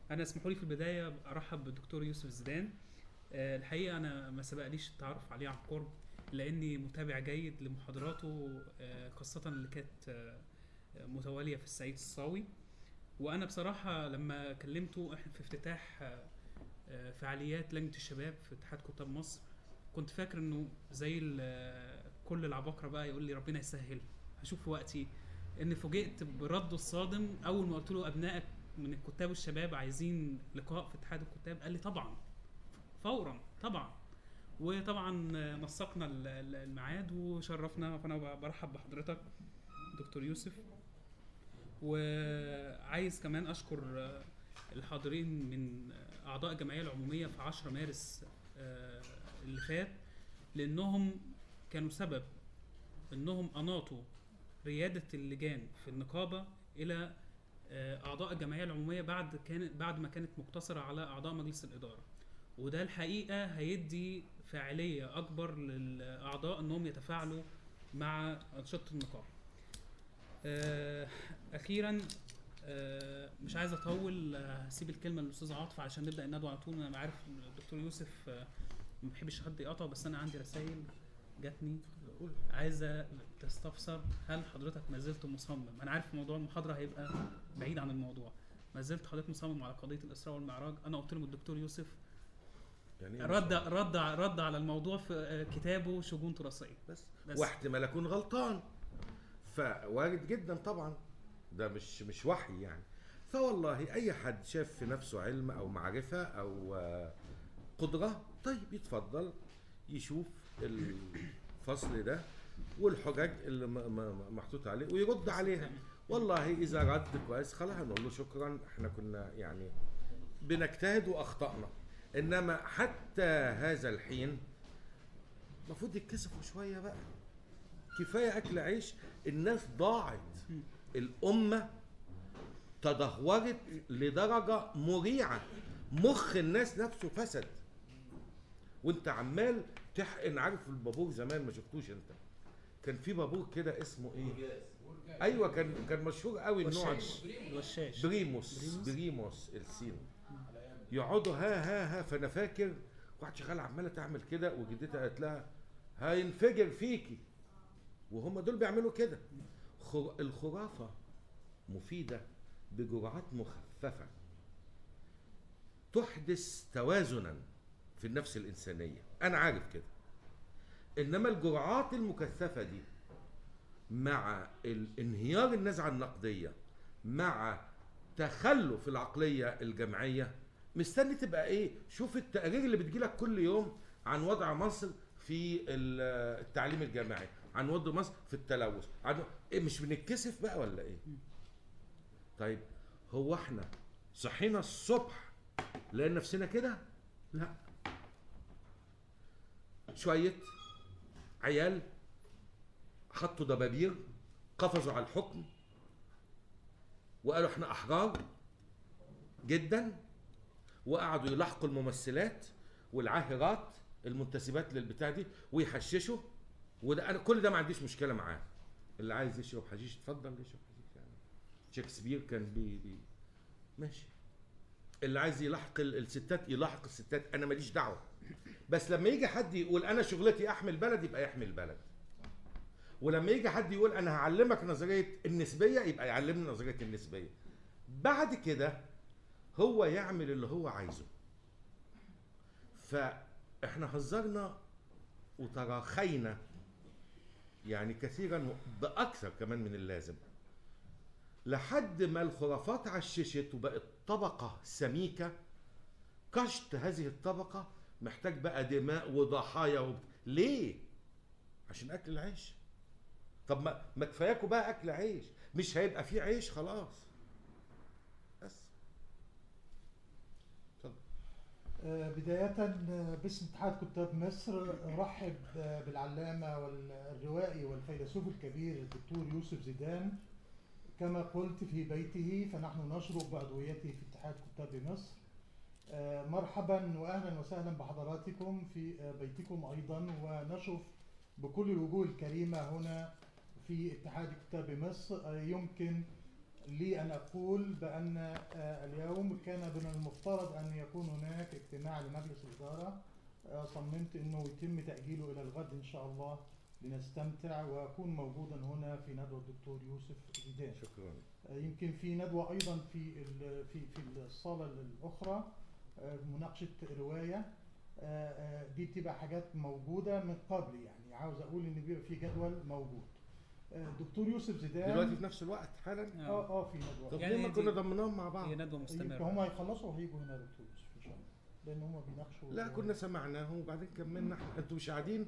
انا اسمحوا لي في البدايه ارحب بالدكتور يوسف زيدان آه، الحقيقه انا ما سبقليش التعرف عليه عن قرب لاني متابع جيد لمحاضراته آه، خاصه اللي كانت آه، متواليه في السعيد الصاوي وانا بصراحه لما كلمته احنا في افتتاح آه، آه، فعاليات لجنه الشباب في اتحاد كتاب مصر كنت فاكر انه زي ال- كل العباقره بقى يقول لي ربنا يسهل هشوف وقتي ان فوجئت برده الصادم اول ما قلت له ابنائك من الكتاب والشباب عايزين لقاء في اتحاد الكتاب قال لي طبعا فورا طبعا وطبعا نسقنا ال- ال- الميعاد وشرفنا فانا برحب بحضرتك دكتور يوسف وعايز كمان اشكر الحاضرين من اعضاء الجمعيه العموميه في 10 مارس آه، اللي فات لانهم كانوا سبب انهم اناطوا رياده اللجان في النقابه الى آه، اعضاء الجمعيه العموميه بعد كانت بعد ما كانت مقتصره على اعضاء مجلس الاداره وده الحقيقه هيدي فاعليه اكبر للاعضاء انهم يتفاعلوا مع انشطه النقابه آه، اخيرا آه، مش عايز اطول آه، هسيب الكلمه للاستاذ عاطف عشان نبدا الندوه على طول انا عارف إن الدكتور يوسف آه، ما بيحبش حد يقطع بس انا عندي رسائل جاتني عايزه تستفسر هل حضرتك ما زلت مصمم انا عارف موضوع المحاضره هيبقى بعيد عن الموضوع ما زلت حضرتك مصمم على قضيه الاسراء والمعراج انا قلت لهم الدكتور يوسف يعني إيه رد مصمم؟ رد رد على الموضوع في آه، كتابه شجون تراثيه بس, بس. واحتمال اكون غلطان فوارد جدا طبعا ده مش مش وحي يعني فوالله اي حد شاف في نفسه علم او معرفه او آه، قدره طيب يتفضل يشوف الفصل ده والحجج اللي م- م- محطوط عليه ويرد عليها والله اذا رد كويس خلاص هنقول له شكرا احنا كنا يعني بنجتهد واخطانا انما حتى هذا الحين المفروض يتكسفوا شويه بقى كفايه اكل عيش الناس ضاعت الامه تدهورت لدرجه مريعه مخ الناس نفسه فسد وانت عمال تحقن عارف البابور زمان ما شفتوش انت كان في بابور كده اسمه ايه ايوه كان كان مشهور قوي النوع ده. وشاش الوشاش بريموس بريموس؟ بريموس السين يقعدوا ها ها ها فانا فاكر واحد شغال عماله تعمل كده وجدتها قالت لها هينفجر فيكي وهم دول بيعملوا كده خر... الخرافه مفيده بجرعات مخففه تحدث توازنا في النفس الانسانيه انا عارف كده انما الجرعات المكثفه دي مع الانهيار النزعه النقديه مع تخلف العقليه الجمعيه مستني تبقى ايه شوف التقارير اللي بتجيلك كل يوم عن وضع مصر في ال- التعليم الجامعي عن وضع مصر في التلوث عن إيه مش بنتكسف بقى ولا ايه طيب هو احنا صحينا الصبح لقينا نفسنا كده لا شويه عيال حطوا دبابير قفزوا على الحكم وقالوا احنا احرار جدا وقعدوا يلاحقوا الممثلات والعاهرات المنتسبات للبتاع دي ويحششوا وده انا كل ده ما عنديش مشكله معاه اللي عايز يشرب حشيش اتفضل يشرب حشيش يعني شكسبير كان بي, بي ماشي اللي عايز يلاحق ال- الستات يلاحق الستات انا ماليش دعوه بس لما يجي حد يقول انا شغلتي احمي البلد يبقى يحمي البلد ولما يجي حد يقول انا هعلمك نظريه النسبيه يبقى يعلمني نظريه النسبيه بعد كده هو يعمل اللي هو عايزه فاحنا هزرنا وتراخينا يعني كثيرا باكثر كمان من اللازم لحد ما الخرافات عششت وبقت طبقه سميكه كشط هذه الطبقه محتاج بقى دماء وضحايا وب... ليه عشان اكل العيش طب ما ما كفاياكوا بقى اكل عيش مش هيبقى فيه عيش خلاص بس اتفضل آه، بداية آه، باسم اتحاد كتاب مصر أرحب آه، بالعلامة والروائي والفيلسوف الكبير الدكتور يوسف زيدان كما قلت في بيته فنحن نشرف بعضويته في اتحاد كتاب مصر آه، مرحبا وأهلا وسهلا بحضراتكم في آه، بيتكم أيضا ونشرف بكل الوجوه الكريمة هنا في اتحاد كتاب مصر آه، يمكن لي أن أقول بأن آه، اليوم كان من المفترض أن يكون هناك اجتماع لمجلس الإدارة آه، صممت أنه يتم تأجيله إلى الغد إن شاء الله لنستمتع وأكون موجودا هنا في ندوة الدكتور يوسف زيدان شكرا آه، يمكن في ندوة أيضا في ال- في في الصالة الأخرى آه، مناقشة رواية آه، آه، دي بتبقى حاجات موجودة من قبل يعني عاوز أقول إن بيبقى في جدول موجود آه، دكتور يوسف زيدان دلوقتي في نفس الوقت حالا اه اه في ندوة طب يعني ليه ما دي- كنا ضمناهم مع بعض هي ندوه يبقى مستمره هم هيخلصوا وهيجوا هنا دكتور يوسف ان شاء الله لان هم بيناقشوا لا كنا سمعناهم وبعدين كملنا احنا انتوا مش قاعدين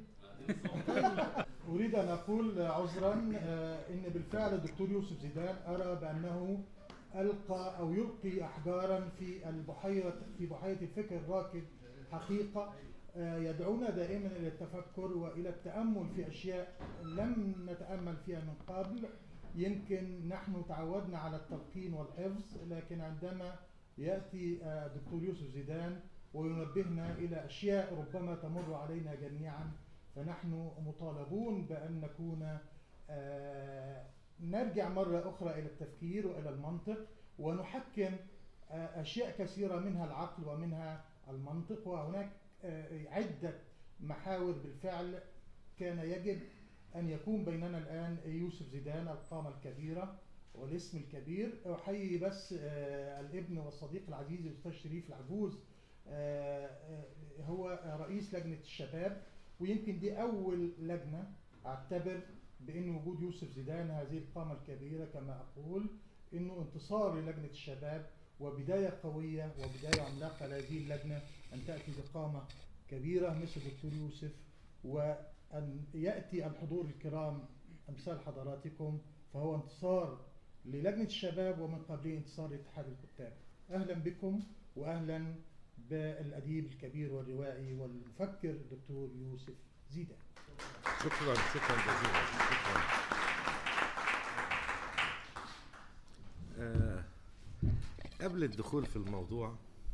اريد ان اقول عذرا آه، ان بالفعل الدكتور يوسف زيدان ارى بانه القى او يلقي احجارا في البحيره في بحيره الفكر الراكد حقيقه آه، يدعونا دائما الى التفكر والى التامل في اشياء لم نتامل فيها من قبل يمكن نحن تعودنا على التلقين والحفظ لكن عندما ياتي آه، دكتور يوسف زيدان وينبهنا الى اشياء ربما تمر علينا جميعا فنحن مطالبون بأن نكون آه، نرجع مرة أخرى إلى التفكير وإلى المنطق ونحكم آه، أشياء كثيرة منها العقل ومنها المنطق وهناك آه، عدة محاور بالفعل كان يجب أن يكون بيننا الآن يوسف زيدان القامة الكبيرة والاسم الكبير أحيي بس آه، الابن والصديق العزيز الأستاذ شريف العجوز آه، آه، هو رئيس لجنة الشباب ويمكن دي أول لجنة أعتبر بأن وجود يوسف زيدان هذه القامة الكبيرة كما أقول أنه انتصار للجنة الشباب وبداية قوية وبداية عملاقة لهذه اللجنة أن تأتي بقامة كبيرة مثل دكتور يوسف وأن يأتي الحضور الكرام أمثال حضراتكم فهو انتصار للجنة الشباب ومن قبله انتصار لاتحاد الكتاب أهلا بكم وأهلا بالأديب الكبير والروائي والمفكر الدكتور يوسف زيدان شكرا شكرا جزيلا شكرا آه قبل الدخول في الموضوع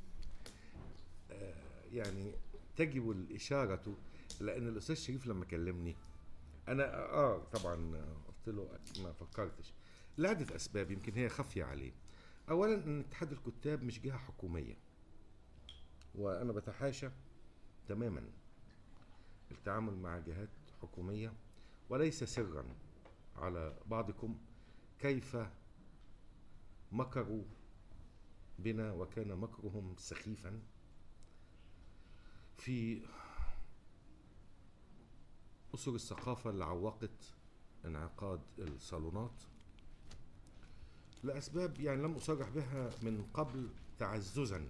آه يعني تجب الإشارة لأن الأستاذ شريف لما كلمني أنا آه طبعا قلت له ما فكرتش لعدة أسباب يمكن هي خافية عليه أولا أن اتحاد الكتاب مش جهة حكومية وأنا بتحاشى تماما التعامل مع جهات حكومية وليس سرا على بعضكم كيف مكروا بنا وكان مكرهم سخيفا في أسر الثقافة اللي عوقت انعقاد الصالونات لأسباب يعني لم أصرح بها من قبل تعززا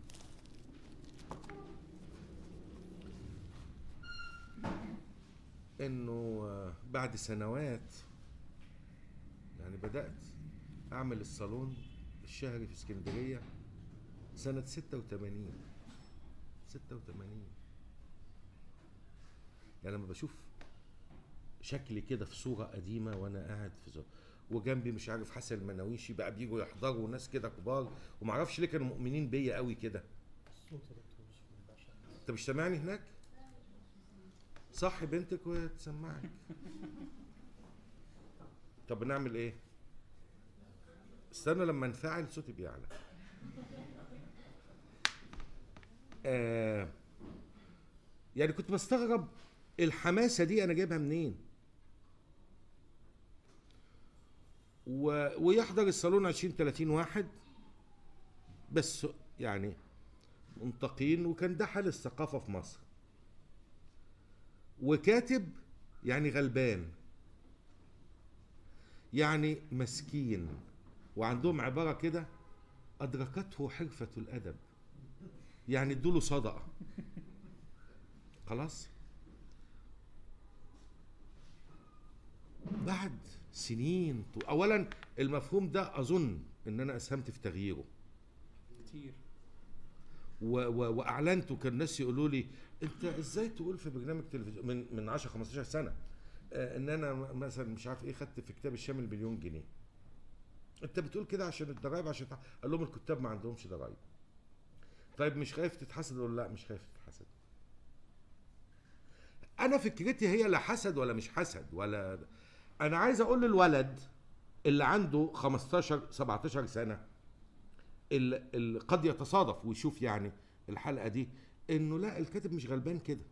انه آه، بعد سنوات يعني بدأت اعمل الصالون الشهري في اسكندرية سنة 86 86 يعني لما بشوف شكلي كده في صورة قديمة وانا قاعد في زو... وجنبي مش عارف حسن المناويشي بقى بيجوا يحضروا ناس كده كبار ومعرفش ليه كانوا مؤمنين بيا قوي كده انت مش سامعني هناك؟ صح بنتك وتسمعك طب نعمل ايه استنى لما انفعل صوتي بيعلى آه يعني كنت بستغرب الحماسه دي انا جايبها منين و... ويحضر الصالون 20 30 واحد بس يعني منتقين وكان ده حال الثقافه في مصر وكاتب يعني غلبان يعني مسكين وعندهم عبارة كده أدركته حرفة الأدب يعني ادوله صدقة خلاص بعد سنين طو- أولا المفهوم ده أظن إن أنا أسهمت في تغييره كتير و و واعلنت وكان الناس يقولوا لي انت ازاي تقول في برنامج تلفزيون من من 10 15 سنه آه ان انا م- مثلا مش عارف ايه خدت في كتاب الشامل مليون جنيه انت بتقول كده عشان الضرايب عشان تع- قال لهم الكتاب ما عندهمش ضرايب طيب مش خايف تتحسد ولا لا مش خايف تتحسد انا فكرتي هي لا حسد ولا مش حسد ولا انا عايز اقول للولد اللي عنده 15 17 سنه اللي اللي قد يتصادف ويشوف يعني الحلقه دي انه لا الكاتب مش غلبان كده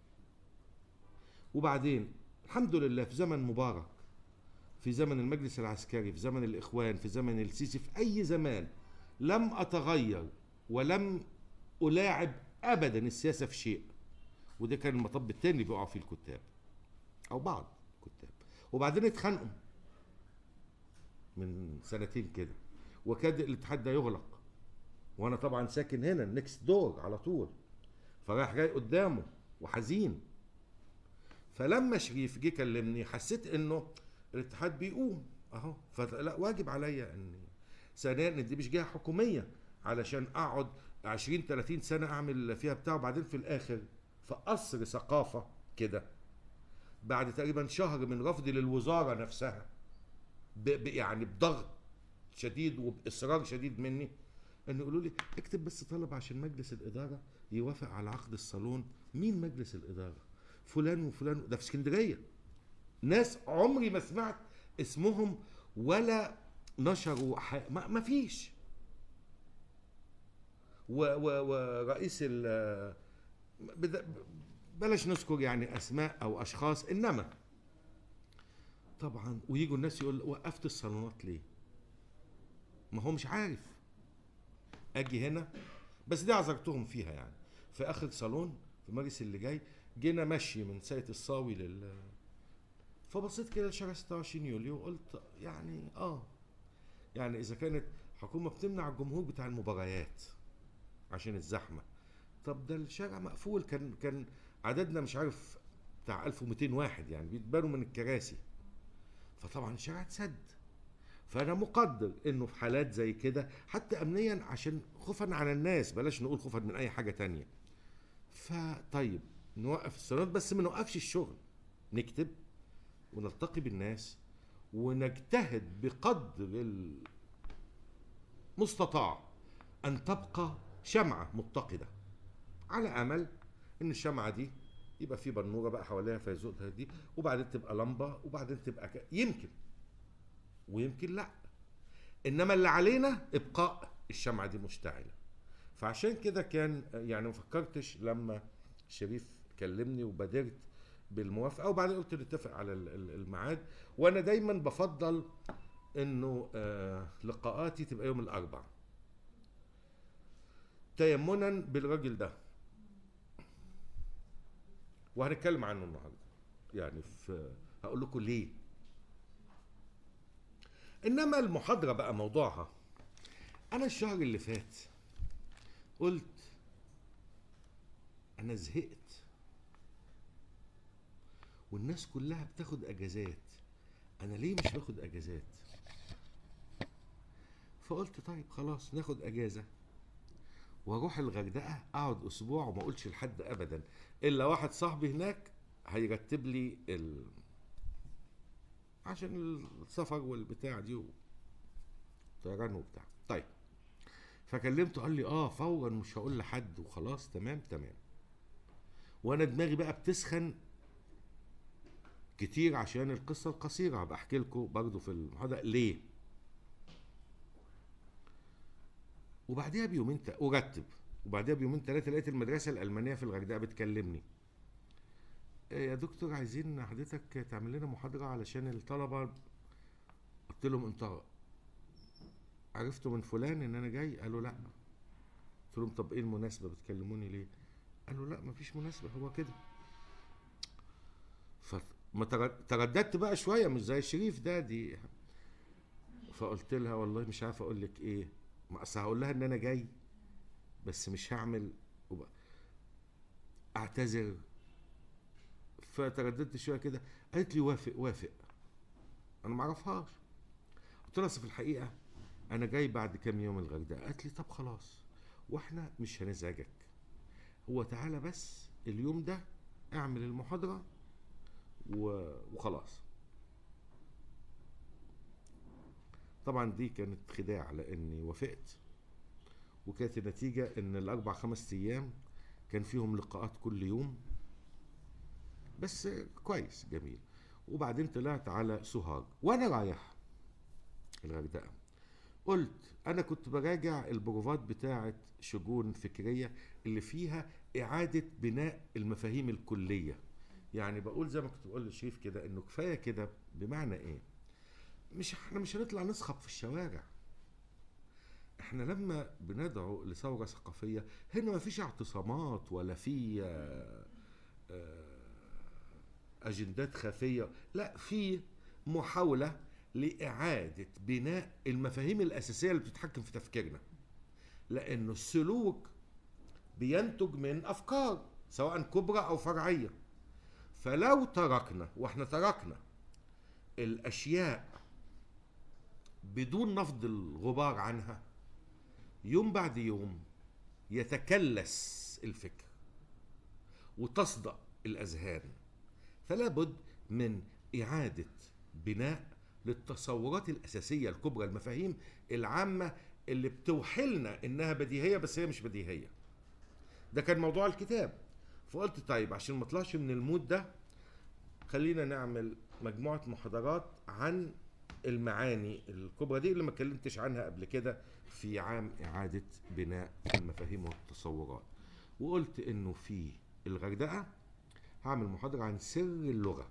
وبعدين الحمد لله في زمن مبارك في زمن المجلس العسكري في زمن الاخوان في زمن السيسي في اي زمان لم اتغير ولم الاعب ابدا السياسه في شيء وده كان المطب التاني اللي بيقعوا فيه الكتاب او بعض الكتاب وبعدين اتخانقوا من سنتين كده وكاد الاتحاد ده يغلق وانا طبعا ساكن هنا النكست دور على طول فرايح جاي قدامه وحزين فلما شريف جه كلمني حسيت انه الاتحاد بيقوم اهو فلا واجب عليا ان ثانيا ان دي مش جهه حكوميه علشان اقعد 20 30 سنه اعمل فيها بتاع وبعدين في الاخر في قصر ثقافه كده بعد تقريبا شهر من رفضي للوزاره نفسها ب ب يعني بضغط شديد وباصرار شديد مني ان يقولوا لي اكتب بس طلب عشان مجلس الاداره يوافق على عقد الصالون مين مجلس الاداره فلان وفلان ده في اسكندريه ناس عمري ما سمعت اسمهم ولا نشروا ح... ما, ما فيش و... و... ورئيس ال بد... بلاش نذكر يعني اسماء او اشخاص انما طبعا ويجوا الناس يقول وقفت الصالونات ليه ما هو مش عارف اجي هنا بس دي عذرتهم فيها يعني في اخر صالون في مجلس اللي جاي جينا مشي من ساقية الصاوي لل فبصيت كده لشارع 26 يوليو وقلت يعني اه يعني اذا كانت حكومه بتمنع الجمهور بتاع المباريات عشان الزحمه طب ده الشارع مقفول كان كان عددنا مش عارف بتاع 1200 واحد يعني بيتبانوا من الكراسي فطبعا الشارع اتسد فانا مقدر انه في حالات زي كده حتى امنيا عشان خوفا على الناس بلاش نقول خوفا من اي حاجه تانية فطيب نوقف الصالونات بس ما نوقفش الشغل نكتب ونلتقي بالناس ونجتهد بقدر المستطاع ان تبقى شمعه متقده على امل ان الشمعه دي يبقى في بنوره بقى حواليها فيزودها دي وبعدين تبقى لمبه وبعدين تبقى ك... يمكن ويمكن لا انما اللي علينا ابقاء الشمعه دي مشتعله فعشان كده كان يعني ما فكرتش لما شريف كلمني وبادرت بالموافقه وبعدين قلت نتفق على ال- ال- الميعاد وانا دايما بفضل انه آه لقاءاتي تبقى يوم الاربعاء تيمنا بالراجل ده وهنتكلم عنه النهارده يعني في هقول لكم ليه انما المحاضره بقى موضوعها انا الشهر اللي فات قلت انا زهقت والناس كلها بتاخد اجازات انا ليه مش باخد اجازات فقلت طيب خلاص ناخد اجازه واروح الغردقه اقعد اسبوع وما اقولش لحد ابدا الا واحد صاحبي هناك هيرتب لي ال... عشان السفر والبتاع دي طيران وبتاع طيب فكلمته قال لي اه فورا مش هقول لحد وخلاص تمام تمام وانا دماغي بقى بتسخن كتير عشان القصه القصيره بحكي لكم برضو في المحاضره ليه وبعديها بيومين تا... ورتب وبعديها بيومين ثلاثه لقيت المدرسه الالمانيه في الغردقه بتكلمني إيه يا دكتور عايزين حضرتك تعمل لنا محاضره علشان الطلبه قلت لهم انت عرفتوا من فلان ان انا جاي قالوا لا قلت لهم طب ايه المناسبه بتكلموني ليه قالوا لا مفيش مناسبه هو كده فما ترددت بقى شويه مش زي الشريف ده دي فقلت لها والله مش عارف اقول لك ايه ما اصل هقول لها ان انا جاي بس مش هعمل وب... اعتذر فترددت شويه كده قالت لي وافق وافق انا ما اعرفهاش قلت لها أصل في الحقيقه انا جاي بعد كام يوم الغردقه قالت لي طب خلاص واحنا مش هنزعجك هو تعالى بس اليوم ده اعمل المحاضره و... وخلاص طبعا دي كانت خداع لاني وافقت وكانت النتيجة ان الاربع خمس ايام كان فيهم لقاءات كل يوم بس كويس جميل وبعدين طلعت على سوهاج وانا رايح الغردقه قلت انا كنت براجع البروفات بتاعه شجون فكريه اللي فيها اعاده بناء المفاهيم الكليه يعني بقول زي ما كنت بقول لشريف كده انه كفايه كده بمعنى ايه مش احنا مش هنطلع نسخب في الشوارع احنا لما بندعو لثوره ثقافيه هنا ما فيش اعتصامات ولا في آه، آه، اجندات خفيه لا في محاوله لاعاده بناء المفاهيم الاساسيه اللي بتتحكم في تفكيرنا لانه السلوك بينتج من افكار سواء كبرى او فرعيه فلو تركنا واحنا تركنا الاشياء بدون نفض الغبار عنها يوم بعد يوم يتكلس الفكر وتصدأ الأذهان فلا بد من إعادة بناء للتصورات الأساسية الكبرى المفاهيم العامة اللي بتوحلنا إنها بديهية بس هي مش بديهية ده كان موضوع الكتاب فقلت طيب عشان ما اطلعش من المود ده خلينا نعمل مجموعة محاضرات عن المعاني الكبرى دي اللي ما اتكلمتش عنها قبل كده في عام إعادة بناء المفاهيم والتصورات وقلت إنه في الغردقة هعمل محاضرة عن سر اللغة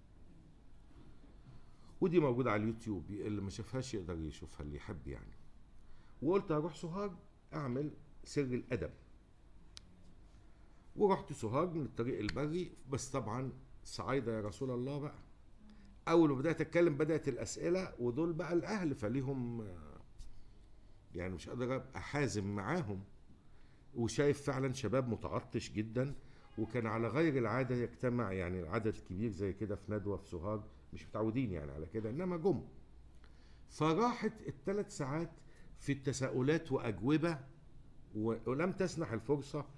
ودي موجودة على اليوتيوب اللي ما شافهاش يقدر يشوفها اللي يحب يعني وقلت هروح سوهاج أعمل سر الأدب ورحت سوهاج من الطريق البري بس طبعا صعايدة يا رسول الله بقى اول ما بدات اتكلم بدات الاسئله ودول بقى الاهل فليهم آه، يعني مش قادر ابقى حازم معاهم وشايف فعلا شباب متعطش جدا وكان على غير العاده يجتمع يعني العدد الكبير زي كده في ندوه في سوهاج مش متعودين يعني على كده انما جم فراحت الثلاث ساعات في التساؤلات واجوبه و- ولم تسنح الفرصه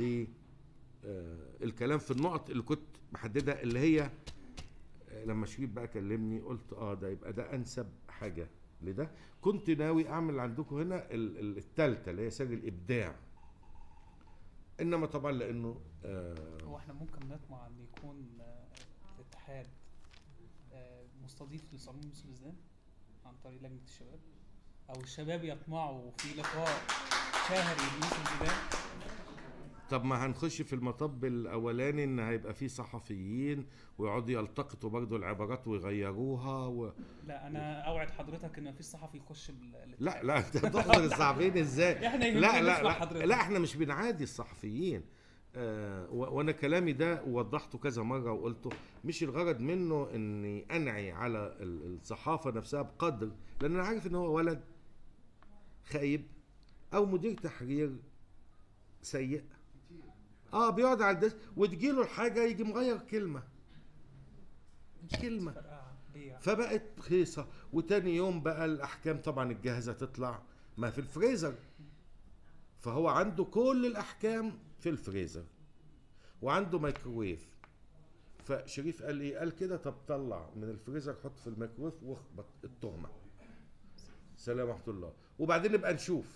للكلام في النقط اللي كنت محددها اللي هي لما شريف بقى كلمني قلت اه ده يبقى ده انسب حاجه لده كنت ناوي اعمل عندكم هنا ال- ال- التالتة اللي هي سر الابداع انما طبعا لانه آه هو احنا ممكن نطمع ان يكون آه، الاتحاد آه، مستضيف لصالون يوسف الزان عن طريق لجنه الشباب او الشباب يطمعوا في لقاء شهري ليوسف زيدان طب ما هنخش في المطب الاولاني ان هيبقى فيه صحفيين ويقعدوا يلتقطوا برضو العبارات ويغيروها و... لا انا اوعد حضرتك ان مفيش صحفي يخش بال لا لا انت بتحضر الصحفيين ازاي احنا يهمنا لا لا نسمع لا, حضرتك. لا احنا مش بنعادي الصحفيين آه و- وانا كلامي ده وضحته كذا مره وقلته مش الغرض منه اني انعي على ال- الصحافه نفسها بقدر لان انا عارف ان هو ولد خايب او مدير تحرير سيء اه بيقعد على الديسك وتجيله الحاجه يجي مغير كلمه كلمه فرقعة بيع فبقت رخيصه وتاني يوم بقى الاحكام طبعا الجاهزه تطلع ما في الفريزر فهو عنده كل الاحكام في الفريزر وعنده مايكروويف فشريف قال ايه قال كده طب طلع من الفريزر حط في الميكروويف واخبط التهمه سلام ورحمه الله وبعدين نبقى نشوف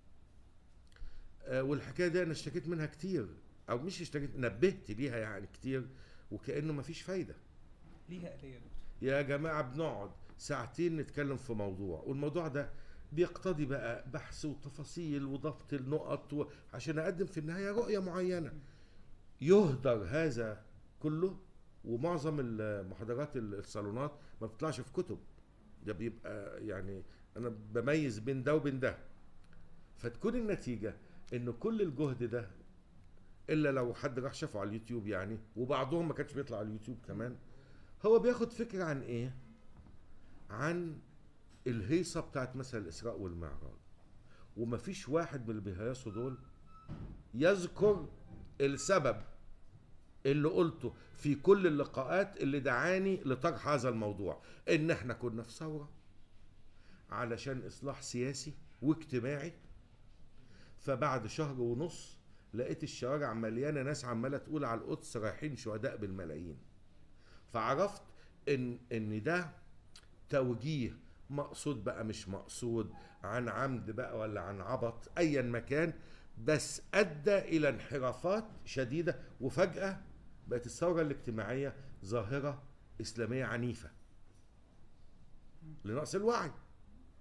آه والحكايه دي انا اشتكيت منها كتير او مش اشتكيت نبهت ليها يعني كتير وكانه مفيش فايده ليها آلية يا دكتور يا جماعة بنقعد ساعتين نتكلم في موضوع والموضوع ده بيقتضي بقى بحث وتفاصيل وضبط النقط و... عشان أقدم في النهاية رؤية معينة يهدر هذا كله ومعظم المحاضرات الصالونات ما بتطلعش في كتب ده بيبقى يعني أنا بميز بين ده وبين ده فتكون النتيجة إن كل الجهد ده إلا لو حد راح شافه على اليوتيوب يعني وبعضهم ما كانش بيطلع على اليوتيوب كمان هو بياخد فكرة عن ايه عن الهيصة بتاعت مثلا الإسراء والمعراج ومفيش واحد من اللي بيهيصوا دول يذكر السبب اللي قلته في كل اللقاءات اللي دعاني لطرح هذا الموضوع ان احنا كنا في ثورة علشان اصلاح سياسي واجتماعي فبعد شهر ونص لقيت الشوارع مليانة ناس عمالة تقول على القدس رايحين شهداء بالملايين فعرفت ان ان ده توجيه مقصود بقى مش مقصود عن عمد بقى ولا عن عبط ايا مكان بس ادى الى انحرافات شديده وفجاه بقت الثوره الاجتماعيه ظاهره اسلاميه عنيفه لنقص الوعي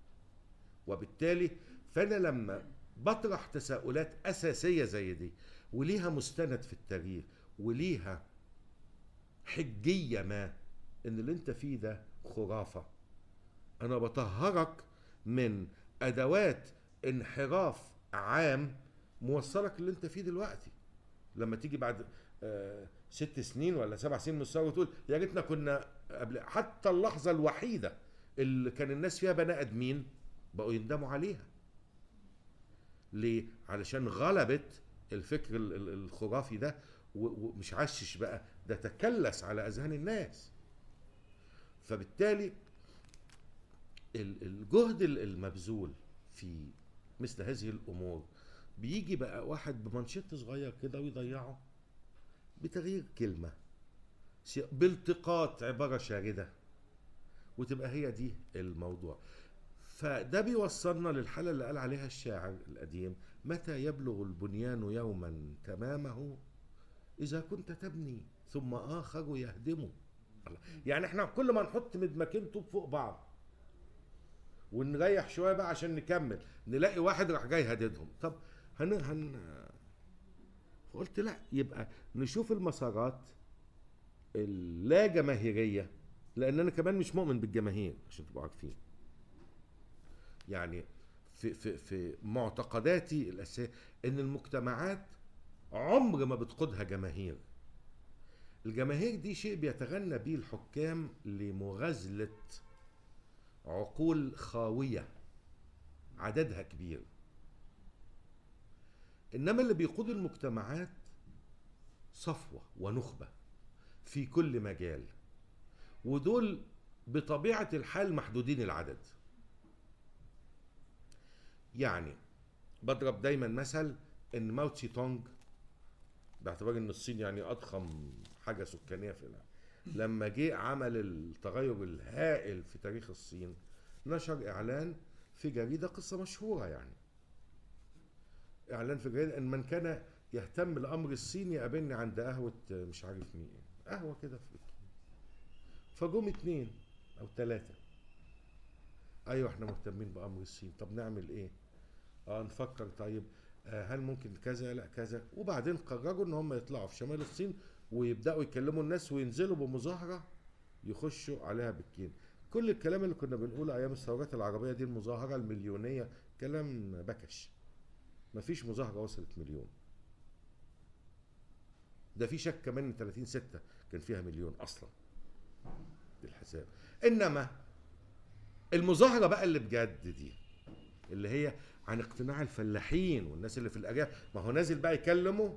وبالتالي فانا لما بطرح تساؤلات اساسيه زي دي وليها مستند في التاريخ وليها حجيه ما ان اللي انت فيه ده خرافه انا بطهرك من ادوات انحراف عام موصلك اللي انت فيه دلوقتي لما تيجي بعد آه، ست سنين ولا سبع سنين مستوى وتقول يا ريتنا كنا قبل حتى اللحظه الوحيده اللي كان الناس فيها بني ادمين بقوا يندموا عليها ليه علشان غلبت الفكر ال- ال- الخرافي ده و- ومش عشش بقى ده تكلس على اذهان الناس فبالتالي ال- الجهد ال- المبذول في مثل هذه الامور بيجي بقى واحد بمانشيت صغير كده ويضيعه بتغيير كلمه سي- بالتقاط عباره شارده وتبقى هي دي الموضوع فده بيوصلنا للحاله اللي قال عليها الشاعر القديم متى يبلغ البنيان يوما تمامه اذا كنت تبني ثم اخر يهدمه الله. يعني احنا كل ما نحط مدمكين طوب فوق بعض ونريح شويه بقى عشان نكمل نلاقي واحد راح جاي هددهم طب هن هن فقلت لا يبقى نشوف المسارات اللا جماهيريه لان انا كمان مش مؤمن بالجماهير عشان تبقوا عارفين يعني في في في معتقداتي الاساسيه ان المجتمعات عمر ما بتقودها جماهير الجماهير دي شيء بيتغنى به الحكام لمغازله عقول خاويه عددها كبير انما اللي بيقود المجتمعات صفوه ونخبه في كل مجال ودول بطبيعه الحال محدودين العدد يعني بضرب دايما مثل ان ماو تسي تونج باعتبار ان الصين يعني اضخم حاجه سكانيه في العالم لما جه عمل التغير الهائل في تاريخ الصين نشر اعلان في جريده قصه مشهوره يعني اعلان في جريده ان من كان يهتم الامر الصيني يقابلني عند قهوه مش عارف مين قهوه كده في فجم اتنين او ثلاثه ايوه احنا مهتمين بامر الصين طب نعمل ايه اه نفكر طيب آه هل ممكن كذا لا كذا وبعدين قرروا ان هم يطلعوا في شمال الصين ويبداوا يكلموا الناس وينزلوا بمظاهره يخشوا عليها بالكين كل الكلام اللي كنا بنقوله ايام الثورات العربيه دي المظاهره المليونيه كلام بكش مفيش مظاهره وصلت مليون ده في شك كمان ان 30 6 كان فيها مليون اصلا بالحساب انما المظاهره بقى اللي بجد دي اللي هي عن اقتناع الفلاحين والناس اللي في الارياف ما هو نازل بقى يكلموا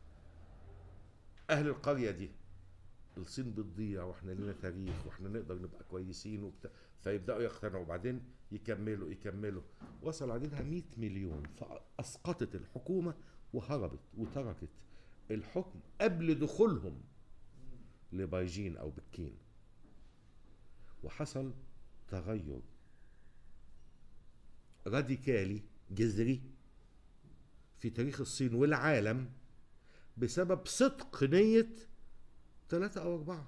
اهل القريه دي الصين بتضيع واحنا لنا تاريخ واحنا نقدر نبقى كويسين وبتاع فيبداوا يقتنعوا وبعدين يكملوا يكملوا وصل عددها 100 مليون فاسقطت الحكومه وهربت وتركت الحكم قبل دخولهم لبايجين او بكين وحصل تغير راديكالي جذري في تاريخ الصين والعالم بسبب صدق نية ثلاثة أو أربعة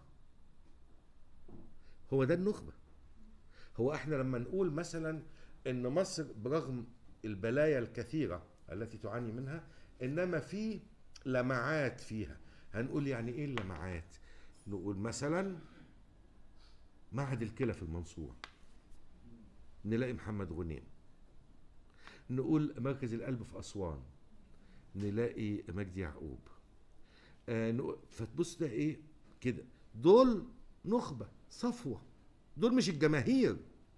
هو ده النخبة هو احنا لما نقول مثلا ان مصر برغم البلايا الكثيرة التي تعاني منها انما في لمعات فيها هنقول يعني ايه اللمعات نقول مثلا معهد الكلى في المنصورة نلاقي محمد غنيم نقول مركز القلب في أسوان نلاقي مجدي يعقوب آه نقول فتبص ده ايه كده دول نخبة صفوة دول مش الجماهير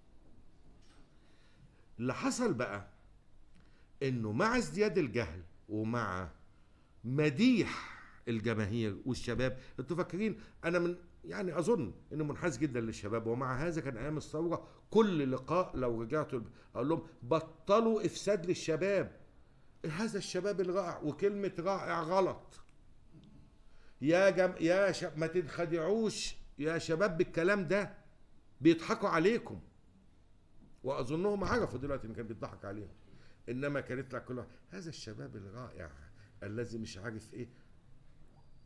اللي حصل بقى انه مع ازدياد الجهل ومع مديح الجماهير والشباب انتوا فاكرين انا من يعني اظن انه منحاز جدا للشباب ومع هذا كان ايام الثوره كل لقاء لو رجعتوا اقول لهم بطلوا افساد للشباب هذا الشباب الرائع وكلمه رائع غلط يا جم... يا ش... ما تنخدعوش يا شباب بالكلام ده بيضحكوا عليكم واظنهم عرفوا دلوقتي ان كان بيضحك عليهم انما كان يطلع كل واحد، هذا الشباب الرائع الذي مش عارف ايه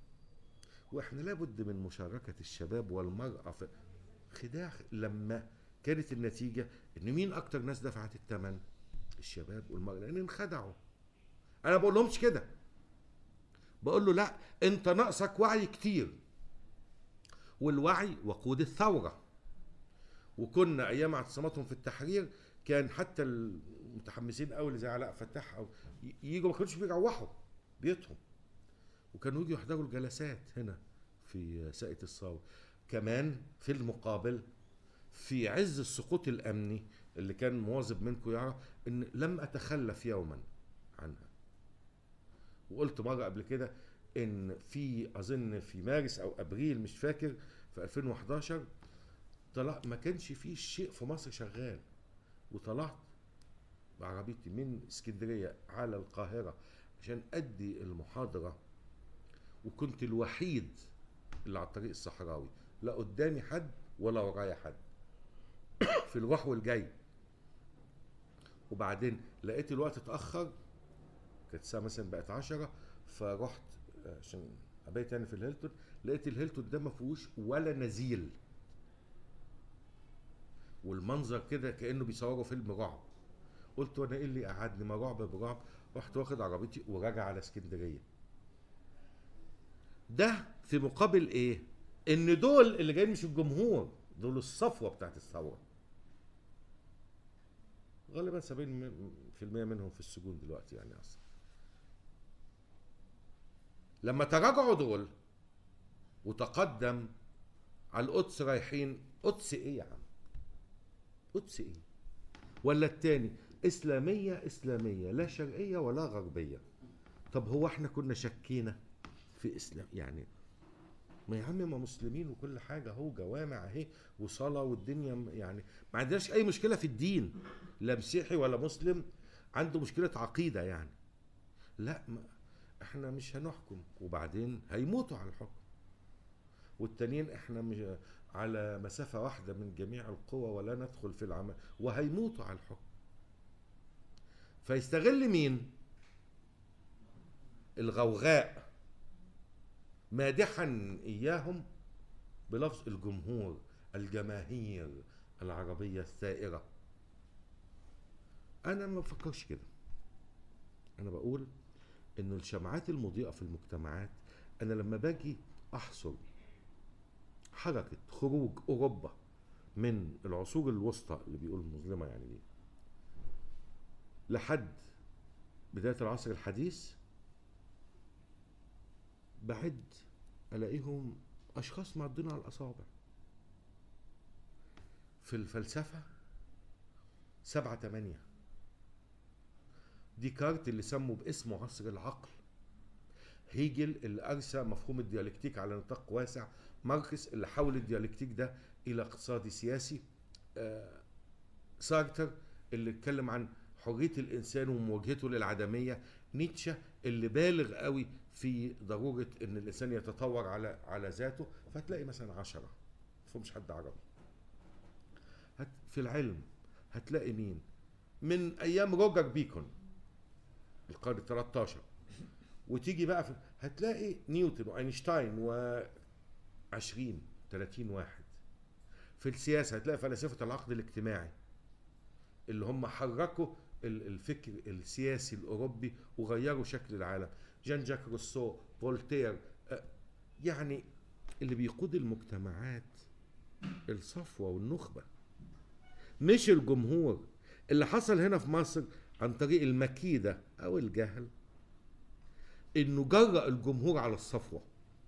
واحنا لابد من مشاركة الشباب والمرأة في خداع لما كانت النتيجه ان مين اكتر ناس دفعت الثمن الشباب والمرأة لان انخدعوا انا بقول لهمش كده بقول له لا انت ناقصك وعي كتير والوعي وقود الثوره وكنا ايام اعتصاماتهم في التحرير كان حتى المتحمسين قوي اللي زي علاء فتاح او ي- يجوا ما كانوش بيروحوا بيوتهم وكانوا يجوا يحضروا الجلسات هنا في ساقية الصاوي كمان في المقابل في عز السقوط الامني اللي كان مواظب منكم يعرف ان لم اتخلف يوما عنها وقلت مره قبل كده ان في اظن في مارس او ابريل مش فاكر في 2011 طلع ما كانش فيه شيء في مصر شغال وطلعت بعربيتي من اسكندريه على القاهره عشان ادي المحاضره وكنت الوحيد اللي على الطريق الصحراوي لا قدامي حد ولا ورايا حد في الروح والجاي وبعدين لقيت الوقت اتاخر كانت الساعه مثلا بقت عشرة فرحت عشان ابيت يعني في الهيلتون لقيت الهيلتون ده ما فيهوش ولا نزيل والمنظر كده كانه بيصوروا فيلم رعب قلت وانا ايه اللي قعدني ما رعب برعب رحت واخد عربيتي وراجع على اسكندريه ده في مقابل ايه ان دول اللي جايين مش الجمهور دول الصفوه بتاعت الثوره غالبا 70% منهم في السجون دلوقتي يعني اصلا لما تراجعوا دول وتقدم على القدس رايحين قدس ايه يا عم قدس ايه ولا التاني اسلاميه اسلاميه لا شرقيه ولا غربيه طب هو احنا كنا شكينا في اسلام يعني ما يا عم ما مسلمين وكل حاجه اهو جوامع اهي وصلاه والدنيا م- يعني ما عندناش اي مشكله في الدين لا مسيحي ولا مسلم عنده مشكله عقيده يعني لا ما احنا مش هنحكم وبعدين هيموتوا على الحكم والتانيين احنا مش على مسافة واحدة من جميع القوى ولا ندخل في العمل وهيموتوا على الحكم فيستغل مين الغوغاء مادحا اياهم بلفظ الجمهور الجماهير العربية الثائرة انا ما بفكرش كده انا بقول انه الشمعات المضيئة في المجتمعات انا لما باجي احصر حركة خروج اوروبا من العصور الوسطى اللي بيقول المظلمة يعني دي لحد بداية العصر الحديث بعد الاقيهم اشخاص معدين على الاصابع في الفلسفة سبعة تمانية ديكارت اللي سموا باسمه عصر العقل هيجل اللي ارسى مفهوم الديالكتيك على نطاق واسع ماركس اللي حول الديالكتيك ده الى اقتصادي سياسي آه، سارتر اللي اتكلم عن حريه الانسان ومواجهته للعدميه نيتشه اللي بالغ قوي في ضروره ان الانسان يتطور على على ذاته فتلاقي مثلا عشرة مفهومش حد عربي هت في العلم هتلاقي مين من ايام روجر بيكون القرن ال 13 وتيجي بقى في هتلاقي نيوتن واينشتاين و 20 30 واحد في السياسه هتلاقي فلاسفه العقد الاجتماعي اللي هم حركوا ال- الفكر السياسي الاوروبي وغيروا شكل العالم جان جاك روسو فولتير آه، يعني اللي بيقود المجتمعات الصفوه والنخبه مش الجمهور اللي حصل هنا في مصر عن طريق المكيده او الجهل انه جرأ الجمهور على الصفوه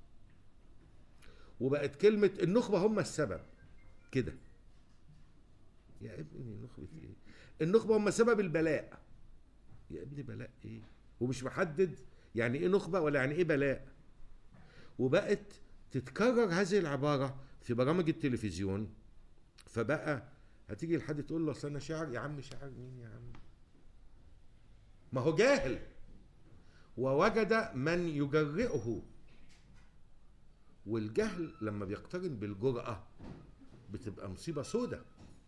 وبقت كلمة النخبة هم السبب كده يا ابني نخبة ايه النخبة هم سبب البلاء يا ابني بلاء ايه ومش محدد يعني ايه نخبة ولا يعني ايه بلاء وبقت تتكرر هذه العبارة في برامج التلفزيون فبقى هتيجي لحد تقول له اصل انا شاعر يا عم شاعر مين يا عم ما هو جاهل ووجد من يجرئه والجهل لما بيقترن بالجرأة بتبقى مصيبة سودة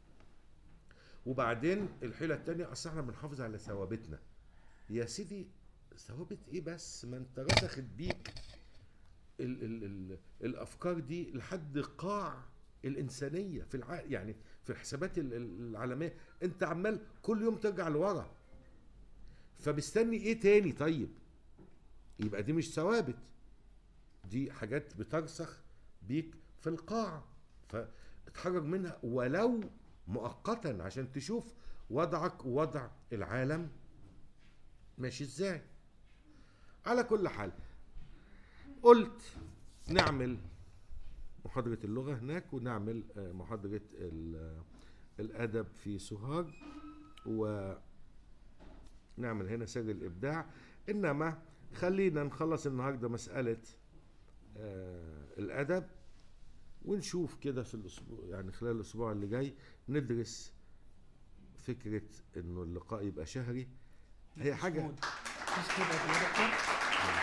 وبعدين الحيلة التانية أصل احنا بنحافظ على ثوابتنا يا سيدي ثوابت ايه بس ما انت رسخت بيك ال ال ال الافكار دي لحد قاع الانسانيه في الع... يعني في الحسابات ال- ال- العالميه انت عمال كل يوم ترجع لورا فمستني ايه تاني طيب يبقى دي مش ثوابت دي حاجات بترسخ بيك في القاع فاتحرج منها ولو مؤقتا عشان تشوف وضعك ووضع العالم ماشي ازاي على كل حال قلت نعمل محاضرة اللغة هناك ونعمل آه، محاضرة ال- آه، الأدب في سوهاج ونعمل هنا سر الإبداع إنما خلينا نخلص النهاردة مسألة آه، الأدب ونشوف كده في الأسبوع يعني خلال الأسبوع اللي جاي ندرس فكرة إنه اللقاء يبقى شهري هي مفيش حاجة مود. مفيش كده يا دكتور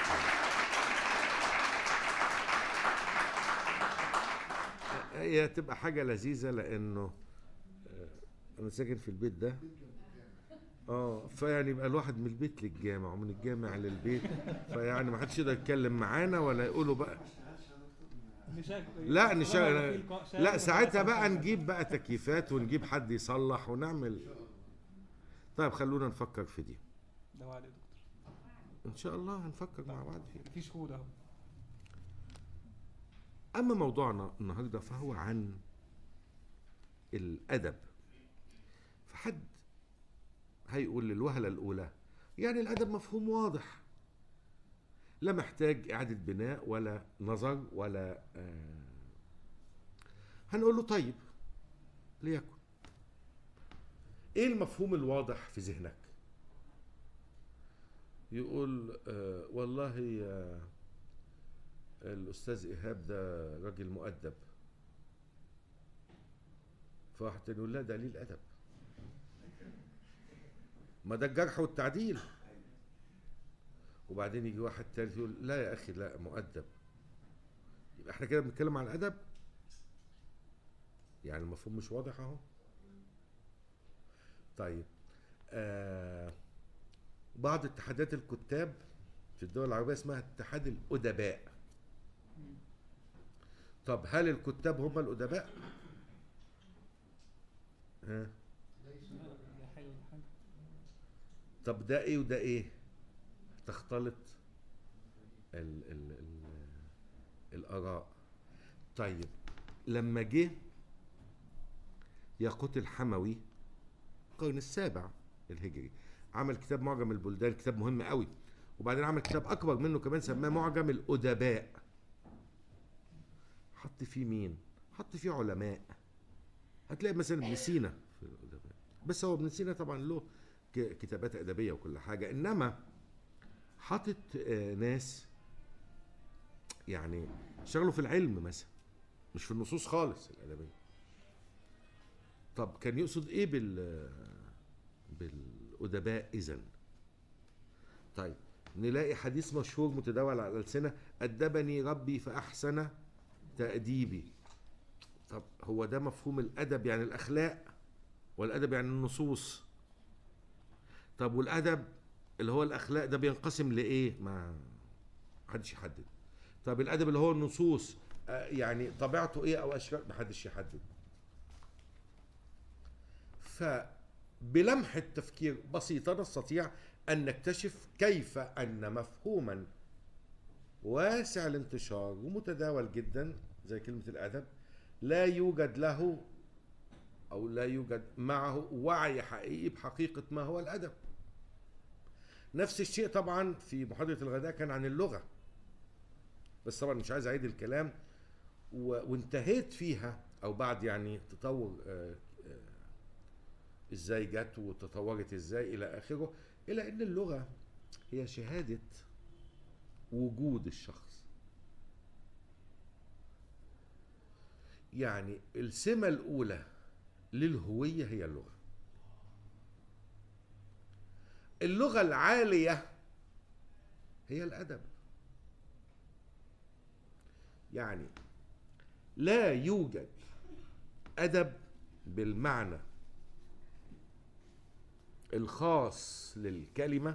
هي تبقى حاجة لذيذة لأنه آه، أنا ساكن في البيت ده اه فيعني يبقى الواحد من البيت للجامع ومن الجامع للبيت فيعني ما حدش يقدر يتكلم معانا ولا يقولوا بقى نشاك لا طالما نشغل في لقاء شاغل لا يبقى ساعتها خلاص بقى نشغل. نجيب بقى تكييفات ونجيب حد يصلح ونعمل طيب خلونا نفكر في دي ده وعد يا دكتور ان شاء الله هنفكر مع بعض فيها مفيش شهود اهو أما موضوعنا النهاردة فهو عن الأدب فحد هيقول للوهلة الأولى يعني الأدب مفهوم واضح لا محتاج إعادة بناء ولا نظر ولا آه هنقول له طيب ليكن إيه المفهوم الواضح في ذهنك يقول آه والله آه الاستاذ ايهاب ده راجل مؤدب فواحد تاني يقول لا ده قليل ادب ما ده الجرح والتعديل وبعدين يجي واحد تالت يقول لا يا اخي لا مؤدب يبقى احنا كده بنتكلم عن الادب يعني المفهوم مش واضح اهو طيب آه بعض اتحادات الكتاب في الدول العربيه اسمها اتحاد الادباء طب هل الكتاب هم الادباء ها ده حاجه ولا حاجه طب ده ايه وده ايه تختلط ال ال ال الاراء طيب لما جه ياقوت الحموي القرن السابع الهجري عمل كتاب معجم البلدان كتاب مهم قوي وبعدين عمل كتاب اكبر منه كمان سماه معجم الادباء حط فيه مين حط فيه علماء هتلاقي مثلا ابن سينا في الادباء بس هو ابن سينا طبعا له ك- كتابات ادبيه وكل حاجه انما حاطط آه، ناس يعني اشتغلوا في العلم مثلا مش في النصوص خالص الادبيه طب كان يقصد ايه بال بالادباء اذا طيب نلاقي حديث مشهور متداول على الالسنه ادبني ربي فاحسن تاديبي طب هو ده مفهوم الادب يعني الاخلاق والادب يعني النصوص طب والادب اللي هو الاخلاق ده بينقسم لايه ما محدش يحدد طب الادب اللي هو النصوص آه، يعني طبيعته ايه او اشكال محدش يحدد فبلمحة تفكير بسيطة نستطيع أن نكتشف كيف أن مفهوما واسع الانتشار ومتداول جدا زي كلمة الأدب لا يوجد له أو لا يوجد معه وعي حقيقي بحقيقة ما هو الأدب نفس الشيء طبعا في محاضرة الغداء كان عن اللغة بس طبعا مش عايز أعيد الكلام و... وانتهيت فيها أو بعد يعني تطور آه، آه، ازاي جت وتطورت ازاي الى اخره الى ان اللغه هي شهاده وجود الشخص يعني السمه الاولى للهويه هي اللغه اللغه العاليه هي الادب يعني لا يوجد ادب بالمعنى الخاص للكلمة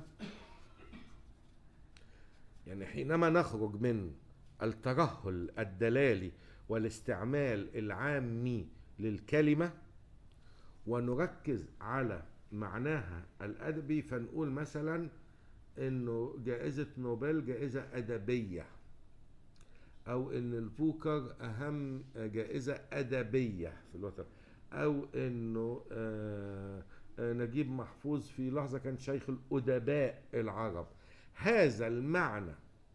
يعني حينما نخرج من الترهل الدلالي والاستعمال العامي للكلمة ونركز على معناها الأدبي فنقول مثلا إنه جائزة نوبل جائزة أدبية أو إن البوكر أهم جائزة أدبية في الوطن أو إنه آه، آه، نجيب محفوظ في لحظة كان شيخ الأدباء العرب هذا المعنى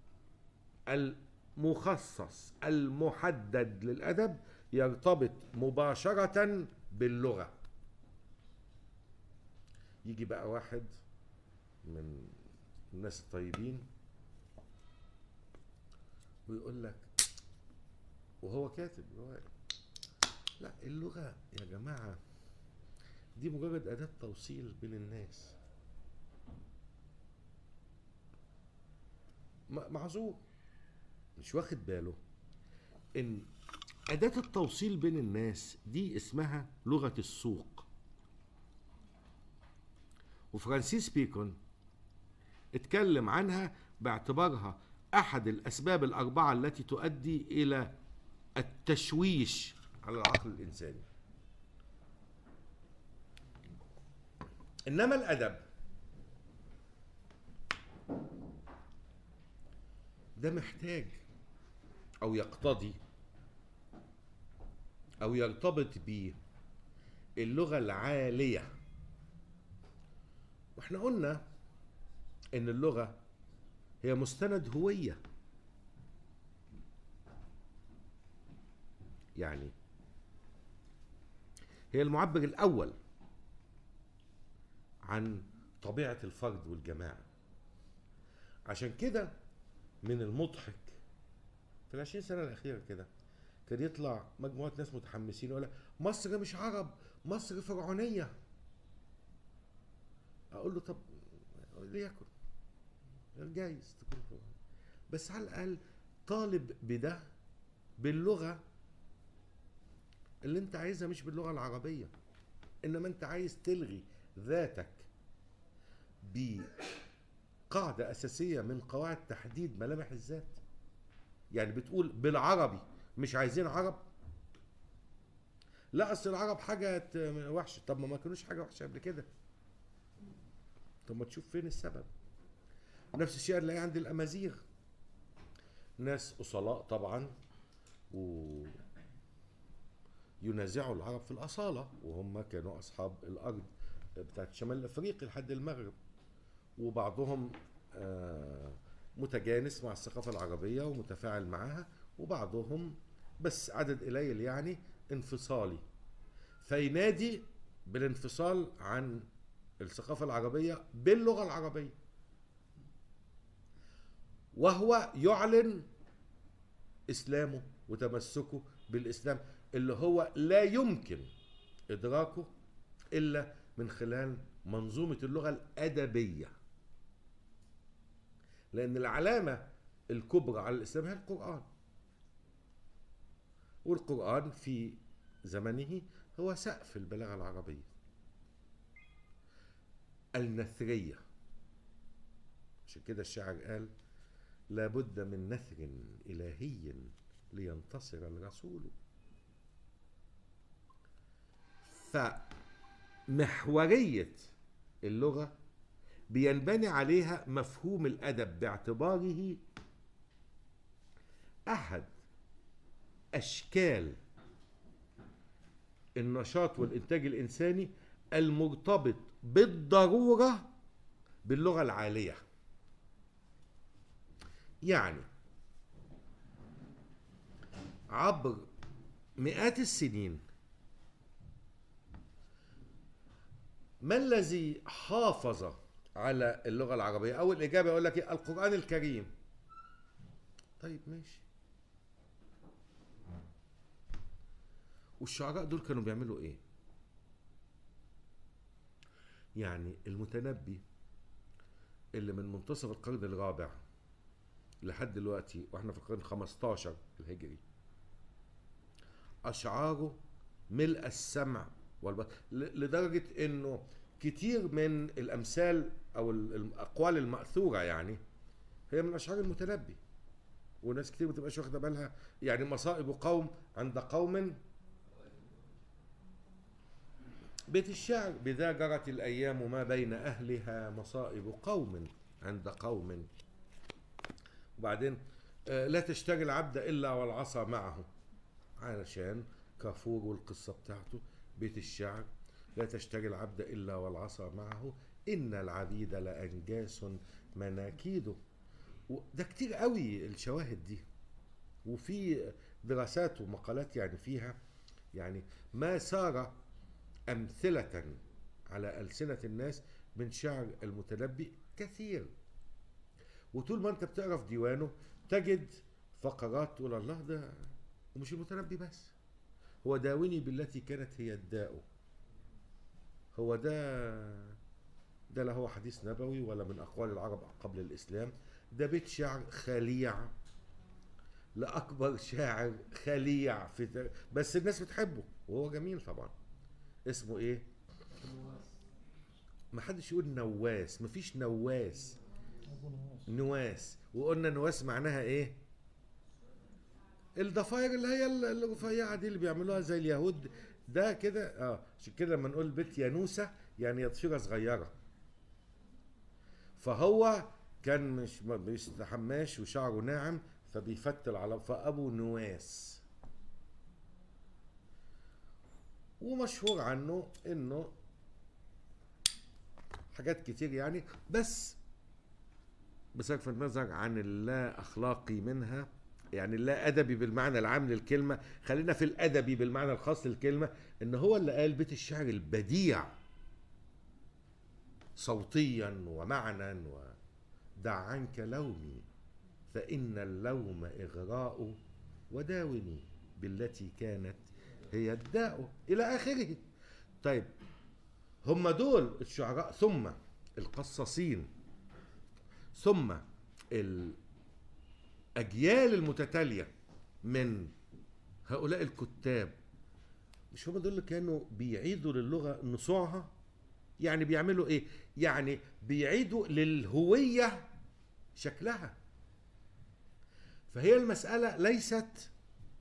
المخصص المحدد للأدب يرتبط مباشرة باللغة يجي بقى واحد من الناس الطيبين ويقول لك وهو كاتب هو لا اللغة يا جماعة دي مجرد أداة توصيل بين الناس م- معذور مش واخد باله ان أداة التوصيل بين الناس دي اسمها لغة السوق وفرانسيس بيكون اتكلم عنها باعتبارها أحد الأسباب الأربعة التي تؤدي إلى التشويش على العقل الإنساني إنما الأدب ده محتاج أو يقتضي أو يرتبط باللغة العالية واحنا قلنا إن اللغة هي مستند هوية يعني هي المعبر الأول عن طبيعة الفرد والجماعة عشان كده من المضحك في العشرين سنة الأخيرة كده كان يطلع مجموعة ناس متحمسين يقول لك مصر مش عرب مصر فرعونية أقول له طب ليكن جايز تكون فرعونية بس على الأقل طالب بده باللغة اللي انت عايزها مش باللغة العربية انما انت عايز تلغي ذاتك بقاعدة أساسية من قواعد تحديد ملامح الذات يعني بتقول بالعربي مش عايزين عرب لا اصل العرب حاجة وحشة طب ما ما كانوش حاجة وحشة قبل كده طب ما تشوف فين السبب نفس الشيء هنلاقيه عند الأمازيغ ناس أصلاء طبعا و ينازعوا العرب في الأصالة وهم كانوا أصحاب الأرض بتاعت شمال أفريقيا لحد المغرب وبعضهم آه، متجانس مع الثقافة العربية ومتفاعل معها وبعضهم بس عدد قليل يعني انفصالي فينادي بالانفصال عن الثقافة العربية باللغة العربية وهو يعلن إسلامه وتمسكه بالإسلام اللي هو لا يمكن إدراكه إلا من خلال منظومة اللغة الأدبية لأن العلامة الكبرى على الإسلام هي القرآن والقرآن في زمنه هو سقف البلاغة العربية النثرية عشان كده الشاعر قال لابد من نثر إلهي لينتصر الرسول فمحورية اللغة بينبني عليها مفهوم الأدب باعتباره أحد أشكال النشاط والإنتاج الإنساني المرتبط بالضرورة باللغة العالية يعني عبر مئات السنين ما الذي حافظ على اللغة العربية؟ أول إجابة يقول لك إيه؟ القرآن الكريم. طيب ماشي. والشعراء دول كانوا بيعملوا إيه؟ يعني المتنبي اللي من منتصف القرن الرابع لحد دلوقتي واحنا في القرن 15 الهجري أشعاره ملء السمع والبصر ل- لدرجة انه كتير من الامثال او ال- الاقوال المأثورة يعني هي من اشعار المتنبي وناس كتير ما تبقاش واخده بالها يعني مصائب قوم عند قوم بيت الشعر بذا جرت الايام ما بين اهلها مصائب قوم عند قوم وبعدين آه، لا تشتري العبد الا والعصا معه علشان كافور والقصه بتاعته بيت الشعر لا تشتري العبد الا والعصا معه ان العبيد لانجاس مناكيده ده كتير قوي الشواهد دي وفي دراسات ومقالات يعني فيها يعني ما سار أمثلة على ألسنة الناس من شعر المتنبي كثير وطول ما أنت بتقرا في ديوانه تجد فقرات تقول الله ده ومش المتنبي بس هو داوني بالتي كانت هي الداء هو ده ده لا هو حديث نبوي ولا من أقوال العرب قبل الإسلام ده بيت شعر خليع لأكبر شاعر خليع في تار- بس الناس بتحبه وهو جميل طبعا اسمه ايه ما حدش يقول نواس مفيش نواس أظن هو نواس وقلنا نواس معناها ايه الضفاير اللي هي ال- الرفيعه دي اللي بيعملوها زي اليهود ده كده اه عشان كده لما نقول بيت يانوسه يعني يضفيره صغيره فهو كان مش ما بيستحماش وشعره ناعم فبيفتل على فابو نواس ومشهور عنه انه حاجات كتير يعني بس بصرف النظر عن اللا اخلاقي منها يعني اللا ادبي بالمعنى العام للكلمه خلينا في الادبي بالمعنى الخاص للكلمه ان هو اللي قال بيت الشعر البديع صوتيا ومعنى ودع عنك لومي فان اللوم اغراء وداوني بالتي كانت هي الداء الى اخره طيب هم دول الشعراء ثم القصاصين ثم الأجيال المتتالية من هؤلاء الكتاب مش هم دول اللي كانوا بيعيدوا للغة نصوعها يعني بيعملوا ايه يعني بيعيدوا للهوية شكلها فهي المسألة ليست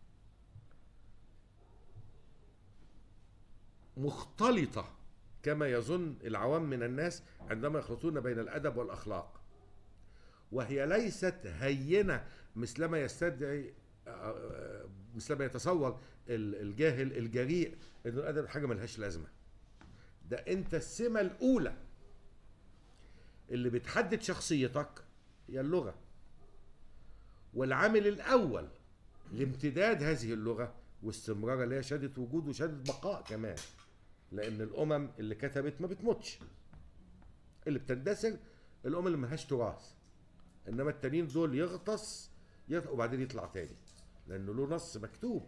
مختلطة كما يظن العوام من الناس عندما يخلطون بين الأدب والأخلاق وهي ليست هينة مثلما يستدعي آه، مثلما يتصور ال- الجاهل الجريء ان الادب حاجه ملهاش لازمه ده انت السمه الاولى اللي بتحدد شخصيتك هي اللغه والعامل الاول لامتداد هذه اللغه واستمرارها اللي هي شهاده وجود وشهاده بقاء كمان لان الامم اللي كتبت ما بتموتش اللي بتندثر الامم اللي ملهاش تراث انما التانيين دول يغطس يغطس وبعدين يطلع تاني لانه له نص مكتوب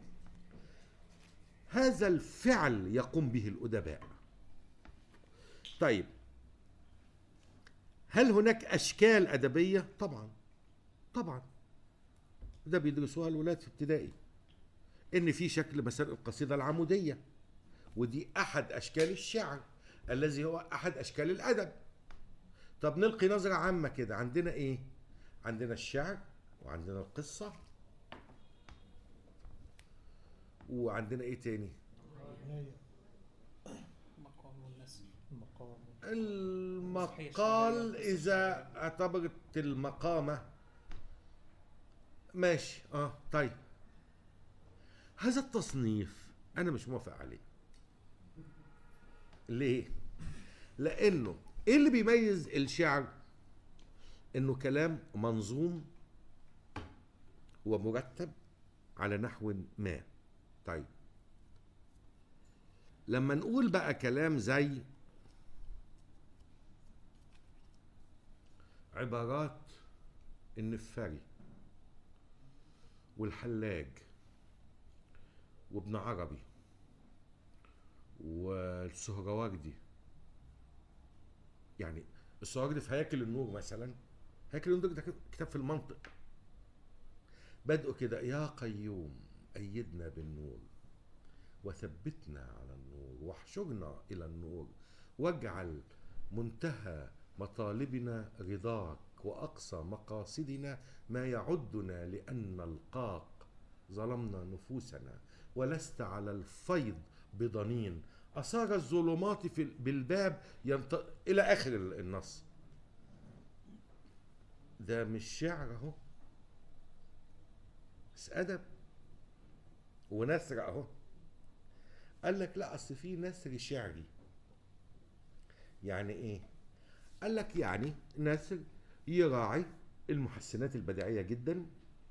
هذا الفعل يقوم به الادباء طيب هل هناك اشكال ادبيه طبعا طبعا ده بيدرسوها الولاد في ابتدائي ان في شكل مثلا القصيده العموديه ودي احد اشكال الشعر الذي هو احد اشكال الادب طب نلقي نظره عامه كده عندنا ايه عندنا الشعر وعندنا القصه وعندنا ايه تاني هي مقام والنسل المقام المقال اذا اعتبرت المقامه ماشي اه طيب هذا التصنيف انا مش موافق عليه ليه لانه ايه اللي بيميز الشعر انه كلام منظوم ومرتب على نحو ما طيب لما نقول بقى كلام زي عبارات النفاري والحلاج وابن عربي والسهروردي يعني السهروردي في هياكل النور مثلا هياكل النور ده كتاب في المنطق بدءه كده يا قيوم أيدنا بالنور وثبتنا على النور واحشرنا إلى النور واجعل منتهى مطالبنا رضاك وأقصى مقاصدنا ما يعدنا لأن نلقاك ظلمنا نفوسنا ولست على الفيض بضنين أثار الظلمات في بالباب ينط... إلى آخر النص ده مش شعر أهو بس أدب ونثر أهو قال لك لا أصل في نثر شعري يعني إيه؟ قال لك يعني نثر يراعي المحسنات البديعية جدا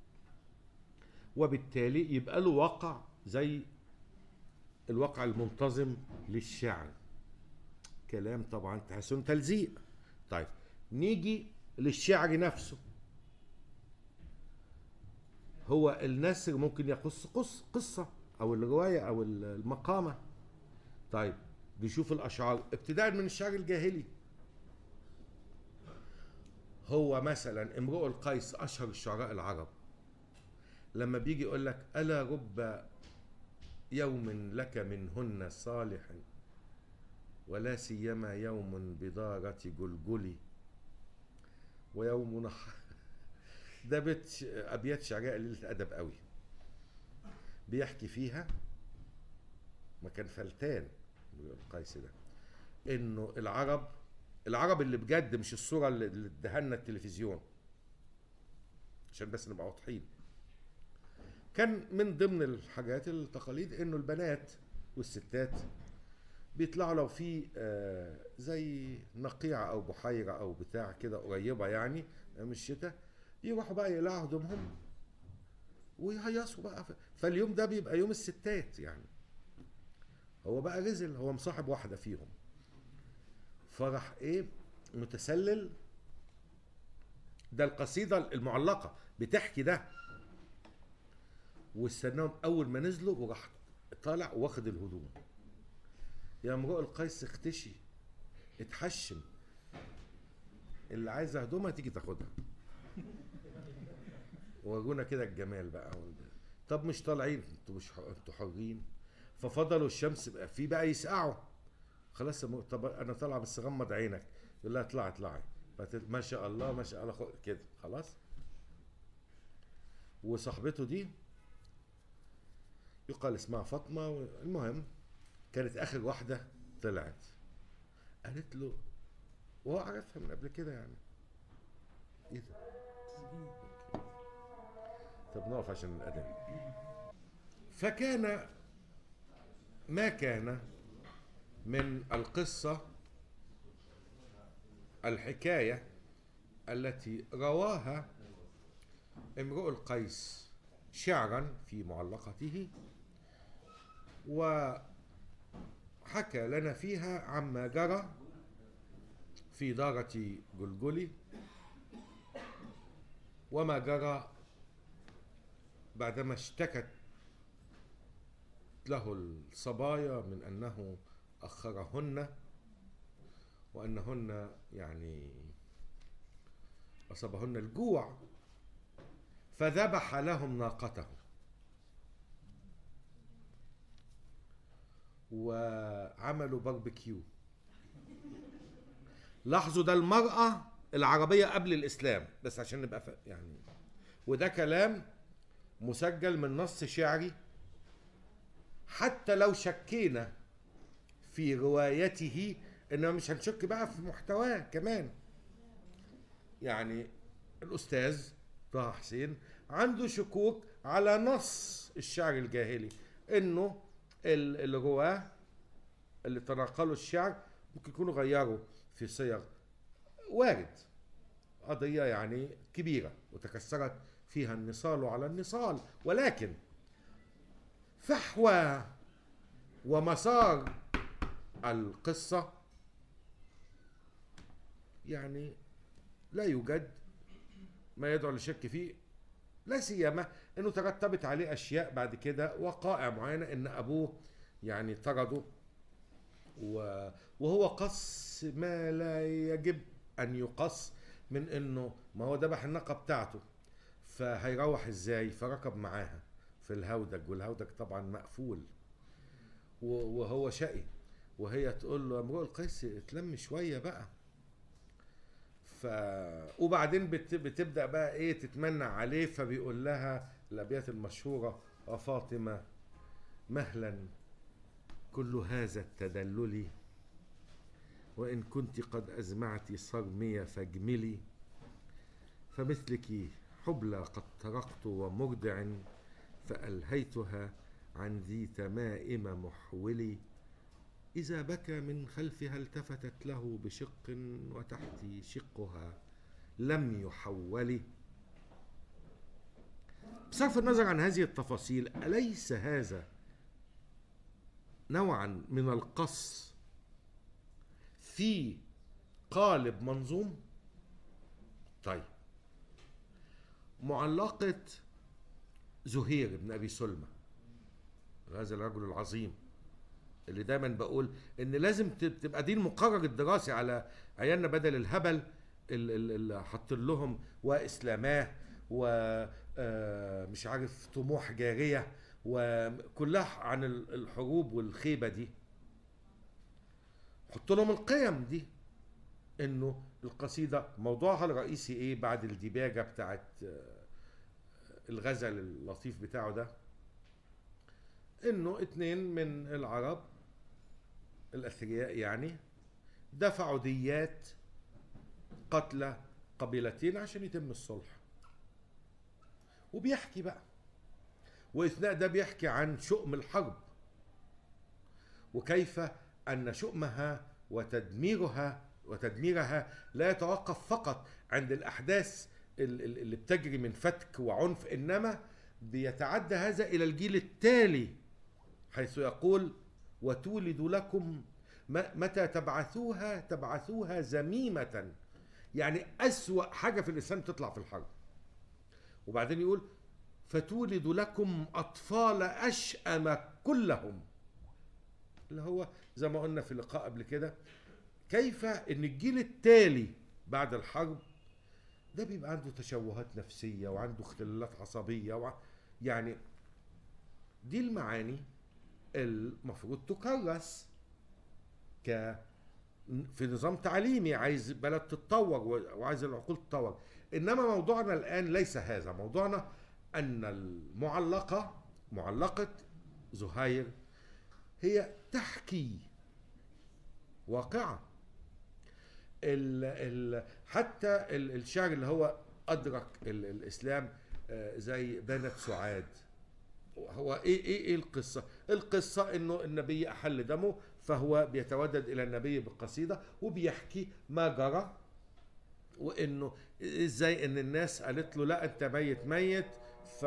وبالتالي يبقى له وقع زي الواقع المنتظم للشعر كلام طبعا تحسن تلزيق طيب نيجي للشعر نفسه هو النثر ممكن يقص قص قصة أو الرواية أو المقامة طيب نشوف الأشعار ابتداء من الشعر الجاهلي هو مثلا امرؤ القيس أشهر الشعراء العرب لما بيجي يقول لك ألا رب يوم لك منهن صالح ولا سيما يوم بدارة جلجلي ويوم نح ده بيت ابيات شعريه قليله ادب قوي بيحكي فيها ما كان فلتان القيس ده انه العرب العرب اللي بجد مش الصوره اللي اللي ادهالنا التلفزيون عشان بس نبقى واضحين كان من ضمن الحاجات التقاليد انه البنات والستات بيطلعوا لو في آه، زي نقيعة أو بحيرة أو بتاع كده قريبة يعني من الشتاء يروحوا بقى يقلعوا هدومهم ويهيصوا بقى ف- فاليوم ده بيبقى يوم الستات يعني هو بقى رزل هو مصاحب واحدة فيهم فراح ايه متسلل ده القصيدة المعلقة بتحكي ده واستناهم أول ما نزلوا وراح طالع واخد الهدوم يا امرؤ القيس اختشي اتحشم اللي عايزه هدومها تيجي تاخدها ورونا كده الجمال بقى طب مش طالعين انتوا مش ح- انتوا حرين ففضلوا الشمس بقى في بقى يسقعوا خلاص يا مر- طب انا طالعه بس غمض عينك يقول لها اطلعي اطلعي فت- ما شاء الله ما شاء الله خ- كده خلاص وصاحبته دي يقال اسمها فاطمه المهم كانت اخر واحده طلعت قالت له وهو عارفها من قبل كده يعني ايه ده طب نقف عشان الادب فكان ما كان من القصه الحكايه التي رواها امرؤ القيس شعرا في معلقته و حكى لنا فيها عما جرى في دارة جلجلي وما جرى بعدما اشتكت له الصبايا من أنه أخرهن وأنهن يعني أصابهن الجوع فذبح لهم ناقته وعملوا باربيكيو لاحظوا ده المرأة العربية قبل الإسلام بس عشان نبقى ف... يعني وده كلام مسجل من نص شعري حتى لو شكينا في روايته انما مش هنشك بقى في محتواه كمان يعني الأستاذ طه حسين عنده شكوك على نص الشعر الجاهلي انه ال- الرواه اللي تناقلوا الشعر ممكن يكونوا غيروا في صيغ وارد قضية يعني كبيرة وتكسرت فيها النصال على النصال ولكن فحوى ومسار القصة يعني لا يوجد ما يدعو للشك فيه لا سيما انه ترتبت عليه اشياء بعد كده وقائع معينه ان ابوه يعني طرده و- وهو قص ما لا يجب ان يقص من انه ما هو ذبح الناقه بتاعته فهيروح ازاي فركب معاها في الهودج والهودج طبعا مقفول و- وهو شقي وهي تقول له يا امرؤ القيس اتلم شويه بقى ف وبعدين بت... بتبدا بقى ايه تتمنى عليه فبيقول لها الابيات المشهوره وفاطمه مهلا كل هذا التدلل وان كنت قد ازمعت صرمي فاجملي فمثلك حبلى قد طرقت ومرضع فالهيتها عن ذي تمائم محولي إذا بكى من خلفها التفتت له بشق وتحتي شقها لم يحول بصرف النظر عن هذه التفاصيل أليس هذا نوعا من القص في قالب منظوم طيب معلقة زهير بن أبي سلمى هذا الرجل العظيم اللي دايما بقول ان لازم تب- تبقى دي المقرر الدراسي على عيالنا بدل الهبل ال- ال- اللي حط لهم واسلاماه ومش عارف طموح جاريه وكلها عن ال- الحروب والخيبه دي حط لهم القيم دي انه القصيده موضوعها الرئيسي ايه بعد الديباجه بتاعت آه، الغزل اللطيف بتاعه ده انه اتنين من العرب الاثرياء يعني دفعوا ديات قتلى قبيلتين عشان يتم الصلح وبيحكي بقى واثناء ده بيحكي عن شؤم الحرب وكيف ان شؤمها وتدميرها وتدميرها لا يتوقف فقط عند الاحداث ال- ال- اللي بتجري من فتك وعنف انما بيتعدى هذا الى الجيل التالي حيث يقول وتولد لكم م- متى تبعثوها تبعثوها زميمة يعني أسوأ حاجة في الإنسان تطلع في الحرب وبعدين يقول فتولد لكم أطفال أشأم كلهم اللي هو زي ما قلنا في اللقاء قبل كده كيف ان الجيل التالي بعد الحرب ده بيبقى عنده تشوهات نفسية وعنده اختلالات عصبية وع... يعني دي المعاني المفروض تكرس ك في نظام تعليمي عايز بلد تتطور و- وعايز العقول تتطور انما موضوعنا الان ليس هذا موضوعنا ان المعلقه معلقه زهير هي تحكي واقعه ال ال حتى ال- الشعر اللي هو ادرك ال الاسلام آه، زي بنت سعاد هو ايه ايه ايه القصه؟ القصه انه النبي احل دمه فهو بيتودد الى النبي بالقصيده وبيحكي ما جرى وانه ازاي ان الناس قالت له لا انت ميت ميت ف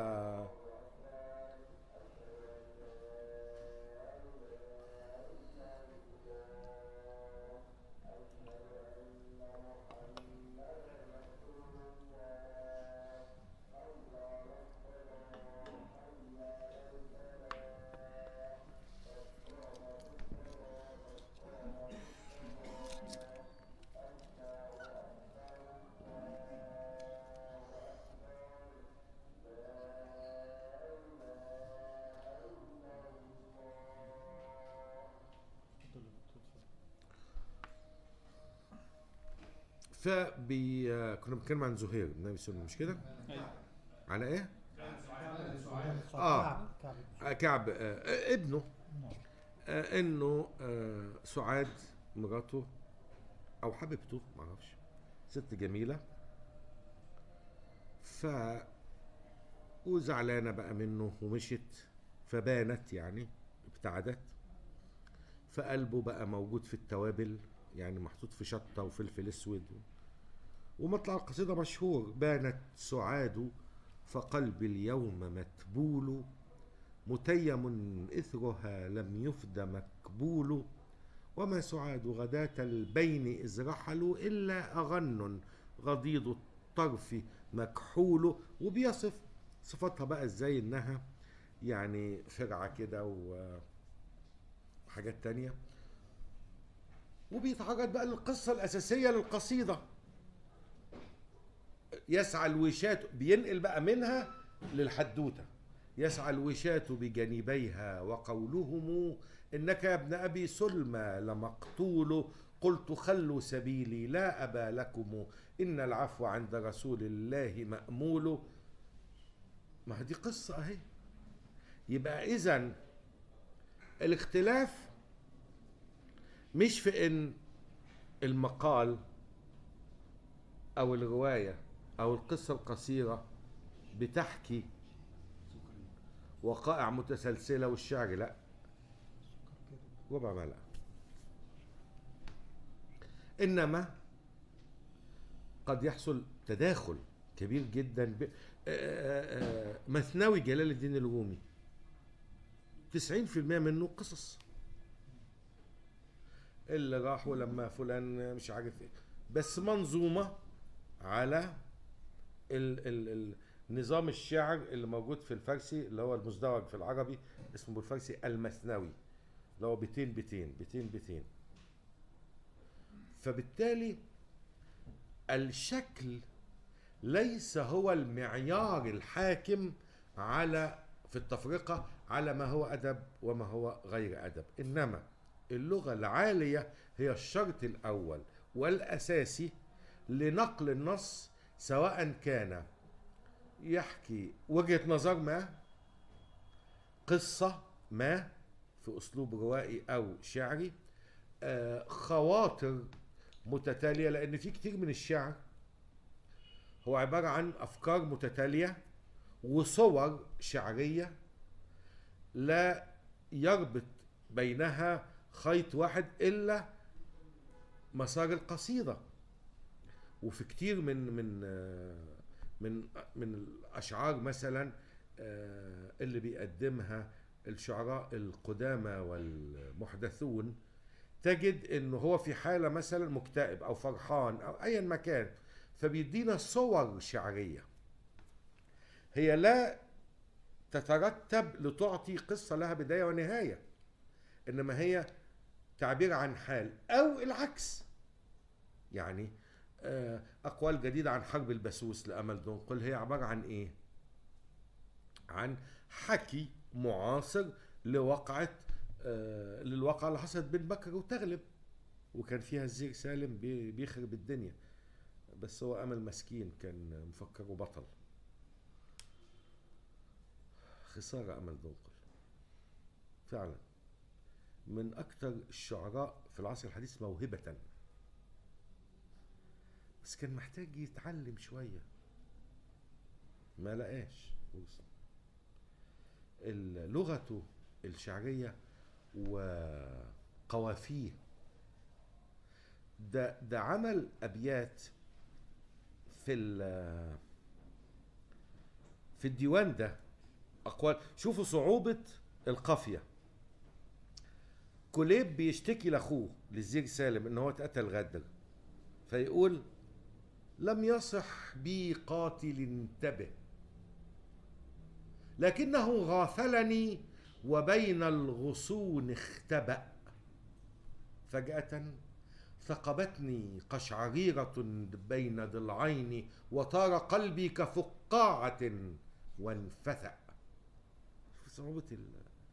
فبي كنا بنتكلم عن زهير بن ابي سلمى مش كده؟ أيوة. على ايه؟ آه. آه. كعب آه، كعب آه، ابنه نعم. آه، انه آه، سعاد مراته او حبيبته معرفش ست جميله ف وزعلانه بقى منه ومشت فبانت يعني ابتعدت فقلبه بقى موجود في التوابل يعني محطوط في شطه وفلفل اسود ومطلع القصيده مشهور بانت سعاد فقلبي اليوم متبول متيم إثرها لم يفد مكبول وما سعاد غداة البين إذ رحلوا إلا أغن غضيض الطرف مكحول وبيصف صفاتها بقى إزاي إنها يعني فرعة كده و- وحاجات تانية وبيتعرض بقى للقصة الأساسية للقصيدة يسعى الوشاة بينقل بقى منها للحدوته يسعى الوشاة بجانبيها وقولهم إنك يا ابن أبي سلمى لمقتول قلت خلوا سبيلي لا أبا لكم إن العفو عند رسول الله مأمول ما هي دي قصة أهي يبقى إذا الاختلاف مش في إن المقال أو الرواية أو القصة القصيرة بتحكي وقائع متسلسلة والشعر لا ربع معلقة إنما قد يحصل تداخل كبير جدا ب... آه، آه، آه، مثنوي جلال الدين الرومي 90% منه قصص اللي راح ولما فلان مش عارف ايه بس منظومة على ال ال ال نظام الشعر اللي موجود في الفارسي اللي هو المزدوج في العربي اسمه بالفارسي المثنوي اللي هو بيتين بيتين بيتين بيتين فبالتالي الشكل ليس هو المعيار الحاكم على في التفرقة على ما هو أدب وما هو غير أدب إنما اللغة العالية هي الشرط الأول والأساسي لنقل النص سواء كان يحكي وجهة نظر ما قصة ما في أسلوب روائي أو شعري آه، خواطر متتالية لأن في كتير من الشعر هو عبارة عن أفكار متتالية وصور شعرية لا يربط بينها خيط واحد إلا مسار القصيدة وفي كتير من من آه، من من الأشعار مثلا آه، اللي بيقدمها الشعراء القدامى والمحدثون تجد انه هو في حاله مثلا مكتئب او فرحان او ايا ما كان فبيدينا صور شعريه هي لا تترتب لتعطي قصه لها بدايه ونهايه انما هي تعبير عن حال او العكس يعني آه، اقوال جديده عن حرب البسوس لامل دنقل هي عباره عن ايه عن حكي معاصر لوقعه آه، للواقعة اللي حصلت بين بكر وتغلب وكان فيها الزير سالم بي- بيخرب الدنيا بس هو امل مسكين كان مفكره بطل خسارة امل دنقل فعلا من اكتر الشعراء في العصر الحديث موهبة بس كان محتاج يتعلم شوية ما لقاش فرصة ال- لغته الشعرية وقوافيه ده ده عمل ابيات في ال- في الديوان ده اقوال شوفوا صعوبة القافية كليب بيشتكي لاخوه للزير سالم ان هو اتقتل غدر فيقول لم يصح بي قاتل انتبه لكنه غافلني وبين الغصون اختبأ فجأة ثقبتني قشعريرة بين ضلعين وطار قلبي كفقاعة وانفثأ شوف صعوبة ال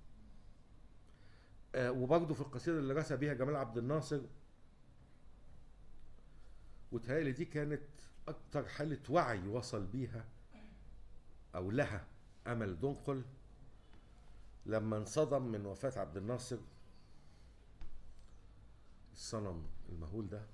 آه وبرضه في القصيدة اللي رسى بيها جمال عبد الناصر وتهيألي دي كانت أكتر حالة وعي وصل بيها أو لها أمل دنقل لما انصدم من وفاة عبد الناصر الصنم المهول ده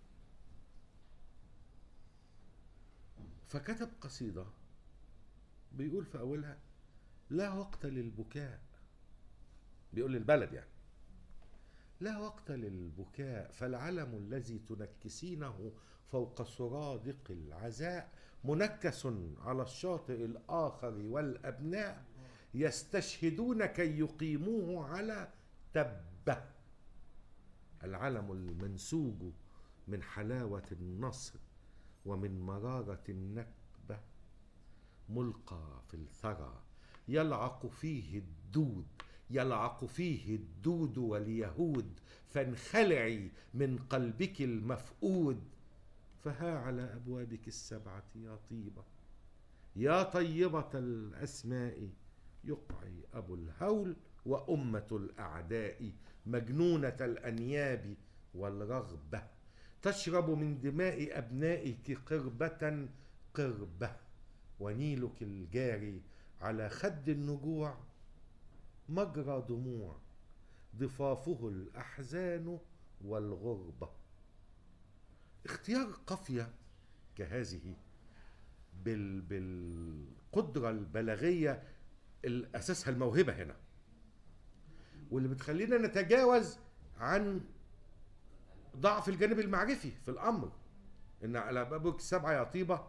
فكتب قصيدة بيقول في أولها لا وقت للبكاء بيقول للبلد يعني لا وقت للبكاء فالعلم الذي تنكسينه فوق سرادق العزاء منكس على الشاطئ الآخر والأبناء يستشهدون كي يقيموه على تبة العلم المنسوج من حلاوة النصر ومن مرارة النكبة ملقى في الثرى يلعق فيه الدود يلعق فيه الدود واليهود فانخلعي من قلبك المفقود فها على أبوابك السبعة يا طيبة يا طيبة الأسماء يقعي أبو الهول وأمة الأعداء مجنونة الأنياب والرغبة تشرب من دماء أبنائك قربة قربة ونيلك الجاري على خد النجوع مجرى دموع ضفافه الأحزان والغربة اختيار قافية كهذه بال بالقدرة البلاغية ال- أساسها الموهبة هنا واللي بتخلينا نتجاوز عن ضعف الجانب المعرفي في الأمر إن على بابك السبعة يا طيبة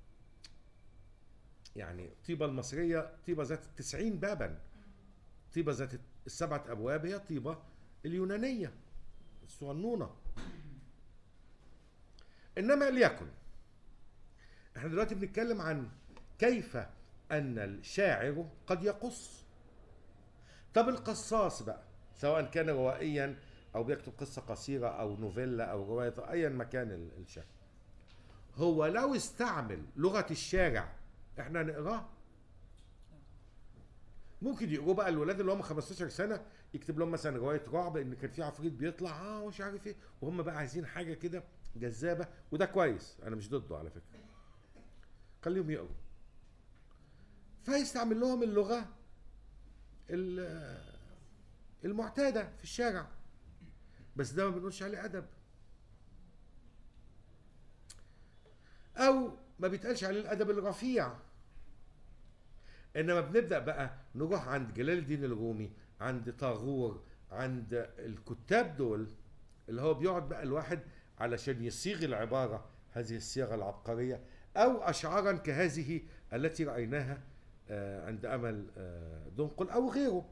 يعني طيبة المصرية طيبة ذات التسعين بابا طيبة ذات السبعة أبواب هي طيبة اليونانية الصغنونة إنما ليكن احنا دلوقتي بنتكلم عن كيف أن الشاعر قد يقص طب القصاص بقى سواء كان روائيا أو بيكتب قصة قصيرة أو نوفيلا أو رواية أيا ما كان ال- الشيء هو لو استعمل لغة الشارع احنا نقراه ممكن يقروا بقى الولاد اللي هم 15 سنه يكتب لهم مثلا روايه رعب ان كان في عفريت بيطلع اه ومش عارف ايه وهم بقى عايزين حاجه كده جذابه وده كويس انا مش ضده على فكره خليهم يقروا فيستعمل لهم اللغه ال- المعتاده في الشارع بس ده ما بنقولش عليه ادب او ما بيتقالش عليه الادب الرفيع انما بنبدا بقى نروح عند جلال الدين الرومي عند طاغور عند الكتاب دول اللي هو بيقعد بقى الواحد علشان يصيغ العباره هذه الصياغه العبقريه او اشعارا كهذه التي رايناها آه، عند امل آه، دنقل او غيره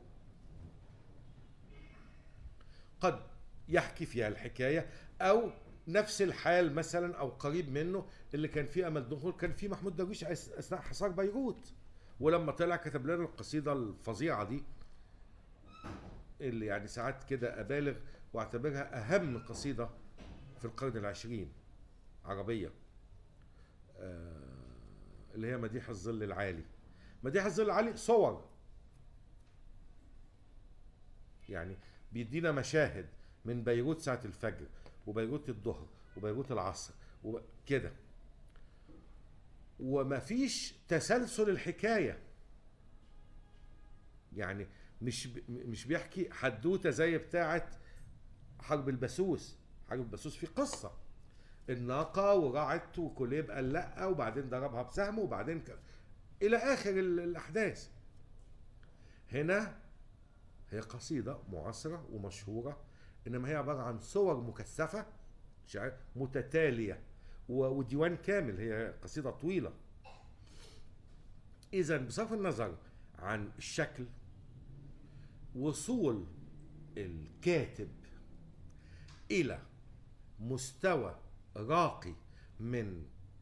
قد يحكي فيها الحكايه او نفس الحال مثلا او قريب منه اللي كان فيه امل دنقل كان فيه محمود درويش أس- اثناء حصار بيروت ولما طلع كتب لنا القصيده الفظيعه دي اللي يعني ساعات كده ابالغ واعتبرها اهم قصيده في القرن العشرين عربيه آه، اللي هي مديح الظل العالي مديح الظل العالي صور يعني بيدينا مشاهد من بيروت ساعة الفجر وبيروت الظهر وبيروت العصر وكده ومفيش تسلسل الحكاية يعني مش ب- مش بيحكي حدوتة زي بتاعة حرب البسوس حرب البسوس في قصة الناقة ورعت وكليب قال لا وبعدين ضربها بسهم وبعدين ك... إلى آخر ال- الأحداث هنا هي قصيدة معاصرة ومشهورة إنما هي عبارة عن صور مكثفة شعر متتالية و- وديوان كامل هي قصيدة طويلة إذا بصرف النظر عن الشكل وصول الكاتب إلى مستوى راقي من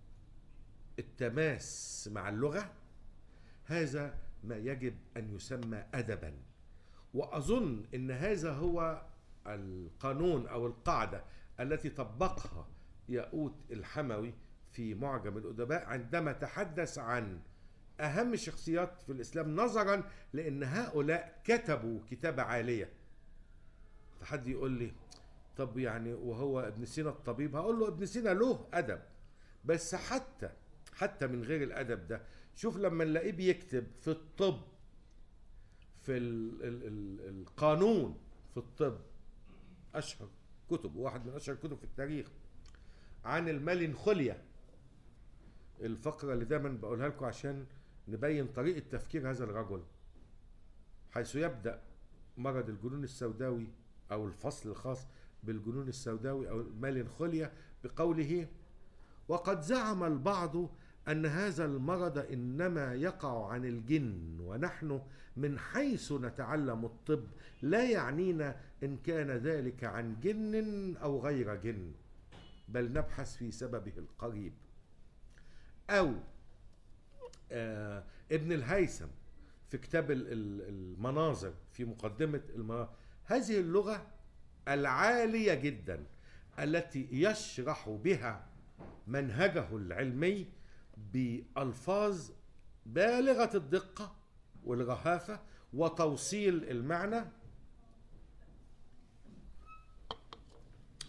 التماس مع اللغة هذا ما يجب أن يسمى أدبا وأظن أن هذا هو القانون أو القاعدة التي طبقها ياقوت الحموي في معجم الأدباء عندما تحدث عن أهم الشخصيات في الإسلام نظرا لأن هؤلاء كتبوا كتابة عالية فحد يقول لي طب يعني وهو ابن سينا الطبيب هقول له ابن سينا له أدب بس حتى حتى من غير الأدب ده شوف لما نلاقيه بيكتب في الطب في ال ال ال القانون في الطب أشهر كتب واحد من أشهر كتب في التاريخ عن المالنخوليا الفقرة اللي دايما بقولها لكم عشان نبين طريقة تفكير هذا الرجل حيث يبدأ مرض الجنون السوداوي أو الفصل الخاص بالجنون السوداوي أو المالنخوليا بقوله وقد زعم البعض أن هذا المرض إنما يقع عن الجن ونحن من حيث نتعلم الطب لا يعنينا إن كان ذلك عن جن أو غير جن بل نبحث في سببه القريب أو آه ابن الهيثم في كتاب ال- ال- المناظر في مقدمة المناظر هذه اللغة العالية جدا التي يشرح بها منهجه العلمي بألفاظ بالغة الدقة والرهافة وتوصيل المعنى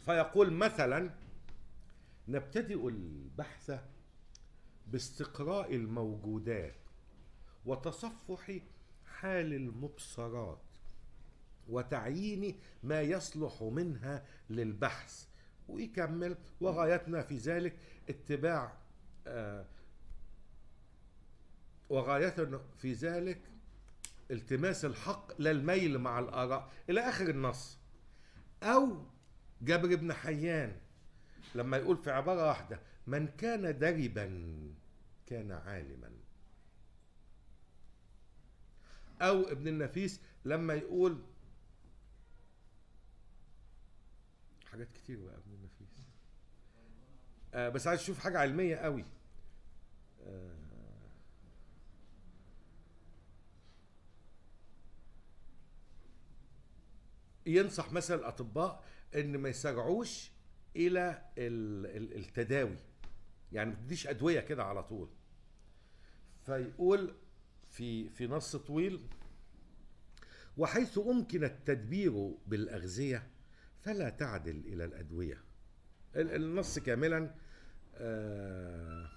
فيقول مثلا نبتدئ البحث باستقراء الموجودات وتصفح حال المبصرات وتعيين ما يصلح منها للبحث ويكمل وغايتنا في ذلك اتباع آه، وغايتنا في ذلك التماس الحق لا الميل مع الآراء إلى آخر النص أو جابر بن حيان لما يقول في عبارة واحدة من كان دربا كان عالما أو ابن النفيس لما يقول حاجات كتير بقى ابن النفيس آه بس عايز اشوف حاجة علمية قوي آه ينصح مثلا الاطباء ان ما يسرعوش الى ال- ال- التداوي يعني ما تديش ادويه كده على طول فيقول في في نص طويل وحيث امكن التدبير بالاغذيه فلا تعدل الى الادويه ال- النص كاملا آه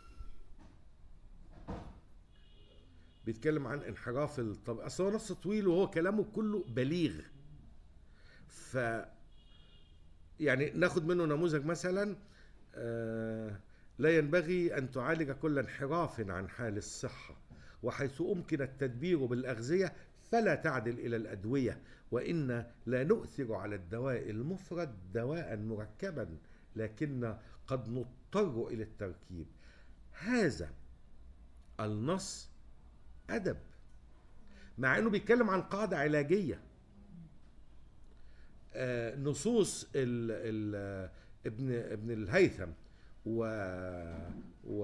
بيتكلم عن انحراف الطب اصل هو نص طويل وهو كلامه كله بليغ ف يعني ناخد منه نموذج مثلا آه، لا ينبغي ان تعالج كل انحراف عن حال الصحه وحيث امكن التدبير بالاغذيه فلا تعدل الى الادويه وان لا نؤثر على الدواء المفرد دواء مركبا لكن قد نضطر الى التركيب هذا النص ادب مع انه بيتكلم عن قاعده علاجيه آه، نصوص ال ال ابن ابن الهيثم و و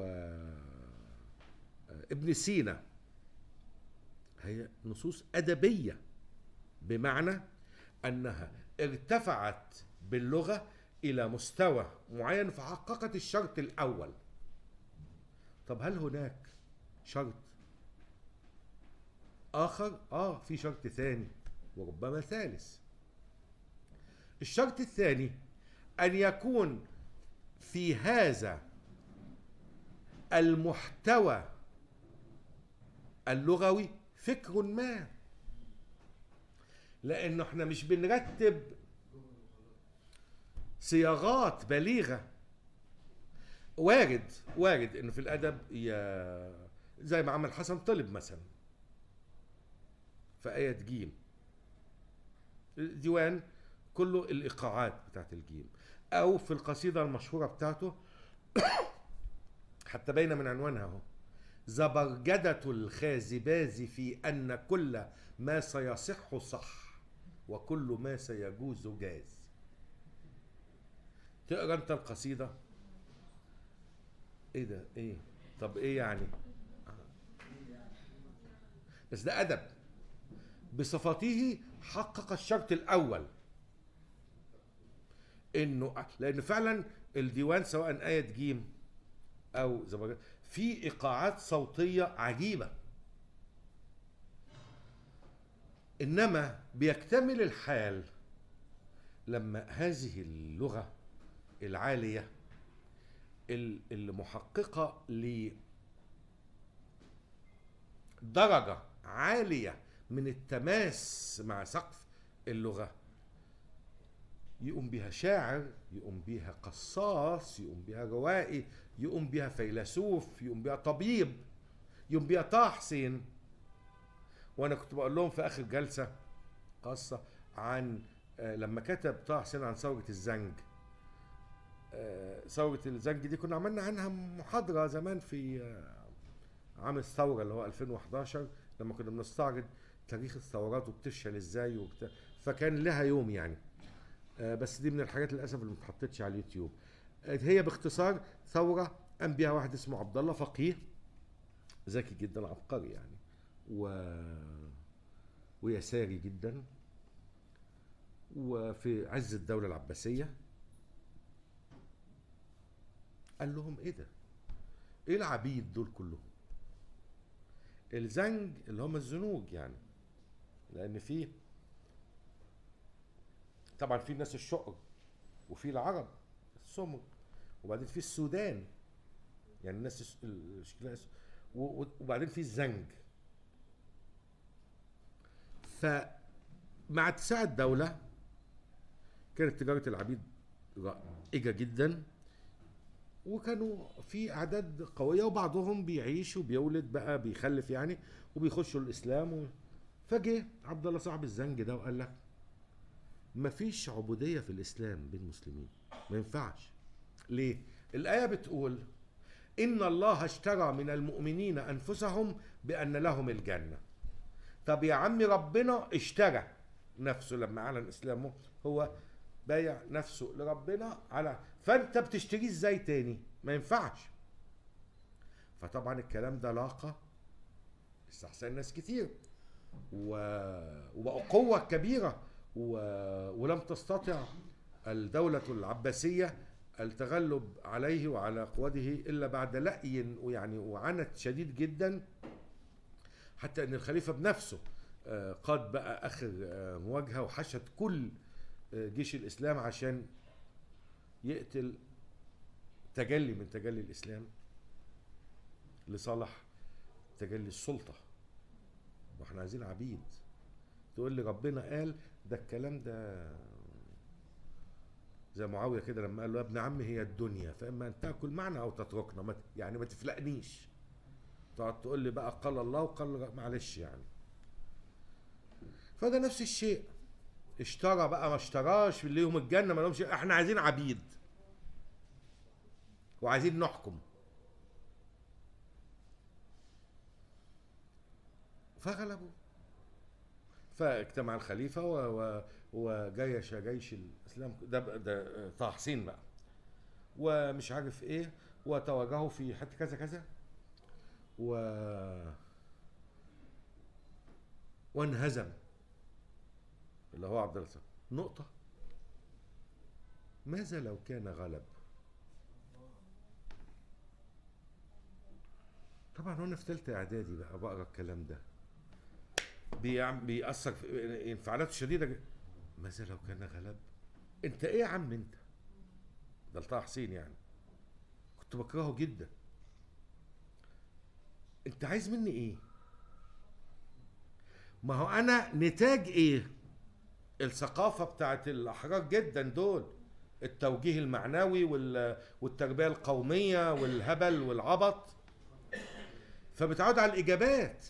ابن سينا هي نصوص أدبية بمعنى أنها ارتفعت باللغة إلى مستوى معين فحققت الشرط الأول طب هل هناك شرط آخر؟ آه في شرط ثاني وربما ثالث الشرط الثاني أن يكون في هذا المحتوى اللغوي فكر ما لأنه احنا مش بنرتب صياغات بليغة وارد وارد انه في الادب يا زي ما عمل حسن طلب مثلا في آية جيم ديوان كله الايقاعات بتاعت الجيم او في القصيده المشهوره بتاعته حتى باينه من عنوانها اهو زبرجدة الخازباز في أن كل ما سيصح صح وكل ما سيجوز جاز تقرا انت القصيدة ايه ده ايه طب ايه يعني بس ده أدب بصفته حقق الشرط الأول انه لان فعلا الديوان سواء آية جيم او زبرجد في ايقاعات صوتية عجيبة انما بيكتمل الحال لما هذه اللغة العالية ال- المحققة لدرجة عالية من التماس مع سقف اللغة يقوم بها شاعر يقوم بها قصاص يقوم بها روائي يقوم بها فيلسوف يقوم بها طبيب يقوم بها طه حسين وانا كنت بقول لهم في اخر جلسه قصه عن آه، لما كتب طه حسين عن ثوره الزنج آه، ثوره الزنج دي كنا عملنا عنها محاضره زمان في آه، عام الثوره اللي هو 2011 لما كنا بنستعرض تاريخ الثورات وبتفشل ازاي وبتاع فكان لها يوم يعني آه، بس دي من الحاجات للاسف اللي ما اتحطتش على اليوتيوب آه، هي باختصار ثوره قام بها واحد اسمه عبد الله فقيه ذكي جدا عبقري يعني و ويساري جدا وفي عز الدوله العباسيه قال لهم ايه ده ايه العبيد دول كلهم الزنج اللي هم الزنوج يعني لان في طبعا في ناس الشقر وفي العرب السمر وبعدين في السودان يعني الناس الس- ال- شكلها اس- و- و- وبعدين في الزنج فمع اتساع الدولة كانت تجارة العبيد رائجة جدا وكانوا في أعداد قوية وبعضهم بيعيش وبيولد بقى بيخلف يعني وبيخشوا الإسلام و... فجه عبد الله صاحب الزنج ده وقال لك مفيش عبودية في الإسلام بين المسلمين ما ينفعش ليه؟ الآية بتقول إن الله اشترى من المؤمنين أنفسهم بأن لهم الجنة طب يا عم ربنا اشترى نفسه لما أعلن إسلامه هو بايع نفسه لربنا على فأنت بتشتريه إزاي تاني ما ينفعش فطبعا الكلام ده لاقى استحسان ناس كتير و... وبقوا قوة كبيرة و... ولم تستطع الدولة العباسية التغلب عليه وعلى قوته إلا بعد لأي ويعني وعنت شديد جدا حتى أن الخليفة بنفسه آه، قاد بقى آخر آه، مواجهة وحشد كل آه، جيش الإسلام عشان يقتل تجلي من تجلي الإسلام لصالح تجلي السلطة واحنا عايزين عبيد تقول لي ربنا قال ده الكلام ده زي معاويه كده لما قال له يا ابن عمي هي الدنيا فاما ان تاكل معنا او تتركنا ما ت- يعني ما تفلقنيش تقعد تقول لي بقى قال الله وقال معلش يعني فده نفس الشيء اشترى بقى ما اشتراش ليهم الجنه ما لهمش احنا عايزين عبيد وعايزين نحكم فغلبوا فاجتمع الخليفه و... و... وجيش جيش الاسلام ده بقى- ده طه حسين بقى ومش عارف ايه وتواجهوا في حته كذا كذا و وانهزم اللي هو عبد الله الصمد. نقطه ماذا لو كان غلب طبعا وانا في ثالثه اعدادي بقى بقرا الكلام ده بيعم- بيأثر في انفعالاته شديده جدا. ماذا لو كان غلب انت ايه يا عم انت ده طه حسين يعني كنت بكرهه جدا انت عايز مني ايه ما هو انا نتاج ايه الثقافه بتاعت الاحرار جدا دول التوجيه المعنوي وال- والتربيه القوميه والهبل والعبط فبتعود على الاجابات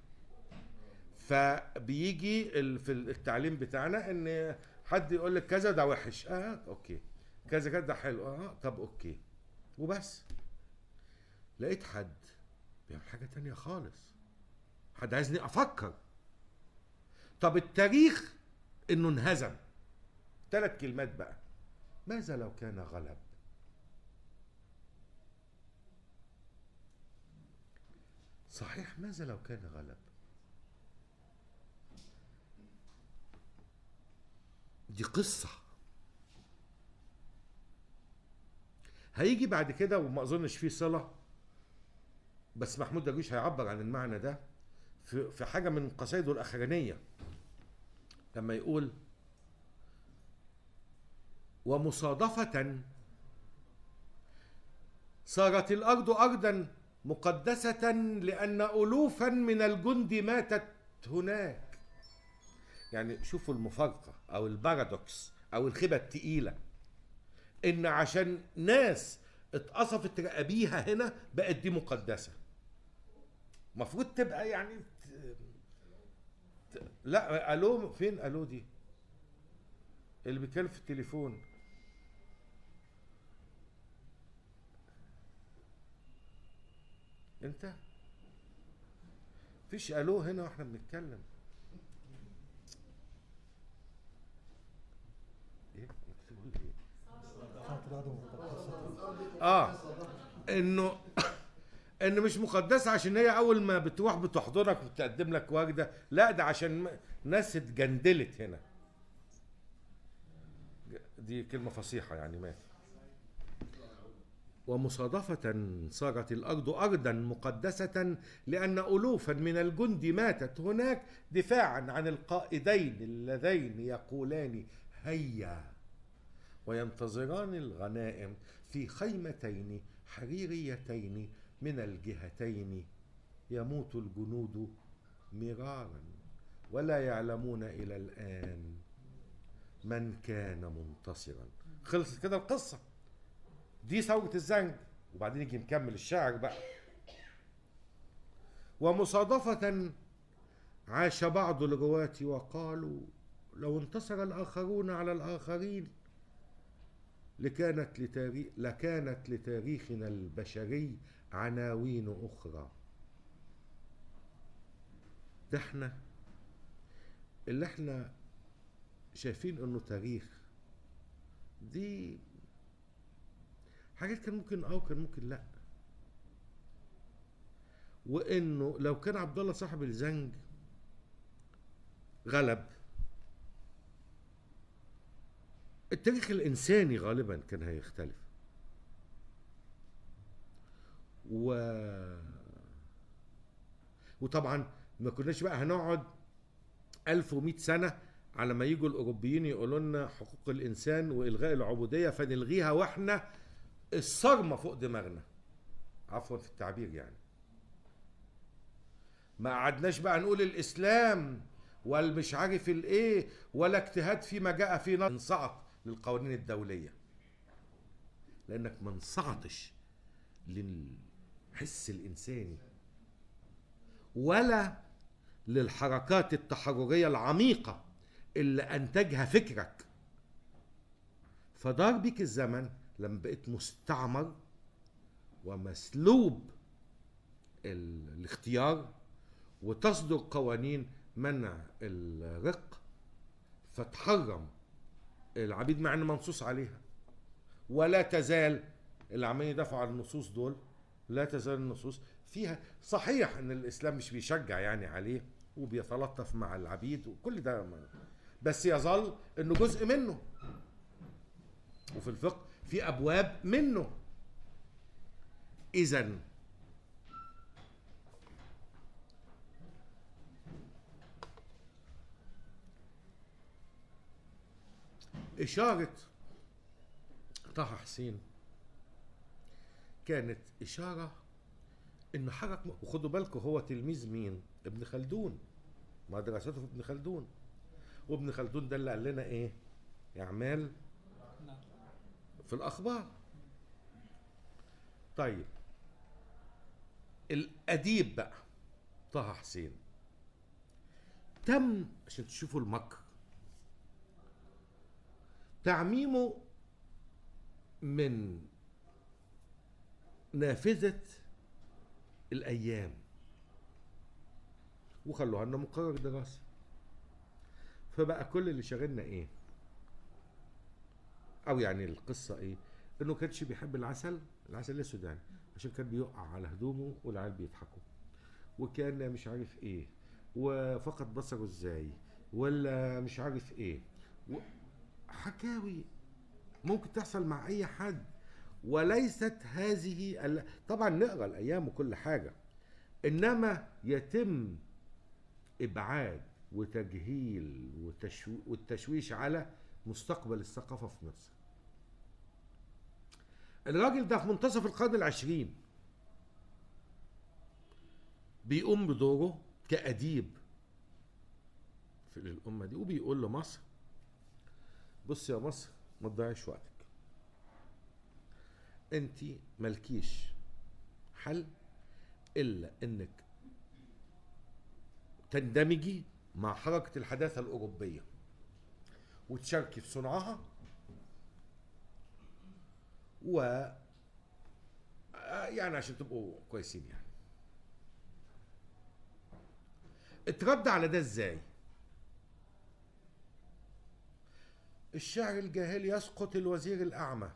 فبيجي ال- في التعليم بتاعنا ان حد يقول لك كذا ده وحش اه اوكي كذا كذا ده حلو اه طب اوكي وبس لقيت حد بيعمل حاجه تانية خالص حد عايزني افكر طب التاريخ انه انهزم ثلاث كلمات بقى ماذا لو كان غلب صحيح ماذا لو كان غلب دي قصة هيجي بعد كده وما اظنش فيه صلة بس محمود درويش هيعبر عن المعنى ده في في حاجة من قصايده الأخرانية لما يقول ومصادفة صارت الأرض أرضا مقدسة لأن ألوفا من الجند ماتت هناك يعني شوفوا المفارقة أو البارادوكس أو الخيبة التقيلة إن عشان ناس اتقصفت رقابيها هنا بقت دي مقدسة المفروض تبقى يعني ت- ت- لا الو فين الو دي اللي بيتكلم في التليفون انت فيش الو هنا واحنا بنتكلم ايه بتقول ايه كانت الأرض مقدسة اه انه ان مش مقدسه عشان هي اول ما بتروح بتحضنك وبتقدم لك ورده لا ده عشان م- ناس اتجندلت هنا دي كلمه فصيحه يعني مات ومصادفة صارت الأرض أرضا مقدسة لأن ألوفا من الجند ماتت هناك دفاعا عن القائدين اللذين يقولان هيا وينتظران الغنائم في خيمتين حريريتين من الجهتين يموت الجنود مرارا ولا يعلمون الى الان من كان منتصرا خلصت كده القصه دي ثوره الزنج وبعدين يجي مكمل الشعر بقى ومصادفه عاش بعض الرواة وقالوا لو انتصر الآخرون على الآخرين لكانت لتاريخ لكانت لتاريخنا البشري عناوين أخرى ده احنا اللي احنا شايفين انه تاريخ دي حاجات كان ممكن اه وكان ممكن لا وانه لو كان عبد الله صاحب الزنج غلب التاريخ الانساني غالبا كان هيختلف و وطبعا ما كناش بقى هنقعد 1100 سنه على ما يجوا الاوروبيين يقولوا لنا حقوق الانسان والغاء العبوديه فنلغيها واحنا الصرمه فوق دماغنا عفوا في التعبير يعني ما قعدناش بقى نقول الاسلام والمش عارف الايه ولا اجتهاد فيما جاء في نص انصعت للقوانين الدوليه لانك ما انصعتش للحس الانساني ولا للحركات التحرريه العميقه اللي انتجها فكرك فدار بيك الزمن لما بقيت مستعمر ومسلوب ال- الاختيار وتصدر قوانين منع الرق فتحرم العبيد مع ان منصوص عليها ولا تزال اللي عمالين يدافعوا عن النصوص دول لا تزال النصوص فيها صحيح ان الاسلام مش بيشجع يعني عليه وبيتلطف مع العبيد وكل ده ما- بس يظل انه جزء منه وفي الفقه في ابواب منه اذا إشارة طه حسين كانت إشارة إنه حرك وخدوا بالكم هو تلميذ مين؟ ابن خلدون ما دراسته في ابن خلدون وابن خلدون ده اللي قال لنا إيه؟ إعمال نعم. في الأخبار طيب الأديب بقى طه حسين تم عشان تشوفوا المكر تعميمه من نافذة الأيام وخلوها لنا مقرر دراسي فبقى كل اللي شاغلنا ايه او يعني القصة ايه انه كانش بيحب العسل العسل الاسود يعني عشان كان بيقع على هدومه والعيال بيضحكوا وكان مش عارف ايه وفقد بصره ازاي ولا مش عارف ايه و... حكاوي ممكن تحصل مع اي حد وليست هذه ال... طبعا نقرا الايام وكل حاجه انما يتم ابعاد وتجهيل وتشو... والتشويش على مستقبل الثقافه في مصر الراجل ده في منتصف القرن العشرين بيقوم بدوره كأديب في الأمة دي وبيقول لمصر بص يا مصر ما تضيعش وقتك انت ملكيش حل الا انك تندمجي مع حركة الحداثة الأوروبية وتشاركي في صنعها و آه، يعني عشان تبقوا كويسين يعني اترد على ده ازاي الشعر الجاهلي يسقط الوزير الأعمى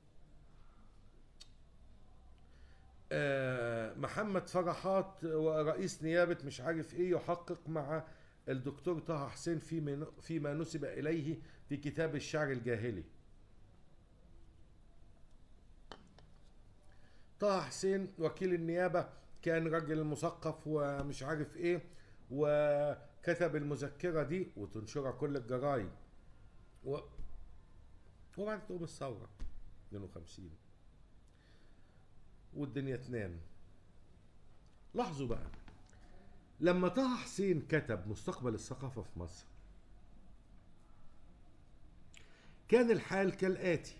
آه، محمد فرحات ورئيس نيابة مش عارف ايه يحقق مع الدكتور طه حسين فيما فيما نسب إليه في كتاب الشعر الجاهلي طه حسين وكيل النيابة كان راجل مثقف ومش عارف ايه وكتب المذكرة دي وتنشرها كل الجرايد و... وبعد تقوم الثوره 52 والدنيا تنام لاحظوا بقى لما طه حسين كتب مستقبل الثقافه في مصر كان الحال كالاتي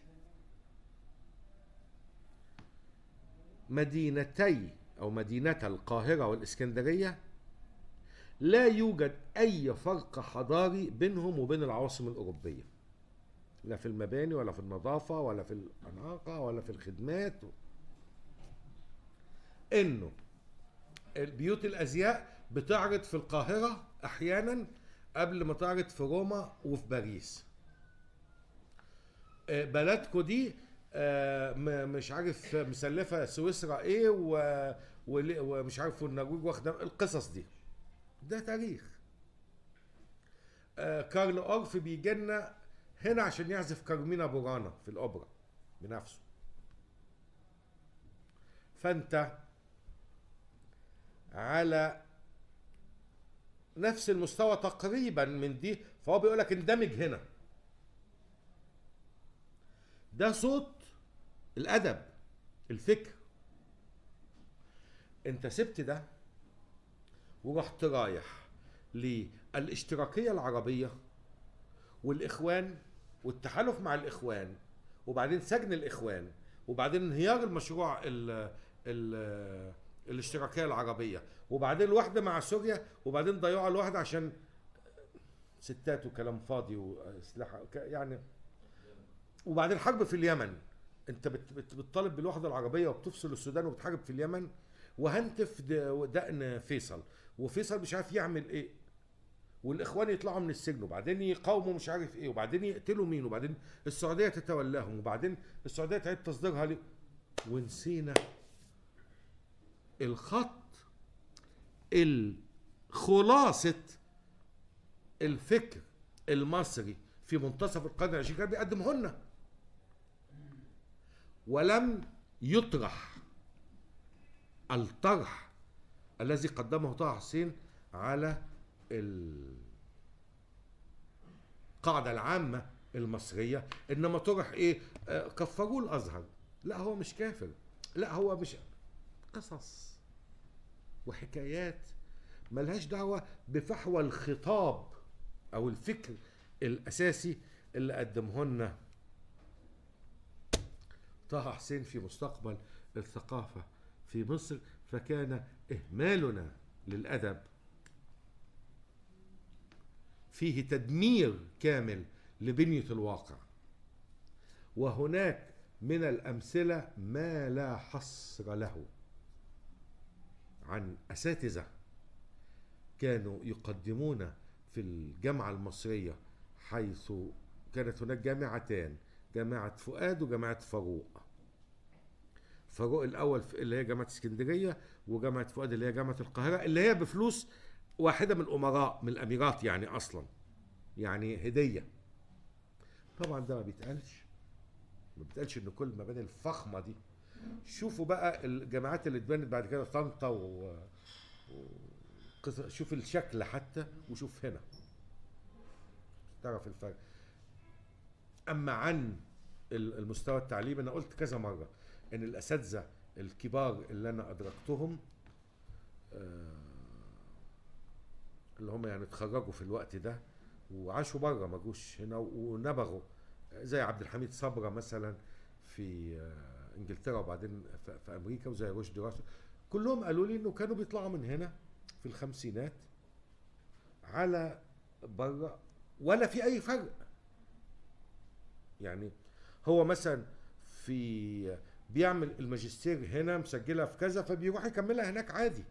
مدينتي او مدينتا القاهره والاسكندريه لا يوجد اي فرق حضاري بينهم وبين العواصم الاوروبيه لا في المباني ولا في النظافه ولا في الاناقه ولا في الخدمات انه البيوت الازياء بتعرض في القاهره احيانا قبل ما تعرض في روما وفي باريس آه، بلدكو دي آه، م- مش عارف مسلفه سويسرا ايه و- ول- ومش عارف النرويج واخده القصص دي ده تاريخ آه، كارل اورف بيجي لنا هنا عشان يعزف كارمينا بورانا في الاوبرا بنفسه فانت على نفس المستوى تقريبا من دي فهو بيقول لك اندمج هنا ده صوت الادب الفكر انت سبت ده ورحت رايح للاشتراكيه العربيه والاخوان والتحالف مع الاخوان وبعدين سجن الاخوان وبعدين انهيار المشروع ال ال الاشتراكيه العربيه وبعدين الوحده مع سوريا وبعدين ضيعوا الوحده عشان ستات وكلام فاضي واسلحه ك- يعني وبعدين حرب في اليمن انت بت- بت- بتطالب بالوحده العربيه وبتفصل السودان وبتحارب في اليمن وهنتف د- دقن فيصل وفيصل مش عارف يعمل ايه والاخوان يطلعوا من السجن وبعدين يقاوموا مش عارف ايه وبعدين يقتلوا مين وبعدين السعوديه تتولاهم وبعدين السعوديه تعيد تصديرها ليه ونسينا الخط الخلاصه الفكر المصري في منتصف القرن العشرين كان بيقدمه لنا ولم يطرح الطرح الذي قدمه طه حسين على القاعدة العامة المصرية إنما طرح إيه آه، كفروه الأزهر لا هو مش كافر لا هو مش قصص وحكايات ملهاش دعوة بفحوى الخطاب أو الفكر الأساسي اللي قدمه لنا طه حسين في مستقبل الثقافة في مصر فكان إهمالنا للأدب فيه تدمير كامل لبنية الواقع وهناك من الأمثلة ما لا حصر له عن أساتذة كانوا يقدمون في الجامعة المصرية حيث كانت هناك جامعتان جامعة فؤاد وجامعة فاروق فاروق الأول في- اللي هي جامعة اسكندرية وجامعة فؤاد اللي هي جامعة القاهرة اللي هي بفلوس واحدة من الأمراء من الأميرات يعني أصلا يعني هدية طبعا ده ما بيتقالش ما بيتقالش ان كل المباني الفخمة دي شوفوا بقى الجامعات اللي اتبنت بعد كده طنطا و... و... قص- شوف الشكل حتى وشوف هنا تعرف الفرق اما عن ال- المستوى التعليمي انا قلت كذا مره ان الاساتذه الكبار اللي انا ادركتهم آه، اللي هم يعني اتخرجوا في الوقت ده وعاشوا بره ما جوش هنا ونبغوا زي عبد الحميد صبرا مثلا في آه، انجلترا وبعدين في في امريكا وزي رشدي راسل كلهم قالوا لي انه كانوا بيطلعوا من هنا في الخمسينات على بره ولا في اي فرق يعني هو مثلا في بيعمل الماجستير هنا مسجلها في كذا فبيروح يكملها هناك عادي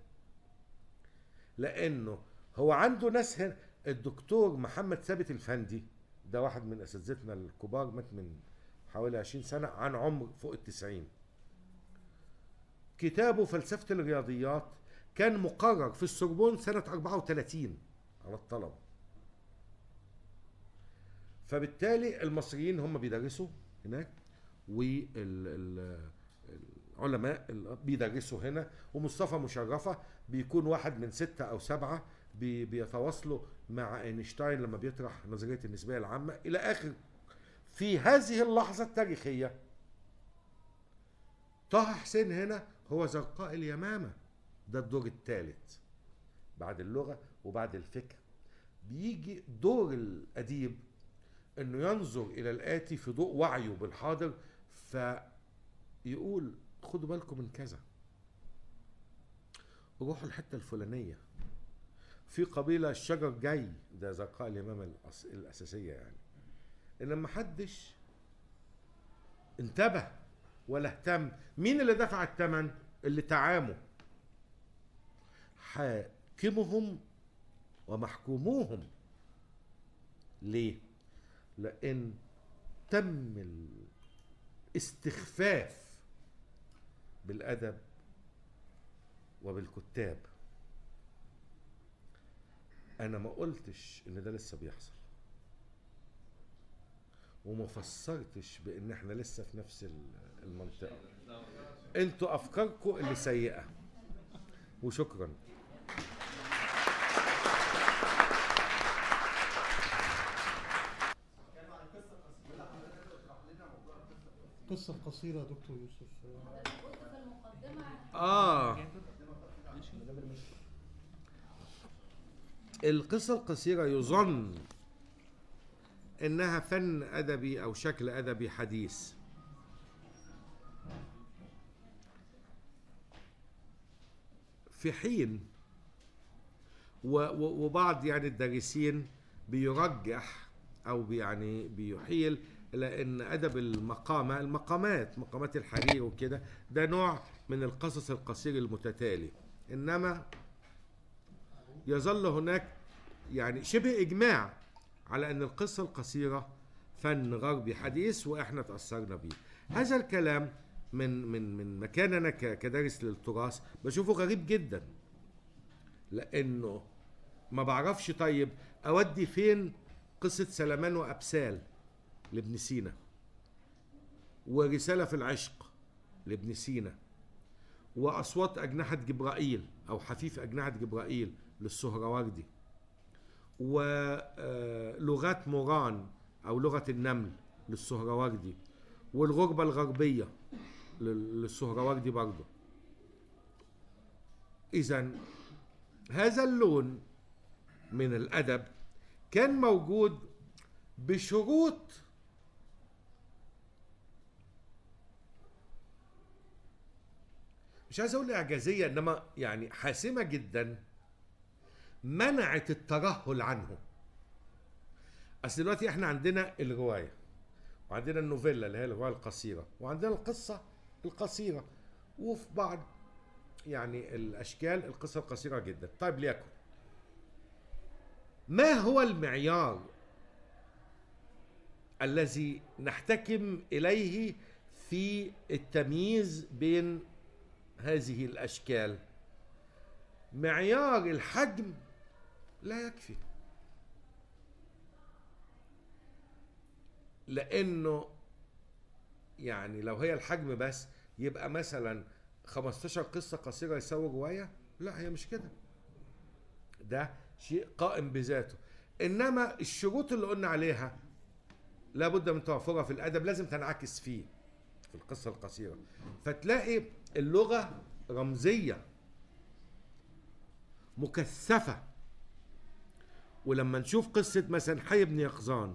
لانه هو عنده ناس هنا الدكتور محمد ثابت الفندي ده واحد من اساتذتنا الكبار مات من حوالي 20 سنه عن عمر فوق التسعين كتابه فلسفه الرياضيات كان مقرر في السوربون سنه 34 على الطلبه فبالتالي المصريين هم بيدرسوا هناك والعلماء بيدرسوا هنا ومصطفى مشرفة بيكون واحد من ستة أو سبعة بي- بيتواصلوا مع اينشتاين لما بيطرح نظرية النسبية العامة إلى آخر في هذه اللحظة التاريخية طه حسين هنا هو زرقاء اليمامة ده الدور الثالث بعد اللغة وبعد الفكر بيجي دور الأديب انه ينظر الى الاتي في ضوء وعيه بالحاضر فيقول خدوا بالكم من كذا روحوا الحته الفلانيه في قبيله الشجر جاي ده زرقاء الامامه الأس- الاساسيه يعني ان ما حدش انتبه ولا اهتم مين اللي دفع الثمن اللي تعاموا حاكمهم ومحكوموهم ليه لان تم الاستخفاف بالادب وبالكتاب انا ما قلتش ان ده لسه بيحصل وما فسرتش بان احنا لسه في نفس ال- المنطقه انتوا افكاركم اللي سيئه وشكرا القصة القصيرة يا دكتور يوسف اه ماشي القصة القصيرة يظن إنها فن أدبي أو شكل أدبي حديث في حين و- و- وبعض يعني الدارسين بيرجح أو بي- يعني بيحيل إلى أن أدب المقامة المقامات مقامات الحرير وكده ده نوع من القصص القصير المتتالي إنما يظل هناك يعني شبه اجماع على ان القصه القصيره فن غربي حديث واحنا تاثرنا بيه هذا الكلام من من من مكاننا ك- كدارس للتراث بشوفه غريب جدا لانه ما بعرفش طيب اودي فين قصه سلمان وابسال لابن سينا ورساله في العشق لابن سينا واصوات اجنحه جبرائيل او حفيف اجنحه جبرائيل للسهروردي ولغات موران او لغه النمل للسهروردي والغربه الغربيه لل- للسهروردي برضه اذا هذا اللون من الادب كان موجود بشروط مش عايز اقول اعجازيه انما يعني حاسمه جدا منعت الترهل عنه اصل دلوقتي احنا عندنا الروايه وعندنا النوفيلا اللي هي الروايه القصيره وعندنا القصه القصيره وفي بعض يعني الاشكال القصه القصيره جدا طيب ليكن ما هو المعيار الذي نحتكم اليه في التمييز بين هذه الاشكال معيار الحجم لا يكفي لانه يعني لو هي الحجم بس يبقى مثلا 15 قصه قصيره يساوي روايه لا هي مش كده ده شيء قائم بذاته انما الشروط اللي قلنا عليها لابد من توفرها في الادب لازم تنعكس فيه في القصه القصيره فتلاقي اللغه رمزيه مكثفه ولما نشوف قصه مثلا حي بن يقظان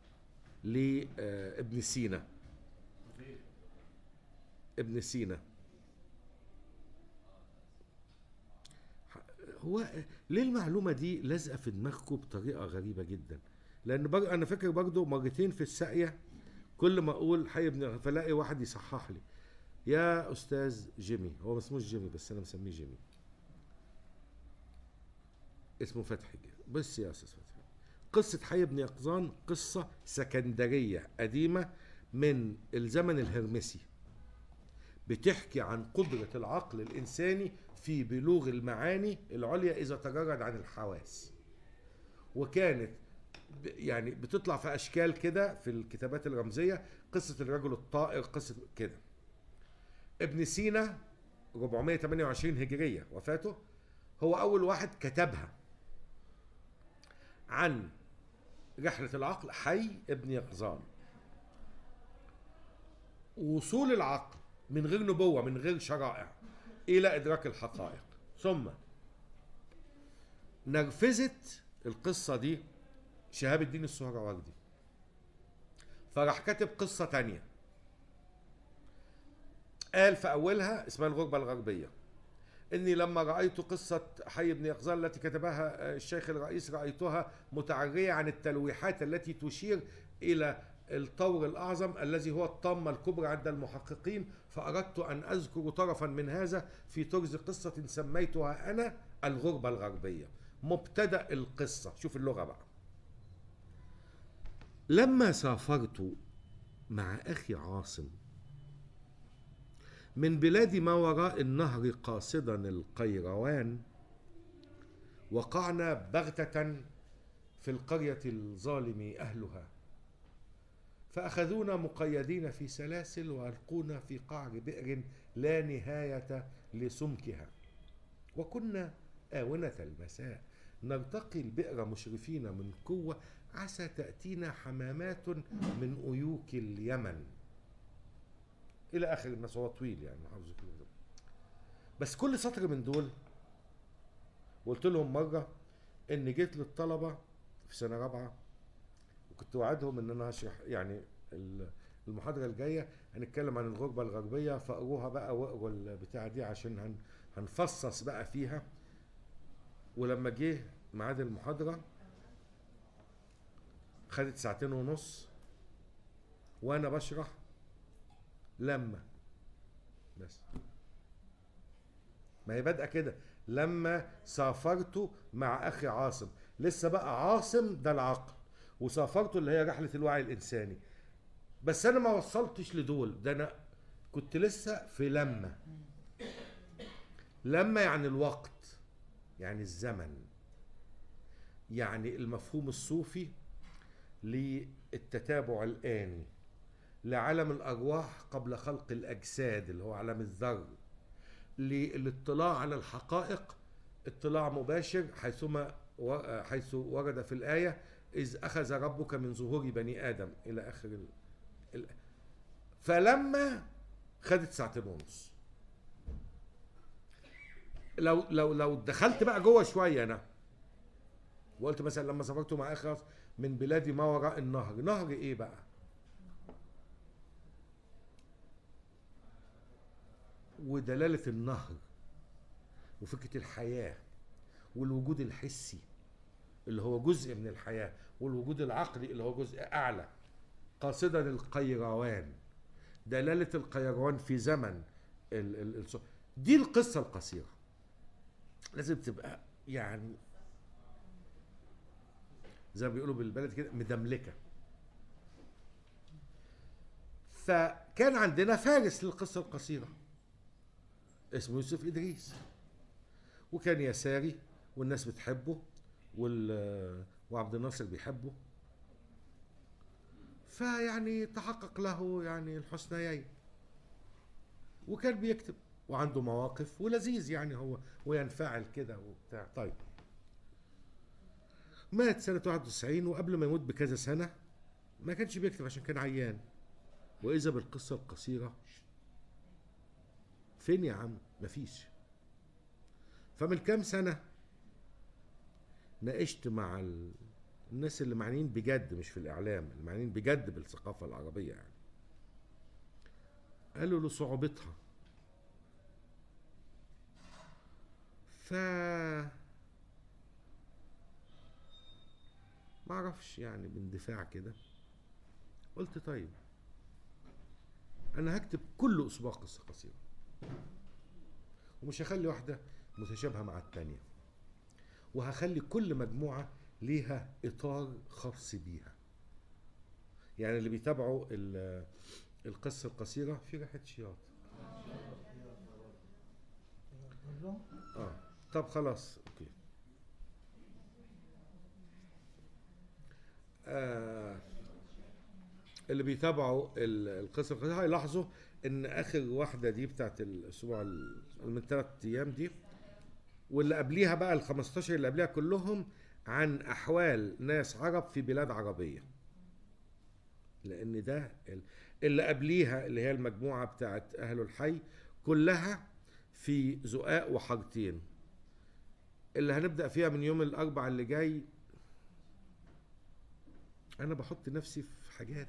لابن سينا ابن سينا هو ليه المعلومه دي لازقه في دماغكم بطريقه غريبه جدا لان بر... انا فاكر برضو مرتين في الساقيه كل ما اقول حي ابن فلاقي واحد يصحح لي يا استاذ جيمي هو ما اسموش جيمي بس انا مسميه جيمي اسمه فتحي بس يا استاذ فتحي قصه حي بن يقظان قصه سكندريه قديمه من الزمن الهرمسي بتحكي عن قدره العقل الانساني في بلوغ المعاني العليا اذا تجرد عن الحواس وكانت ب- يعني بتطلع في اشكال كده في الكتابات الرمزيه قصه الرجل الطائر قصه كده ابن سينا 428 هجريه وفاته هو اول واحد كتبها عن رحله العقل حي ابن يقظان وصول العقل من غير نبوة من غير شرائع إلى إدراك الحقائق ثم نرفزت القصة دي شهاب الدين السهروردي فراح كاتب قصة تانية قال في أولها اسمها الغربة الغربية إني لما رأيت قصة حي بن يقظان التي كتبها الشيخ الرئيس رأيتها متعرية عن التلويحات التي تشير إلى الطور الأعظم الذي هو الطامة الكبرى عند المحققين فأردت أن أذكر طرفا من هذا في طرز قصة سميتها أنا الغربة الغربية مبتدأ القصة شوف اللغة بقى لما سافرت مع أخي عاصم من بلاد ما وراء النهر قاصدا القيروان وقعنا بغتة في القرية الظالم أهلها فأخذونا مقيدين في سلاسل وألقونا في قعر بئر لا نهاية لسمكها وكنا آونة المساء نرتقي البئر مشرفين من قوة عسى تأتينا حمامات من أيوك اليمن إلى آخر الناس هو طويل يعني حافظه كده بس كل سطر من دول قلت لهم مرة إن جيت للطلبة في سنة رابعة وكنت وعدهم إن أنا هشرح يعني ال- المحاضرة الجاية هنتكلم عن الغربة الغربية فاقروها بقى واقروا البتاعة دي عشان هن هنفصص بقى فيها ولما جه ميعاد المحاضرة خدت ساعتين ونص وانا بشرح لما بس ما هي بادئه كده لما سافرت مع اخي عاصم لسه بقى عاصم ده العقل وسافرت اللي هي رحله الوعي الانساني بس انا ما وصلتش لدول ده انا كنت لسه في لما لما يعني الوقت يعني الزمن يعني المفهوم الصوفي للتتابع الآني لعالم الأرواح قبل خلق الأجساد اللي هو عالم الذر للاطلاع على الحقائق اطلاع مباشر حيثما و- حيث ورد في الآية إذ أخذ ربك من ظهور بني آدم إلى آخر ال... ال... فلما خدت ساعتين ونص لو لو لو دخلت بقى جوه شويه انا وقلت مثلا لما سافرت مع اخي من بلاد ما وراء النهر نهر ايه بقى ودلالة النهر وفكرة الحياة والوجود الحسي اللي هو جزء من الحياة والوجود العقلي اللي هو جزء أعلى قاصدا القيروان دلالة القيروان في زمن ال ال ال دي القصة القصيرة لازم تبقى يعني زي ما بيقولوا بالبلد كده مدملكه فكان عندنا فارس للقصه القصيره اسمه يوسف ادريس وكان يساري والناس بتحبه وال وعبد الناصر بيحبه فيعني تحقق له يعني الحسنيين وكان بيكتب وعنده مواقف ولذيذ يعني هو وينفعل كده وبتاع طيب مات سنة 91 وقبل ما يموت بكذا سنة ما كانش بيكتب عشان كان عيان وإذا بالقصة القصيرة فين يا عم مفيش فمن كام سنة ناقشت مع ال... الناس اللي معنيين بجد مش في الإعلام اللي معنيين بجد بالثقافة العربية يعني قالوا لصعوبتها ف ما اعرفش يعني باندفاع كده قلت طيب انا هكتب كل اسبوع قصه قصيره ومش هخلي واحده متشابهه مع التانيه وهخلي كل مجموعه ليها اطار خاص بيها يعني اللي بيتابعوا ال- القصه القصيره في ريحه شياط اه طب خلاص اوكي آه اللي بيتابعوا ال- القصه القصيره هيلاحظوا ان اخر واحده دي بتاعت الاسبوع ال- من ثلاث ايام دي واللي قبليها بقى ال 15 اللي قبليها كلهم عن احوال ناس عرب في بلاد عربيه لان ده ال... اللي قبليها اللي هي المجموعة بتاعت أهل الحي كلها في زقاق وحارتين اللي هنبدأ فيها من يوم الأربع اللي جاي أنا بحط نفسي في حاجات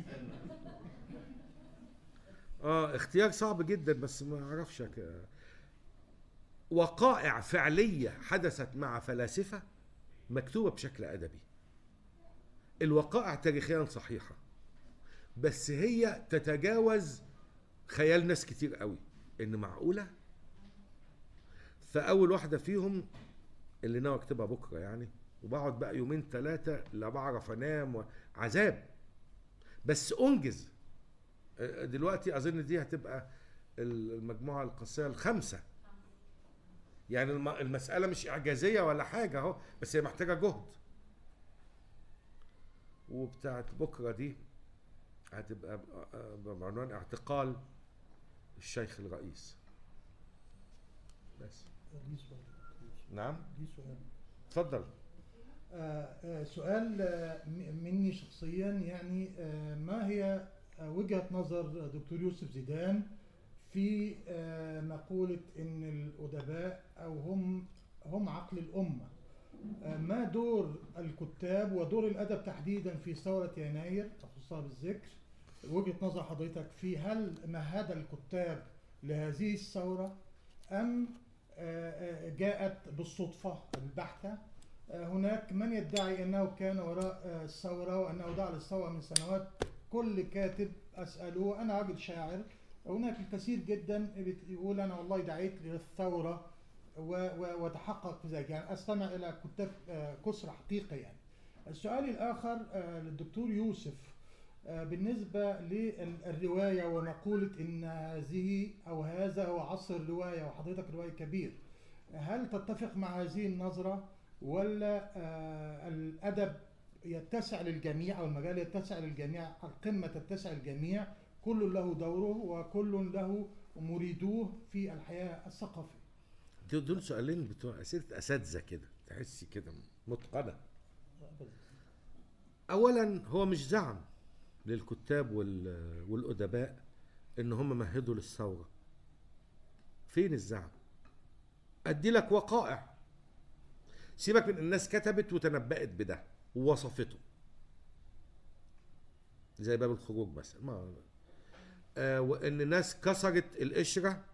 اه اختيار صعب جدا بس ما اعرفش أك- وقائع فعلية حدثت مع فلاسفة مكتوبة بشكل أدبي الوقائع تاريخيا صحيحة بس هي تتجاوز خيال ناس كتير قوي ان معقولة فأول واحدة فيهم اللي ناوي اكتبها بكرة يعني وبقعد بقى يومين ثلاثة لا بعرف انام عذاب بس انجز دلوقتي اظن دي هتبقى المجموعة القصيرة الخامسة يعني الم- المسألة مش إعجازية ولا حاجة أهو بس هي محتاجة جهد وبتاعت بكرة دي هتبقى ب- بعنوان اعتقال الشيخ الرئيس بس ليه سؤال نعم ليه سؤال اتفضل آه، آه، سؤال آه، م- مني شخصيا يعني آه، ما هي آه، وجهة نظر دكتور يوسف زيدان في آه، مقولة ان الأدباء او هم هم عقل الأمة آه، ما دور الكتاب ودور الأدب تحديدا في ثورة يناير خصوصا بالذكر وجهة نظر حضرتك في هل مهد الكتاب لهذه الثورة أم آه، آه، جاءت بالصدفة البحتة آه، هناك من يدعي انه كان وراء آه، الثوره وانه دعا للثوره من سنوات كل كاتب اساله انا راجل شاعر هناك الكثير جدا يقول انا والله دعيت للثوره و- و- وتحقق في ذلك يعني استمع الى كتاب آه، كسرى حقيقه يعني السؤال الاخر آه، للدكتور يوسف آه، بالنسبه للروايه ومقوله ان هذه او هذا هو عصر الروايه وحضرتك روائي كبير هل تتفق مع هذه النظره ولا آه، الادب يتسع للجميع او المجال يتسع للجميع القمه تتسع للجميع كل له دوره وكل له مريدوه في الحياه الثقافيه دول دول سؤالين بتوع اسئله اساتذه كده تحسي كده متقنه اولا هو مش زعم للكتاب وال- والادباء ان هم مهدوا للثوره فين الزعم ادي لك وقائع سيبك من الناس كتبت وتنبأت بده ووصفته زي باب الخروج مثلا ما آه وان الناس كسرت القشره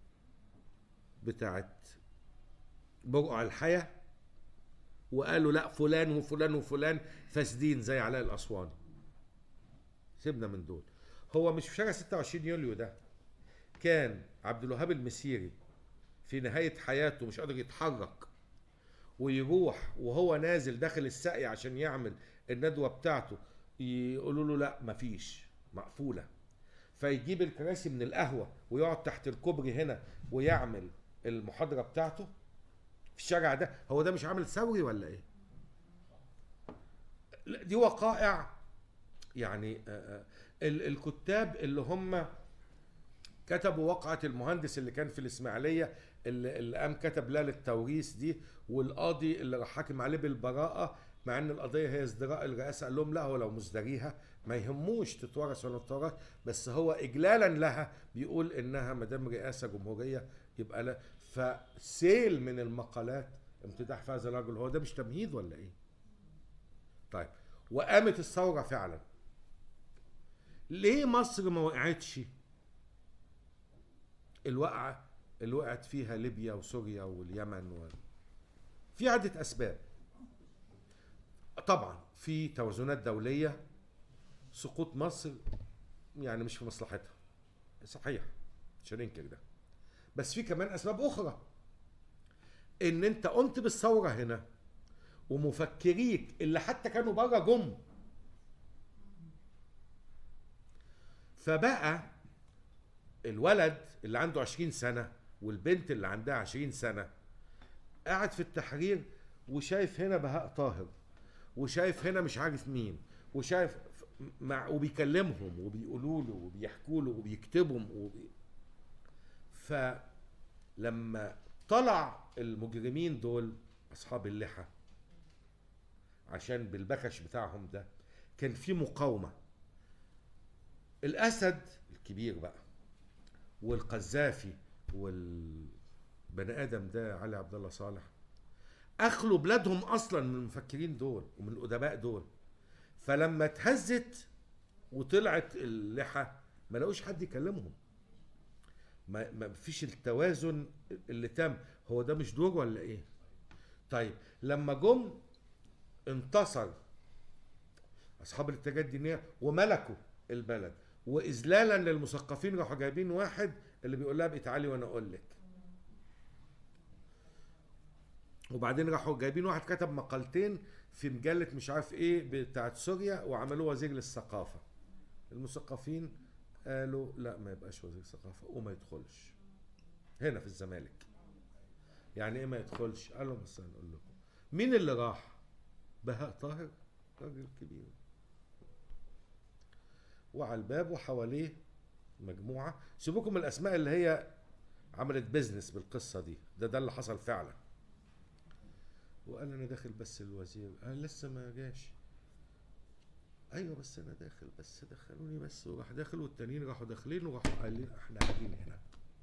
بتاعت برقع الحياه وقالوا لا فلان وفلان وفلان فاسدين زي علاء الاسواني سيبنا من دول هو مش في شارع 26 يوليو ده كان عبد الوهاب المسيري في نهايه حياته مش قادر يتحرك ويروح وهو نازل داخل السقي عشان يعمل الندوه بتاعته يقولوا له لا مفيش مقفوله فيجيب الكراسي من القهوه ويقعد تحت الكوبري هنا ويعمل المحاضره بتاعته في الشارع ده هو ده مش عامل ثوري ولا ايه لا، دي وقائع يعني آه، آه، ال- الكتاب اللي هم كتبوا وقعة المهندس اللي كان في الإسماعيلية اللي, اللي قام كتب لا للتوريث دي والقاضي اللي راح حاكم عليه بالبراءة مع ان القضية هي ازدراء الرئاسة قال لهم لا هو لو مزدريها ما يهموش تتورث ولا تتورث بس هو إجلالا لها بيقول إنها مدام رئاسة جمهورية يبقى لا فسيل من المقالات امتداح في هذا الرجل هو ده مش تمهيد ولا ايه؟ طيب وقامت الثورة فعلا ليه مصر ما وقعتش الوقعة اللي وقعت فيها ليبيا وسوريا واليمن و... في عدة أسباب طبعا في توازنات دولية سقوط مصر يعني مش في مصلحتها صحيح مش هننكر ده بس في كمان أسباب أخرى إن أنت قمت بالثورة هنا ومفكريك اللي حتى كانوا بره جم فبقى الولد اللي عنده 20 سنة والبنت اللي عندها 20 سنة قاعد في التحرير وشايف هنا بهاء طاهر وشايف هنا مش عارف مين وشايف مع وبيكلمهم وبيقولوا له وبيحكوا له وبيكتبهم وبي... فلما طلع المجرمين دول اصحاب اللحى عشان بالبكش بتاعهم ده كان في مقاومه الاسد الكبير بقى والقذافي والبني ادم ده علي عبد الله صالح اخلوا بلادهم اصلا من المفكرين دول ومن الادباء دول فلما اتهزت وطلعت اللحى ما لقوش حد يكلمهم ما ما فيش التوازن اللي تم هو ده مش دور ولا ايه طيب لما جم انتصر اصحاب الاتجاهات الدينيه وملكوا البلد واذلالا للمثقفين راحوا جايبين واحد اللي بيقول لها ابقي تعالي وانا اقول لك وبعدين راحوا جايبين واحد كتب مقالتين في مجله مش عارف ايه بتاعت سوريا وعملوه وزير للثقافه المثقفين قالوا لا ما يبقاش وزير ثقافه وما يدخلش هنا في الزمالك يعني ايه ما يدخلش قالوا بس هنقول لكم مين اللي راح بهاء طاهر راجل كبير وعلى الباب وحواليه مجموعه سيبوكم من الاسماء اللي هي عملت بيزنس بالقصه دي ده ده اللي حصل فعلا وقال انا داخل بس الوزير قال لسه ما جاش ايوه بس انا داخل بس دخلوني بس وراح داخل والتانيين راحوا داخلين وراحوا قايلين احنا قاعدين هنا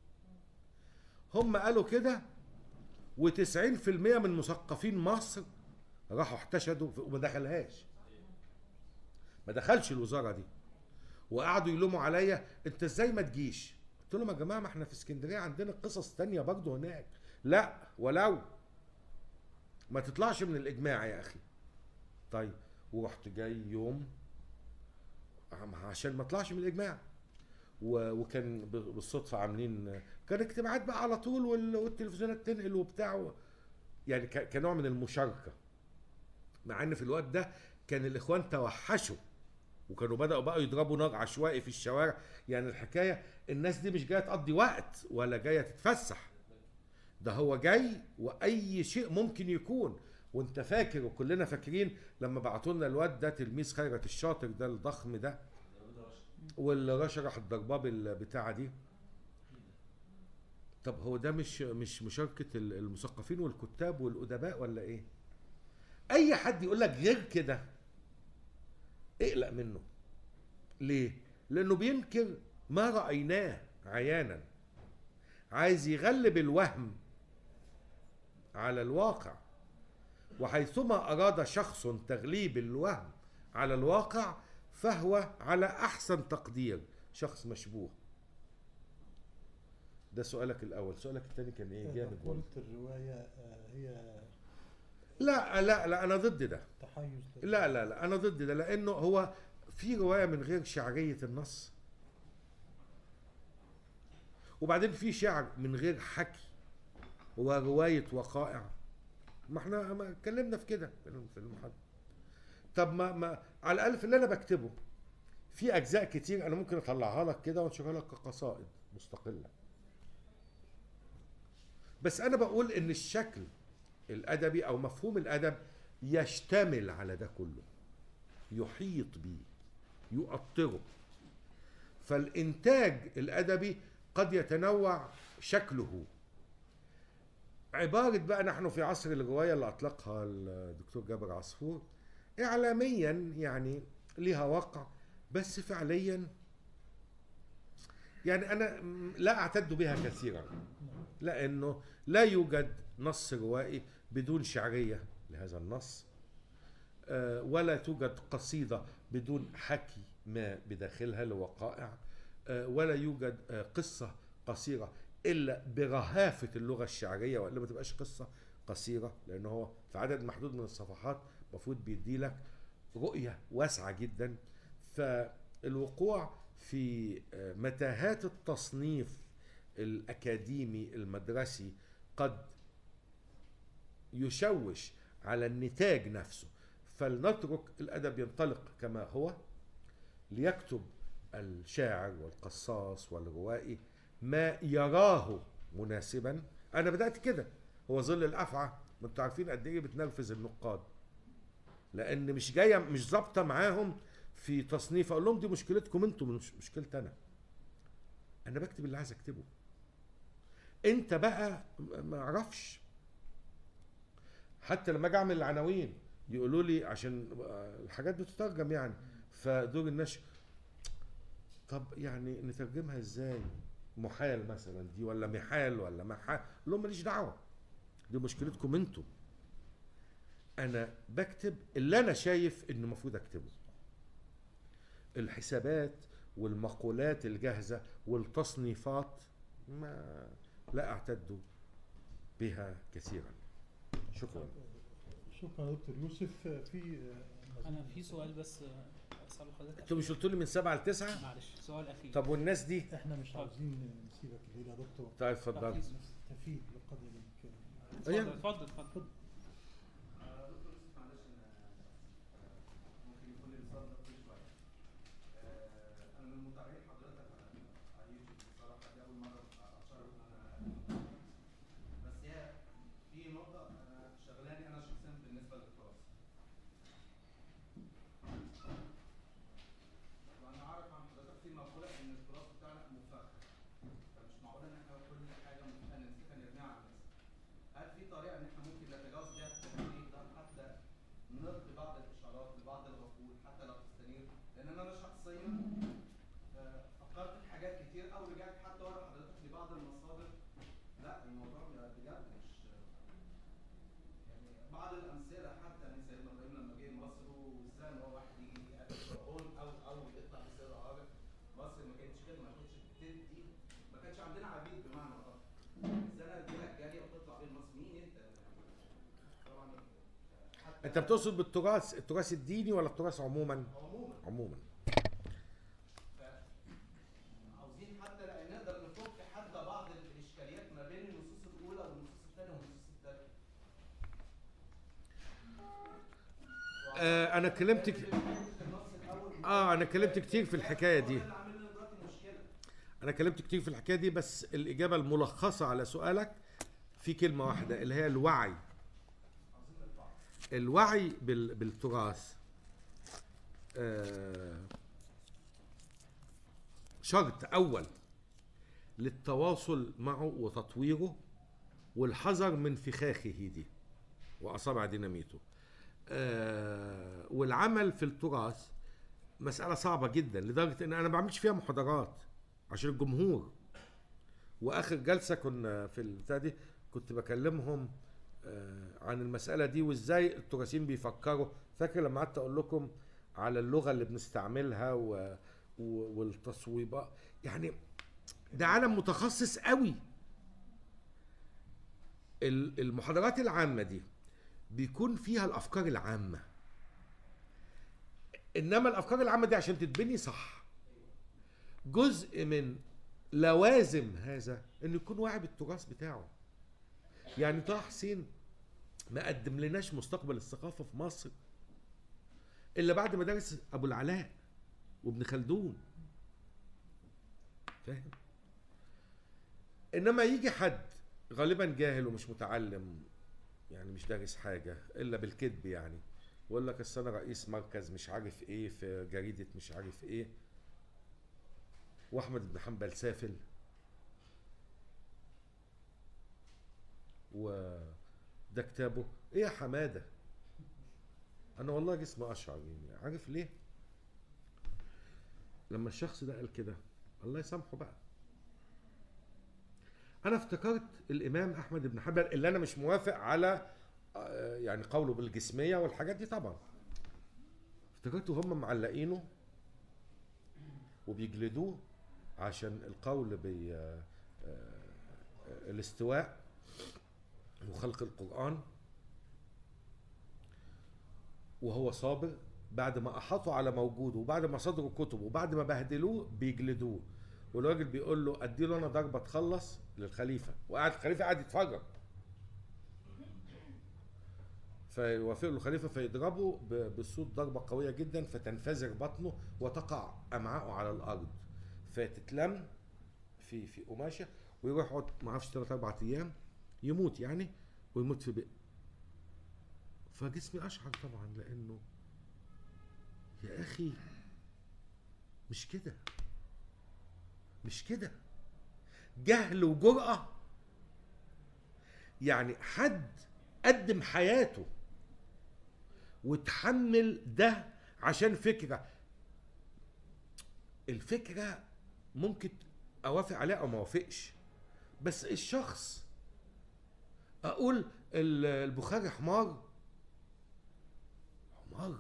هم قالوا كده و90% من مثقفين مصر راحوا احتشدوا في- وما دخلهاش ما دخلش الوزاره دي وقعدوا يلوموا عليا انت ازاي ما تجيش قلت لهم يا جماعه ما احنا في اسكندريه عندنا قصص تانية برضه هناك لا ولو ما تطلعش من الاجماع يا اخي طيب ورحت جاي يوم عم- عشان ما اطلعش من الاجماع و- وكان ب- بالصدفه عاملين كان اجتماعات بقى على طول وال- والتلفزيونات تنقل وبتاع و- يعني ك- كنوع من المشاركه مع ان في الوقت ده كان الاخوان توحشوا وكانوا بداوا بقى يضربوا نار عشوائي في الشوارع يعني الحكايه الناس دي مش جايه تقضي وقت ولا جايه تتفسح ده هو جاي واي شيء ممكن يكون وانت فاكر وكلنا فاكرين لما بعتوا لنا الواد ده تلميذ خيرت الشاطر ده الضخم ده واللي رشا راح ضرباه بالبتاعه دي طب هو ده مش مش مشاركه ال- المثقفين والكتاب والادباء ولا ايه اي حد يقول لك غير كده اقلق منه ليه لانه بينكر ما رايناه عيانا عايز يغلب الوهم على الواقع وحيثما اراد شخص تغليب الوهم على الواقع فهو على احسن تقدير شخص مشبوه ده سؤالك الاول سؤالك الثاني كان ايه جامد والله. قلت الرواية آه، هي لا لا لا انا ضد ده تحيز لا لا لا انا ضد ده لانه هو في روايه من غير شعريه النص وبعدين في شعر من غير حكي وروايه وقائع ما احنا ما اتكلمنا في كده في الم- في المحاضره طب ما, ما على الاقل في اللي انا بكتبه في اجزاء كتير انا ممكن اطلعها لك كده وانشرها لك كقصائد مستقله بس انا بقول ان الشكل الادبي او مفهوم الادب يشتمل على ده كله يحيط بيه يؤطره فالانتاج الادبي قد يتنوع شكله عبارة بقى نحن في عصر الرواية اللي أطلقها الدكتور جابر عصفور إعلاميا يعني لها وقع بس فعليا يعني أنا م- لا أعتد بها كثيرا لأنه لا يوجد نص روائي بدون شعرية لهذا النص آه، ولا توجد قصيدة بدون حكي ما بداخلها لوقائع آه، ولا يوجد آه، قصة قصيرة إلا برهافة اللغة الشعرية وإلا ما تبقاش قصة قصيرة لأن هو في عدد محدود من الصفحات المفروض بيدي لك رؤية واسعة جدا فالوقوع في آه، متاهات التصنيف الأكاديمي المدرسي قد يشوش على النتاج نفسه فلنترك الادب ينطلق كما هو ليكتب الشاعر والقصاص والروائي ما يراه مناسبا انا بدات كده هو ظل الافعى ما انتوا عارفين قد ايه بتنرفز النقاد لان مش جايه مش ظابطه معاهم في تصنيف اقول لهم دي مشكلتكم انتوا مش مشكلتي انا انا بكتب اللي عايز اكتبه انت بقى ما اعرفش حتى لما اجي اعمل العناوين يقولوا لي عشان الحاجات بتترجم يعني فدور النشر طب يعني نترجمها ازاي محال مثلا دي ولا محال ولا محال لهم ماليش دعوه دي مشكلتكم انتوا انا بكتب اللي انا شايف انه المفروض اكتبه الحسابات والمقولات الجاهزه والتصنيفات ما لا اعتد بها كثيرا شكرا شكرا يا دكتور يوسف في انا في سؤال بس آه، اساله حضرتك انتوا مش قلتوا لي من سبعة لتسعة معلش سؤال اخير طب والناس دي احنا مش عاوزين نسيبك الليله يا دكتور طيب اتفضل تحفيز. نستفيد بقدر الامكان اتفضل أيوة. اتفضل اتفضل دكتور يوسف معلش انا ممكن يكون الانسان ده كل شويه آه، انا من متابعين حضرتك على على يوتيوب بصراحه دي اول مره اتشرف ان انا بس هي في نقطه انا شغلاني انا شخصيا بالنسبه للتراث وانا عارف عن حضرتك في مقوله ان التراث بتاعنا مفخر فمش معقول ان احنا كل حاجه ممكن نمسكها نرميها على الناس هل في طريقه ان احنا ممكن نتجاوز بيها التمرين ده حتى نلقي بعض الاشارات لبعض العقول حتى لو تستنير لان انا شخصيا آه، فكرت في حاجات كتير او رجعت حتى ورا حضرتك لبعض المصادر لا الموضوع بجد مش يعني بعض الامثله حتى من سيدنا ابراهيم لما جه مصر وازاي ان هو واحد يجي يقابل فرعون او او يطلع في سر عربي مصر ما كانتش كده ما كانتش بتدي ما كانش عندنا عبيد بمعنى اخر ازاي انا اديلك جاريه وتطلع بين مصر مين انت؟ طبعا حتى انت بتقصد بالتراث التراث الديني ولا التراث عموما عموما عموما عاوزين حتى لا- نقدر نفك حتى بعض الاشكاليات ما بين النصوص الاولى والنصوص الثانيه والنصوص الثالثه آه انا اتكلمت ك... اه انا اتكلمت كتير في الحكايه دي اللي عامل لنا دلوقتي مشكله انا اتكلمت كتير في الحكايه دي بس الاجابه الملخصه على سؤالك في كلمه واحده اللي هي الوعي الوعي بال... بالتراث آه شرط اول للتواصل معه وتطويره والحذر من فخاخه دي واصابع ديناميته آه والعمل في التراث مسألة صعبة جدا لدرجة ان انا ما بعملش فيها محاضرات عشان الجمهور واخر جلسة كنا في البتاع دي كنت بكلمهم آه، عن المسألة دي وازاي التراثيين بيفكروا فاكر لما قعدت اقول لكم على اللغة اللي بنستعملها و... و... والتصويبات يعني ده عالم متخصص قوي ال- المحاضرات العامة دي بيكون فيها الافكار العامة انما الافكار العامة دي عشان تتبني صح جزء من لوازم هذا انه يكون واعي بالتراث بتاعه يعني طه حسين ما قدم لناش مستقبل الثقافة في مصر الا بعد ما درس ابو العلاء وابن خلدون فاهم انما يجي حد غالبا جاهل ومش متعلم يعني مش دارس حاجة الا بالكذب يعني ويقول لك أصل انا رئيس مركز مش عارف ايه في جريدة مش عارف ايه واحمد بن حنبل سافل وده كتابه ايه يا حماده انا والله جسمي اشعر يعني عارف ليه لما الشخص ده قال كده الله يسامحه بقى انا افتكرت الامام احمد بن حنبل اللي انا مش موافق على آه، يعني قوله بالجسميه والحاجات دي طبعا افتكرته هم معلقينه وبيجلدوه عشان القول ب آه، آه، الاستواء وخلق القرآن وهو صابر بعد ما أحاطوا على موجوده وبعد ما صدروا كتبه وبعد ما بهدلوه بيجلدوه والراجل بيقول له اديله انا ضربه تخلص للخليفه وقعد الخليفه قاعد يتفرج فيوافق له الخليفه فيضربه ب- بالصوت ضربه قويه جدا فتنفجر بطنه وتقع امعاءه على الارض فتتلم في في قماشه ويروح يقعد ما اعرفش ثلاث اربع ايام يموت يعني ويموت في بئر فجسمي اشعر طبعا لانه يا اخي مش كده مش كده جهل وجرأة يعني حد قدم حياته وتحمل ده عشان فكرة الفكره ممكن اوافق عليها او ما اوافقش بس الشخص اقول ال- البخاري حمار حمار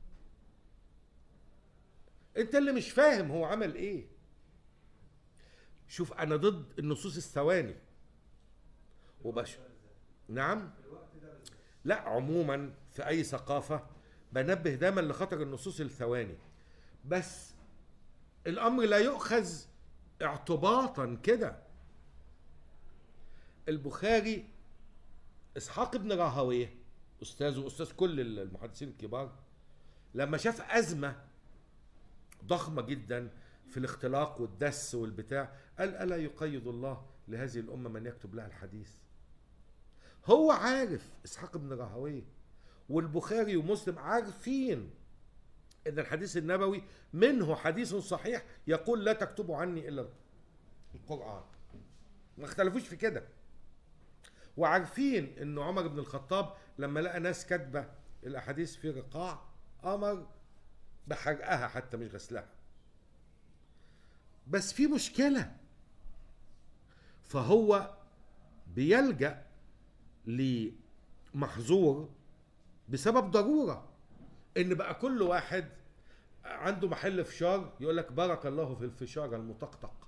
انت اللي مش فاهم هو عمل ايه شوف انا ضد النصوص الثواني وبش نعم لا عموما في اي ثقافه بنبه دايما لخطر النصوص الثواني بس الامر لا يؤخذ اعتباطا كده البخاري اسحاق بن راهويه استاذ واستاذ كل المحدثين الكبار لما شاف ازمه ضخمه جدا في الاختلاق والدس والبتاع قال الا يقيد الله لهذه الامه من يكتب لها الحديث هو عارف اسحاق بن راهويه والبخاري ومسلم عارفين ان الحديث النبوي منه حديث صحيح يقول لا تكتبوا عني الا القران ما اختلفوش في كده وعارفين ان عمر بن الخطاب لما لقى ناس كاتبه الاحاديث في رقاع امر بحرقها حتى مش غسلها بس في مشكله فهو بيلجا لمحظور بسبب ضروره ان بقى كل واحد عنده محل فشار يقول لك بارك الله في الفشار المطقطق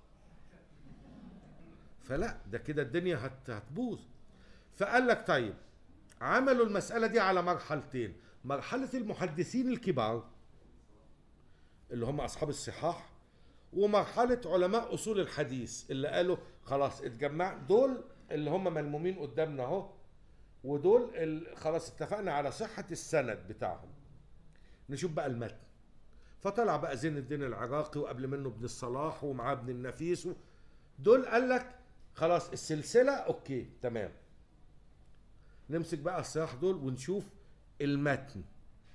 فلا ده كده الدنيا هت هتبوظ فقال لك طيب عملوا المسألة دي على مرحلتين مرحلة المحدثين الكبار اللي هم أصحاب الصحاح ومرحلة علماء أصول الحديث اللي قالوا خلاص اتجمع دول اللي هم ملمومين قدامنا اهو ودول ال- خلاص اتفقنا على صحة السند بتاعهم نشوف بقى المتن فطلع بقى زين الدين العراقي وقبل منه ابن الصلاح ومعاه ابن النفيس و- دول قال لك خلاص السلسلة اوكي تمام نمسك بقى الصياح دول ونشوف المتن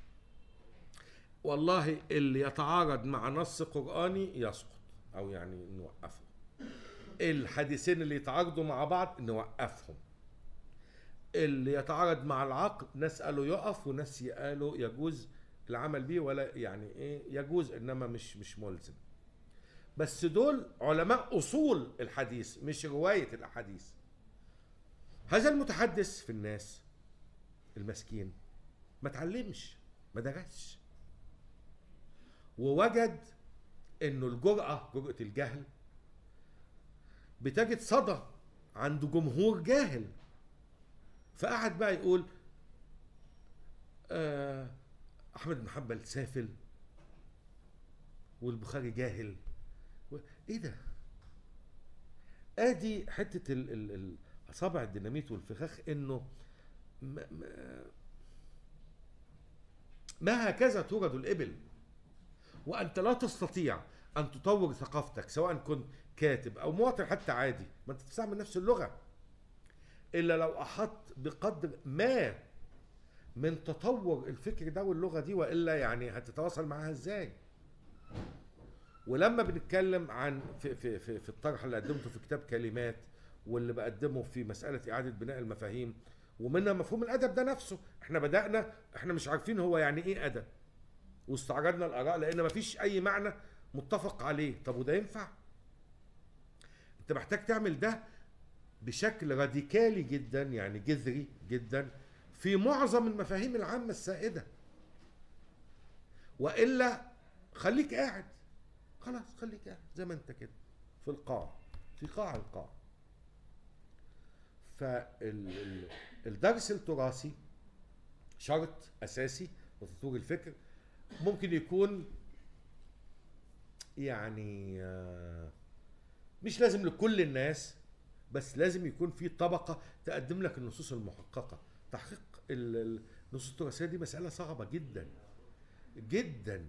والله اللي يتعارض مع نص قرآني يسقط أو يعني نوقفه الحديثين اللي يتعارضوا مع بعض نوقفهم اللي يتعارض مع العقل ناس قالوا يقف وناس قالوا يجوز العمل بيه ولا يعني ايه يجوز انما مش مش ملزم بس دول علماء اصول الحديث مش روايه الاحاديث هذا المتحدث في الناس المسكين ما تعلمش ما درسش ووجد انه الجرأة جرأة الجهل بتجد صدى عند جمهور جاهل فقعد بقى يقول آه احمد بن حنبل سافل والبخاري جاهل و- ايه ده ادي حته ال ال ال اصابع الديناميت والفخاخ انه ما, ما, ما هكذا تورد الابل وانت لا تستطيع ان تطور ثقافتك سواء كنت كاتب او مواطن حتى عادي ما انت تستعمل نفس اللغه الا لو احط بقدر ما من تطور الفكر ده واللغه دي والا يعني هتتواصل معاها ازاي ولما بنتكلم عن في في في, في الطرح اللي قدمته في كتاب كلمات واللي بقدمه في مساله اعاده بناء المفاهيم ومنها مفهوم الادب ده نفسه احنا بدانا احنا مش عارفين هو يعني ايه ادب واستعرضنا الاراء لان مفيش اي معنى متفق عليه طب وده ينفع انت محتاج تعمل ده بشكل راديكالي جدا يعني جذري جدا في معظم المفاهيم العامه السائده والا خليك قاعد خلاص خليك قاعد زي ما انت كده في القاع في قاع القاع فالدرس التراثي شرط اساسي لتطوير الفكر ممكن يكون يعني آه، مش لازم لكل الناس بس لازم يكون في طبقه تقدم لك النصوص المحققه تحقيق ال- ال- النصوص التراثيه دي مساله صعبه جدا جدا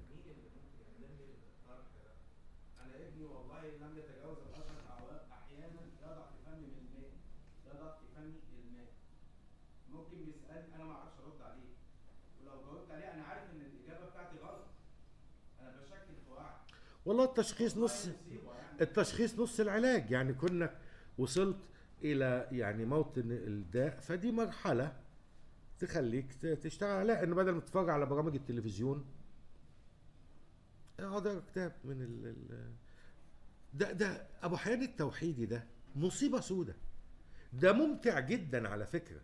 انا ابني والله لم يتجاوز العشر اعوام احيانا يضع في فمي من الماء يضع في فمي الماء ممكن يسالني انا ما اعرفش ارد عليه ولو جاوبت عليه انا عارف ان الاجابه بتاعتي غلط انا بشكل في وعي والله التشخيص نص مصيبه يعني التشخيص نص العلاج يعني كنا وصلت الى يعني موطن الداء فدي مرحله تخليك ت- تشتغل عليها ان بدل ما تتفرج على برامج التلفزيون اقعد اقرا كتاب من ال ال ده ده ابو حيان التوحيدي ده مصيبه سودة ده ممتع جدا على فكره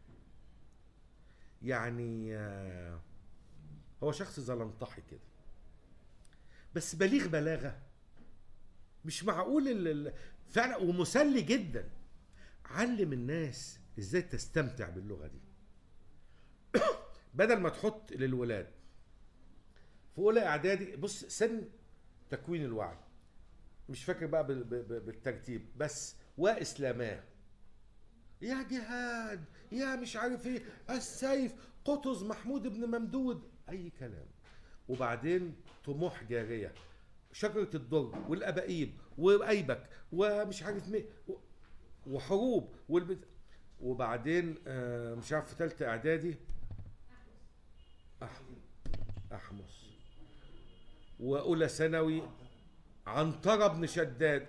يعني آه، هو شخص زلنطحي كده بس بليغ بلاغه مش معقول ال- ال- فعلا ومسلي جدا علم الناس ازاي تستمتع باللغه دي بدل ما تحط للولاد في اولى اعدادي بص سن تكوين الوعي مش فاكر بقى بال- ب- ب- بالترتيب بس واسلاماه يا جهاد يا مش عارف ايه السيف قطز محمود بن ممدود اي كلام وبعدين طموح جاريه شجره الدر والابائيب وايبك ومش عارف مين و- وحروب والبت... وبعدين آه، مش عارف في ثالثه اعدادي أح... احمس واولى ثانوي عنترة بن شداد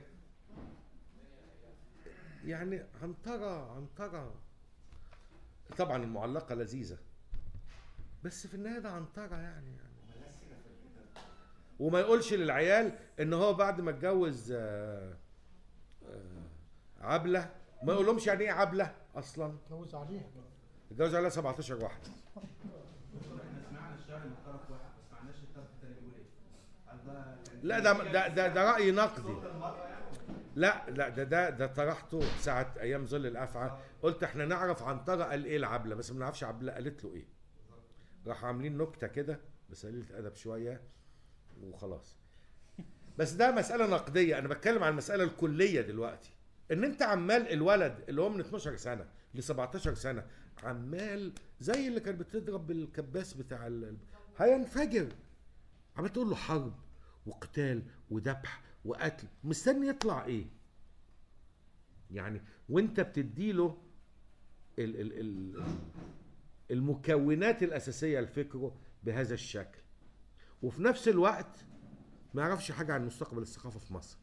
يعني عنترة عنترة طبعا المعلقة لذيذة بس في النهاية ده عنترة يعني, يعني وما يقولش للعيال ان هو بعد ما اتجوز آه، آه، عبلة ما يقولهمش يعني ايه عبلة اصلا اتجوز عليها اتجوز عليها 17 واحدة احنا سمعنا الشعر من طرف واحد ما سمعناش الطرف الثاني بيقول ايه هل ده كان لا ده ده ده, ده رأي نقدي صوت المرأة يعني لا لا ده ده ده طرحته ساعة أيام ظل الأفعى قلت إحنا نعرف عنترة قال إيه العبلة بس ما نعرفش عبلة قالت له إيه راحوا عاملين نكتة كده بس قليلة أدب شوية وخلاص بس ده مسألة نقدية أنا بتكلم عن المسألة الكلية دلوقتي إن أنت عمال الولد اللي هو من 12 سنة ل 17 سنة عمال زي اللي كانت بتضرب بالكباس بتاع ال... هينفجر عمال تقول له حرب وقتال وذبح وقتل مستني يطلع ايه يعني وانت بتديله ال ال ال المكونات الاساسيه لفكره بهذا الشكل وفي نفس الوقت ما يعرفش حاجه عن مستقبل الثقافه في مصر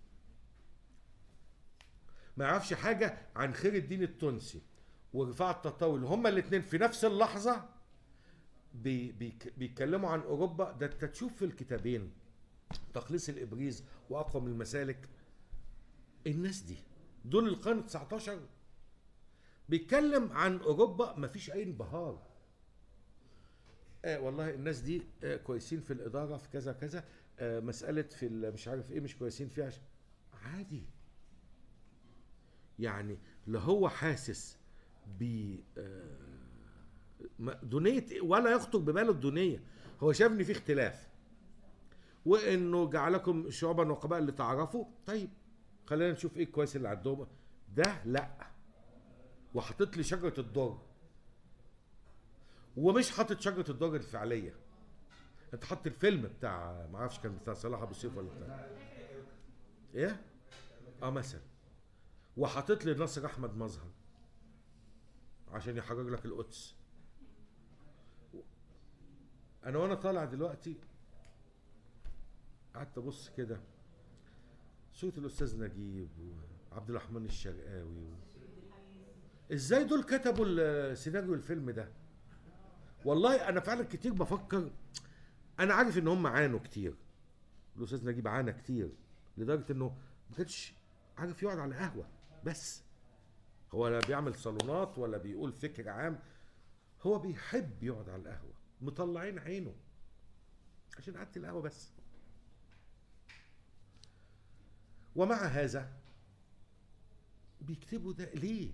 ما يعرفش حاجه عن خير الدين التونسي ورفاع التطاوي اللي هما الاثنين في نفس اللحظه بي بيك- بيتكلموا عن اوروبا ده انت تشوف في الكتابين تقليص الابريز واقوى من المسالك الناس دي دول القرن 19 بيتكلم عن اوروبا مفيش اي انبهار آه والله الناس دي آه كويسين في الاداره في كذا كذا آه مساله في ال- مش عارف ايه مش كويسين فيها عش- عادي يعني لا هو حاسس ب آه، ما- دونيه ولا يخطر بباله الدونيه هو شايف ان في اختلاف وانه جعلكم شعوبا وقبائل لتعرفوا طيب خلينا نشوف ايه الكويس اللي عندهم ده لا وحاطط لي شجره الدر ومش حاطط شجره الدر الفعليه انت حاطط الفيلم بتاع ما اعرفش كان بتاع صلاح ابو سيف ولا بتاع ايه اه مثلا وحاطط لي ناصر احمد مظهر عشان يحرر لك القدس انا وانا طالع دلوقتي قعدت ابص كده صوره الاستاذ نجيب وعبد الرحمن الشرقاوي و... ازاي دول كتبوا السيناريو الفيلم ده والله انا فعلا كتير بفكر انا عارف ان هم عانوا كتير الاستاذ نجيب عانى كتير لدرجه انه ما كانش عارف يقعد على قهوه بس هو لا بيعمل صالونات ولا بيقول فكر عام هو بيحب يقعد على القهوه مطلعين عينه عشان قعدت القهوه بس ومع هذا بيكتبوا ده ليه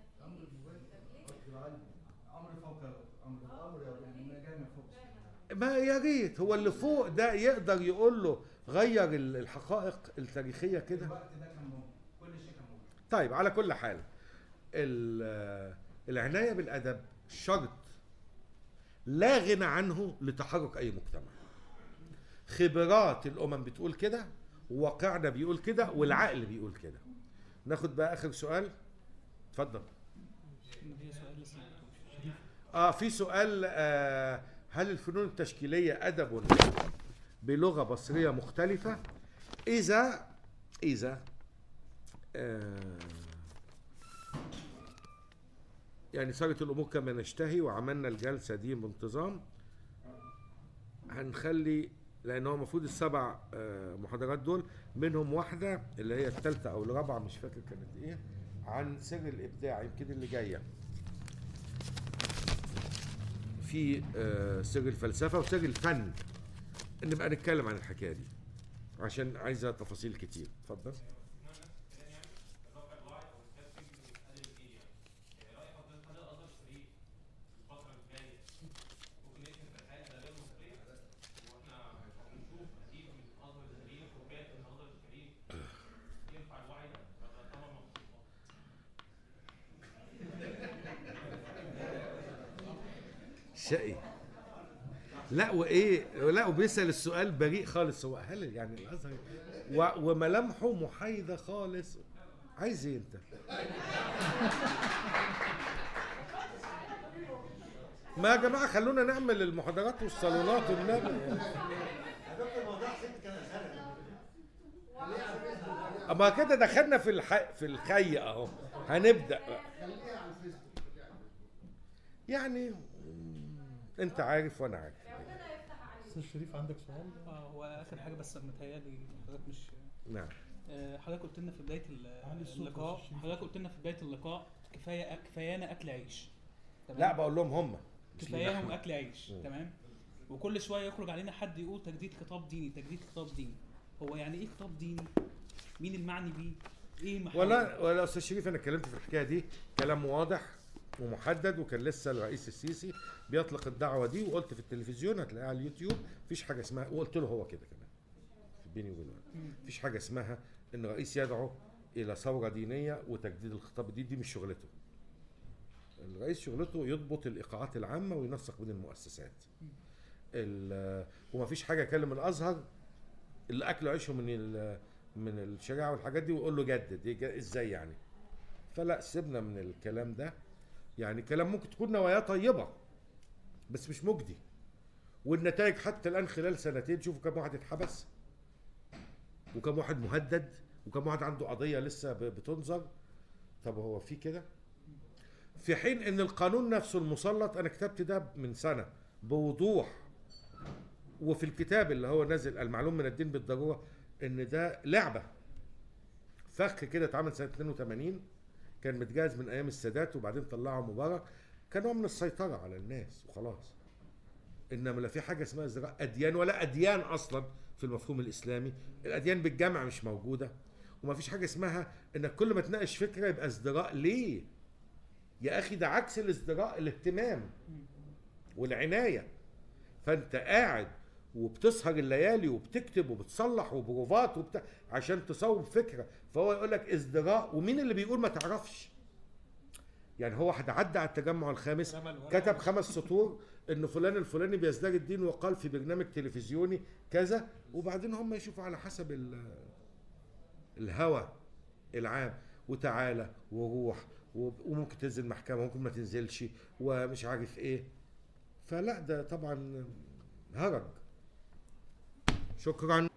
امر فوق امر امر يعني جاي من فوق ما يا ريت هو اللي فوق ده يقدر يقول له غير ال- الحقائق التاريخيه كده الوقت ده كان ممكن كل شيء كان ممكن طيب على كل حال ال- العنايه بالادب شرط لا غنى عنه لتحرك اي مجتمع خبرات الامم بتقول كده وواقعنا بيقول كده والعقل بيقول كده ناخد بقى اخر سؤال اتفضل دي سؤال لسه ما قلتوش. اه في سؤال آه هل الفنون التشكيليه ادب بلغه بصريه مختلفه اذا اذا آه يعني صارت الامور كما نشتهي وعملنا الجلسه دي بانتظام هنخلي لان هو المفروض السبع آه، محاضرات دول منهم واحده اللي هي الثالثه او الرابعه مش فاكر كانت ايه عن سر الابداع يمكن اللي جايه في آه، سر الفلسفه وسر الفن نبقى نتكلم عن الحكايه دي عشان عايزه تفاصيل كتير اتفضل شقي لا وايه لا وبيسال السؤال بريء خالص هو هل يعني الازهر و- وملامحه محايده خالص عايز ايه انت ما يا جماعه خلونا نعمل المحاضرات والصالونات والنبي اما كده دخلنا في الح... في الخي اهو هنبدا بقى. يعني مم، انت عارف وانا عارف استاذ شريف عندك سؤال؟ آه، هو اخر حاجه بس متهيألي حضرتك مش نعم آه، حضرتك قلت لنا في بدايه ال- علي الصوت اللقاء بس عشان- حضرتك قلت لنا في بدايه اللقاء كفايه أك- كفايانا اكل عيش تمام؟ لا بقول لهم هم مش لينا كفاياهم إحنا. اكل عيش مم. تمام وكل شويه يخرج علينا حد يقول تجديد خطاب ديني تجديد خطاب ديني هو يعني ايه خطاب ديني مين المعني بيه ايه محل ولا ولا استاذ شريف انا اتكلمت في الحكايه دي كلام واضح ومحدد وكان لسه الرئيس السيسي بيطلق الدعوه دي وقلت في التلفزيون هتلاقيها على اليوتيوب مفيش حاجه اسمها وقلت له هو كده كمان بيني وبينه مم. مفيش حاجه اسمها ان رئيس يدعو الى ثوره دينيه وتجديد الخطاب الديني دي مش شغلته الرئيس شغلته يضبط الايقاعات العامه وينسق بين المؤسسات ال- ومفيش حاجه يكلم الازهر اللي اكلوا عيشهم من ال- من الشريعه والحاجات دي ويقول له جدد إيه جا- ازاي يعني فلا سيبنا من الكلام ده يعني كلام ممكن تكون نواياه طيبه بس مش مجدي والنتائج حتى الان خلال سنتين شوفوا كم واحد اتحبس وكم واحد مهدد وكم واحد عنده قضيه لسه ب- بتنظر طب هو في كده في حين ان القانون نفسه المسلط انا كتبت ده من سنه بوضوح وفي الكتاب اللي هو نازل المعلوم من الدين بالضروره ان ده لعبه فخ كده اتعمل سنه 82 كان متجهز من ايام السادات وبعدين طلعه مبارك كان نوع من السيطره على الناس وخلاص انما لا في حاجه اسمها ازدراء اديان ولا اديان اصلا في المفهوم الاسلامي الاديان بالجمع مش موجوده وما فيش حاجه اسمها انك كل ما تناقش فكره يبقى ازدراء ليه يا اخي ده عكس الازدراء الاهتمام والعنايه فانت قاعد وبتسهر الليالي وبتكتب وبتصلح وبروفات وبتاع عشان تصوب فكره فهو يقول لك ازدراء ومين اللي بيقول ما تعرفش يعني هو حد عدى على التجمع الخامس رمى الورقة. كتب خمس سطور ان فلان الفلاني بيزداد الدين وقال في برنامج تلفزيوني كذا وبعدين هم يشوفوا على حسب ال- الهوى العام وتعالى وروح وب- وممكن تنزل محكمه ممكن ما تنزلش ومش عارف ايه فلا ده طبعا هرج شكرا